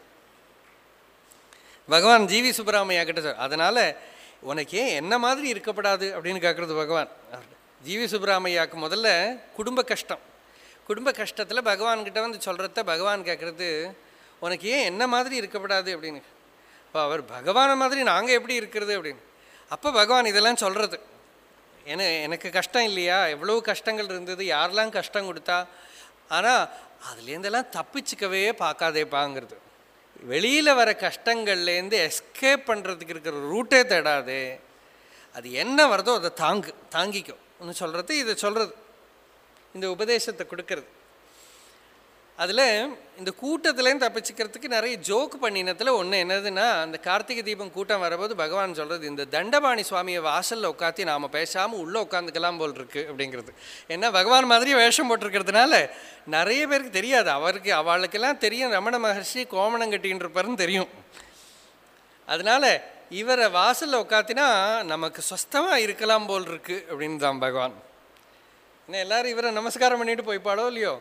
பகவான் ஜிவி சுப்பராமையா கிட்ட சொல் அதனால் உனக்கு ஏன் என்ன மாதிரி இருக்கப்படாது அப்படின்னு கேட்குறது பகவான் ஜிவி சுப்பராமையாக்கு முதல்ல குடும்ப கஷ்டம் குடும்ப கஷ்டத்தில் பகவான்கிட்ட வந்து சொல்கிறத பகவான் கேட்குறது உனக்கு ஏன் என்ன மாதிரி இருக்கப்படாது அப்படின்னு இப்போ அவர் பகவானை மாதிரி நாங்கள் எப்படி இருக்கிறது அப்படின்னு அப்போ பகவான் இதெல்லாம் சொல்கிறது என எனக்கு கஷ்டம் இல்லையா எவ்வளோ கஷ்டங்கள் இருந்தது யாரெல்லாம் கஷ்டம் கொடுத்தா ஆனால் அதுலேருந்தெல்லாம் தப்பிச்சுக்கவே பார்க்காதேப்பாங்கிறது வெளியில் வர கஷ்டங்கள்லேருந்து எஸ்கேப் பண்ணுறதுக்கு இருக்கிற ரூட்டே தேடாது அது என்ன வருதோ அதை தாங்கு தாங்கிக்கும் ஒன்று சொல்கிறது இதை சொல்கிறது இந்த உபதேசத்தை கொடுக்கறது அதில் இந்த கூட்டத்துலேருந்து தப்பிச்சுக்கிறதுக்கு நிறைய ஜோக் பண்ணினத்தில் ஒன்று என்னதுன்னா அந்த கார்த்திகை தீபம் கூட்டம் வரும்போது பகவான் சொல்கிறது இந்த தண்டபாணி சுவாமியை வாசலில் உட்காத்தி நாம் பேசாமல் உள்ளே உட்காந்துக்கலாம் போல் இருக்குது அப்படிங்கிறது ஏன்னா பகவான் மாதிரி வேஷம் போட்டிருக்கிறதுனால நிறைய பேருக்கு தெரியாது அவருக்கு அவளுக்கெல்லாம் தெரியும் ரமண மகர்ஷி கோமணம் கட்டின்னு இருப்பாருன்னு தெரியும் அதனால் இவரை வாசலில் உட்காத்தினா நமக்கு சொஸ்தமாக இருக்கலாம் போல் இருக்குது அப்படின்னு தான் பகவான் ஏன்னா எல்லாரும் இவரை நமஸ்காரம் பண்ணிட்டு போய்ப்பாளோ இல்லையோ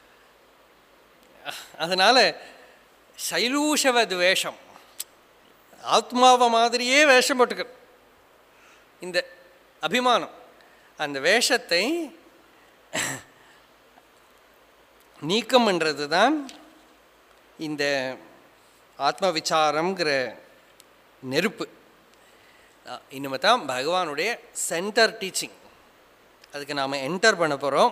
அதனால் சைலூஷவது வேஷம் ஆத்மாவை மாதிரியே வேஷம் போட்டுக்க இந்த அபிமானம் அந்த வேஷத்தை நீக்கம் பண்ணுறது தான் இந்த ஆத்ம விசாரம்ங்கிற நெருப்பு அஹ், இனிமே தான் பகவானுடைய சென்டர் டீச்சிங் அதுக்கு நாம் என்டர் பண்ண போகிறோம்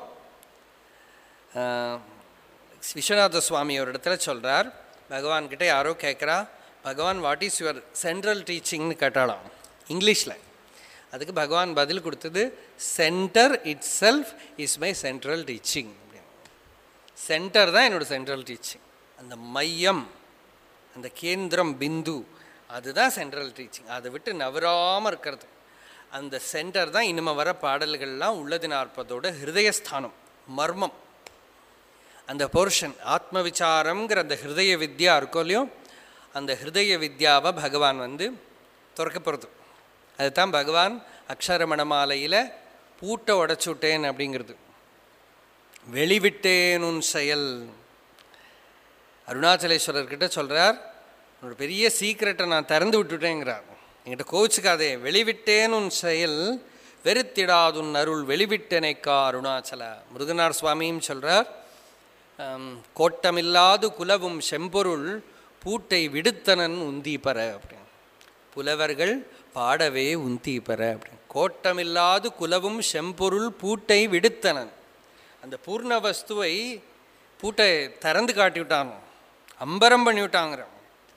விஸ்வநாத சுவாமி ஒரு இடத்துல சொல்கிறார் பகவான்கிட்ட யாரோ கேட்குறா Bhagavan what is your central டீச்சிங்னு கேட்டாலாம் இங்கிலீஷில் அதுக்கு பகவான் பதில் கொடுத்தது centre it self is my central teaching centre தான் என்னோட சென்ட்ரல் டீச்சிங் அந்த மையம் அந்த கேந்திரம் பிந்து அதுதான் சென்ட்ரல் டீச்சிங் அதை விட்டு நவராமல் இருக்கிறது அந்த சென்டர் தான் இனிமே வர பாடல்கள்லாம் உள்ளது நாற்பதோட ஹிருதயஸ்தானம் மர்மம் அந்த போர்ஷன் ஆத்ம விசாரம்ங்கிற அந்த ஹிருதய வித்யா இருக்கோ இல்லையோ அந்த ஹிருதய வித்யாவை பகவான் வந்து திறக்க போகிறது அதுதான் பகவான் அக்ஷரமணமாலையில் பூட்டை உடச்சுட்டேன் அப்படிங்கிறது வெளிவிட்டேனுன் செயல் அருணாச்சலேஸ்வரர்கிட்ட சொல்கிறார் ஒரு பெரிய சீக்கிரட்டை நான் திறந்து விட்டுட்டேங்கிறார் என்கிட்ட கோவிச்சுக்காதே வெளிவிட்டேனுன் செயல் வெறுத்திடாதுன் அருள் வெளிவிட்டனைக்கா அருணாச்சல முருகனார் சுவாமியும் சொல்கிறார் கோட்டமில்லாது குலவும் செம்பொருள் பூட்டை விடுத்தனன் உந்தீபர அப்படின்னு புலவர்கள் பாடவே உந்தீபர அப்படின்னு கோட்டமில்லாது குலவும் செம்பொருள் பூட்டை விடுத்தனன் அந்த பூர்ண வஸ்துவை பூட்டை திறந்து காட்டி விட்டானோ அம்பரம் பண்ணி விட்டாங்கிறான்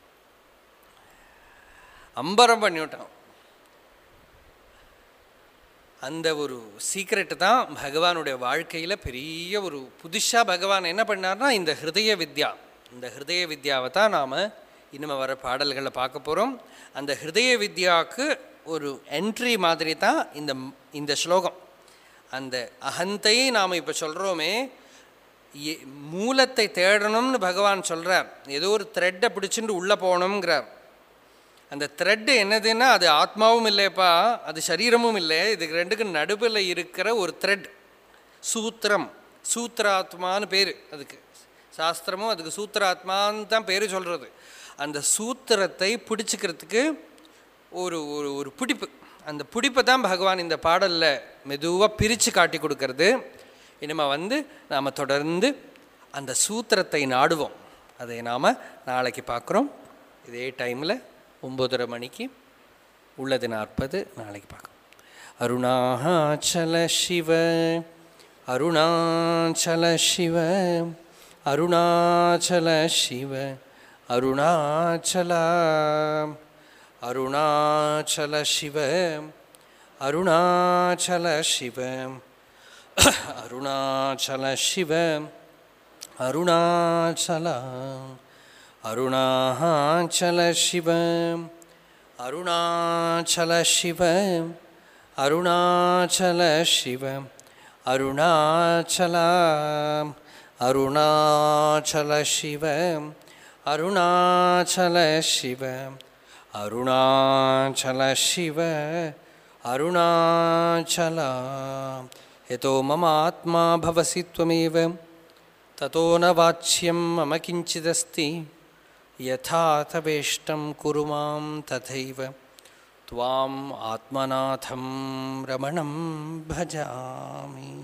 அம்பரம் பண்ணி விட்டான் அந்த ஒரு சீக்ரெட்டு தான் பகவானுடைய வாழ்க்கையில் பெரிய ஒரு புதுசாக பகவான் என்ன பண்ணார்னா இந்த ஹிருதய வித்யா இந்த ஹிருதய வித்யாவை தான் நாம் இனிமே வர பாடல்களை பார்க்க போகிறோம் அந்த ஹிருதய வித்யாவுக்கு ஒரு என்ட்ரி மாதிரி தான் இந்த இந்த ஸ்லோகம் அந்த அகந்தை நாம் இப்போ சொல்கிறோமே எ- மூலத்தை தேடணும்னு பகவான் சொல்கிறார் ஏதோ ஒரு த்ரெட்டை பிடிச்சிட்டு உள்ளே போகணுங்கிறார் அந்த த்ரெட்டு என்னதுன்னா அது ஆத்மாவும் இல்லைப்பா அது சரீரமும் இல்லை இதுக்கு ரெண்டுக்கு நடுவில் இருக்கிற ஒரு த்ரெட் சூத்திரம் சூத்திராத்மான்னு பேர் அதுக்கு சாஸ்திரமும் அதுக்கு சூத்திராத்மான்னு தான் பேர் சொல்கிறது அந்த சூத்திரத்தை பிடிச்சிக்கிறதுக்கு ஒரு ஒரு ஒரு பிடிப்பு அந்த பிடிப்பை தான் பகவான் இந்த பாடலில் மெதுவாக பிரித்து காட்டி கொடுக்கறது இனிமே வந்து நாம் தொடர்ந்து அந்த சூத்திரத்தை நாடுவோம் அதை நாம் நாளைக்கு பார்க்குறோம் இதே டைமில் ஒம்பதரை மணிக்கு உள்ளது நாற்பது நாளைக்கு பார்க்கலாம் அருணாச்சல சிவ அருணாச்சல சிவ அருணாச்சல சிவ அருணாச்சல அருணாச்சல சிவ அருணாச்சல சிவ அருணாச்சல சிவ அருணாச்சல அருணாச்சல சிவ அருணாச்சல சிவ அருணாச்சல சிவ அருணாச்சல அருணாச்சல சிவ அருணாச்சல சிவ அருணாச்சல சிவ அருணாச்சல यतो मम आत्मा भवसि त्वमेव ततो न वाच्यं मम किञ्चिदस्ति यथा तवेष्टं कुरु मां तथैव त्वाम् आत्मनाथं रमणं भजामि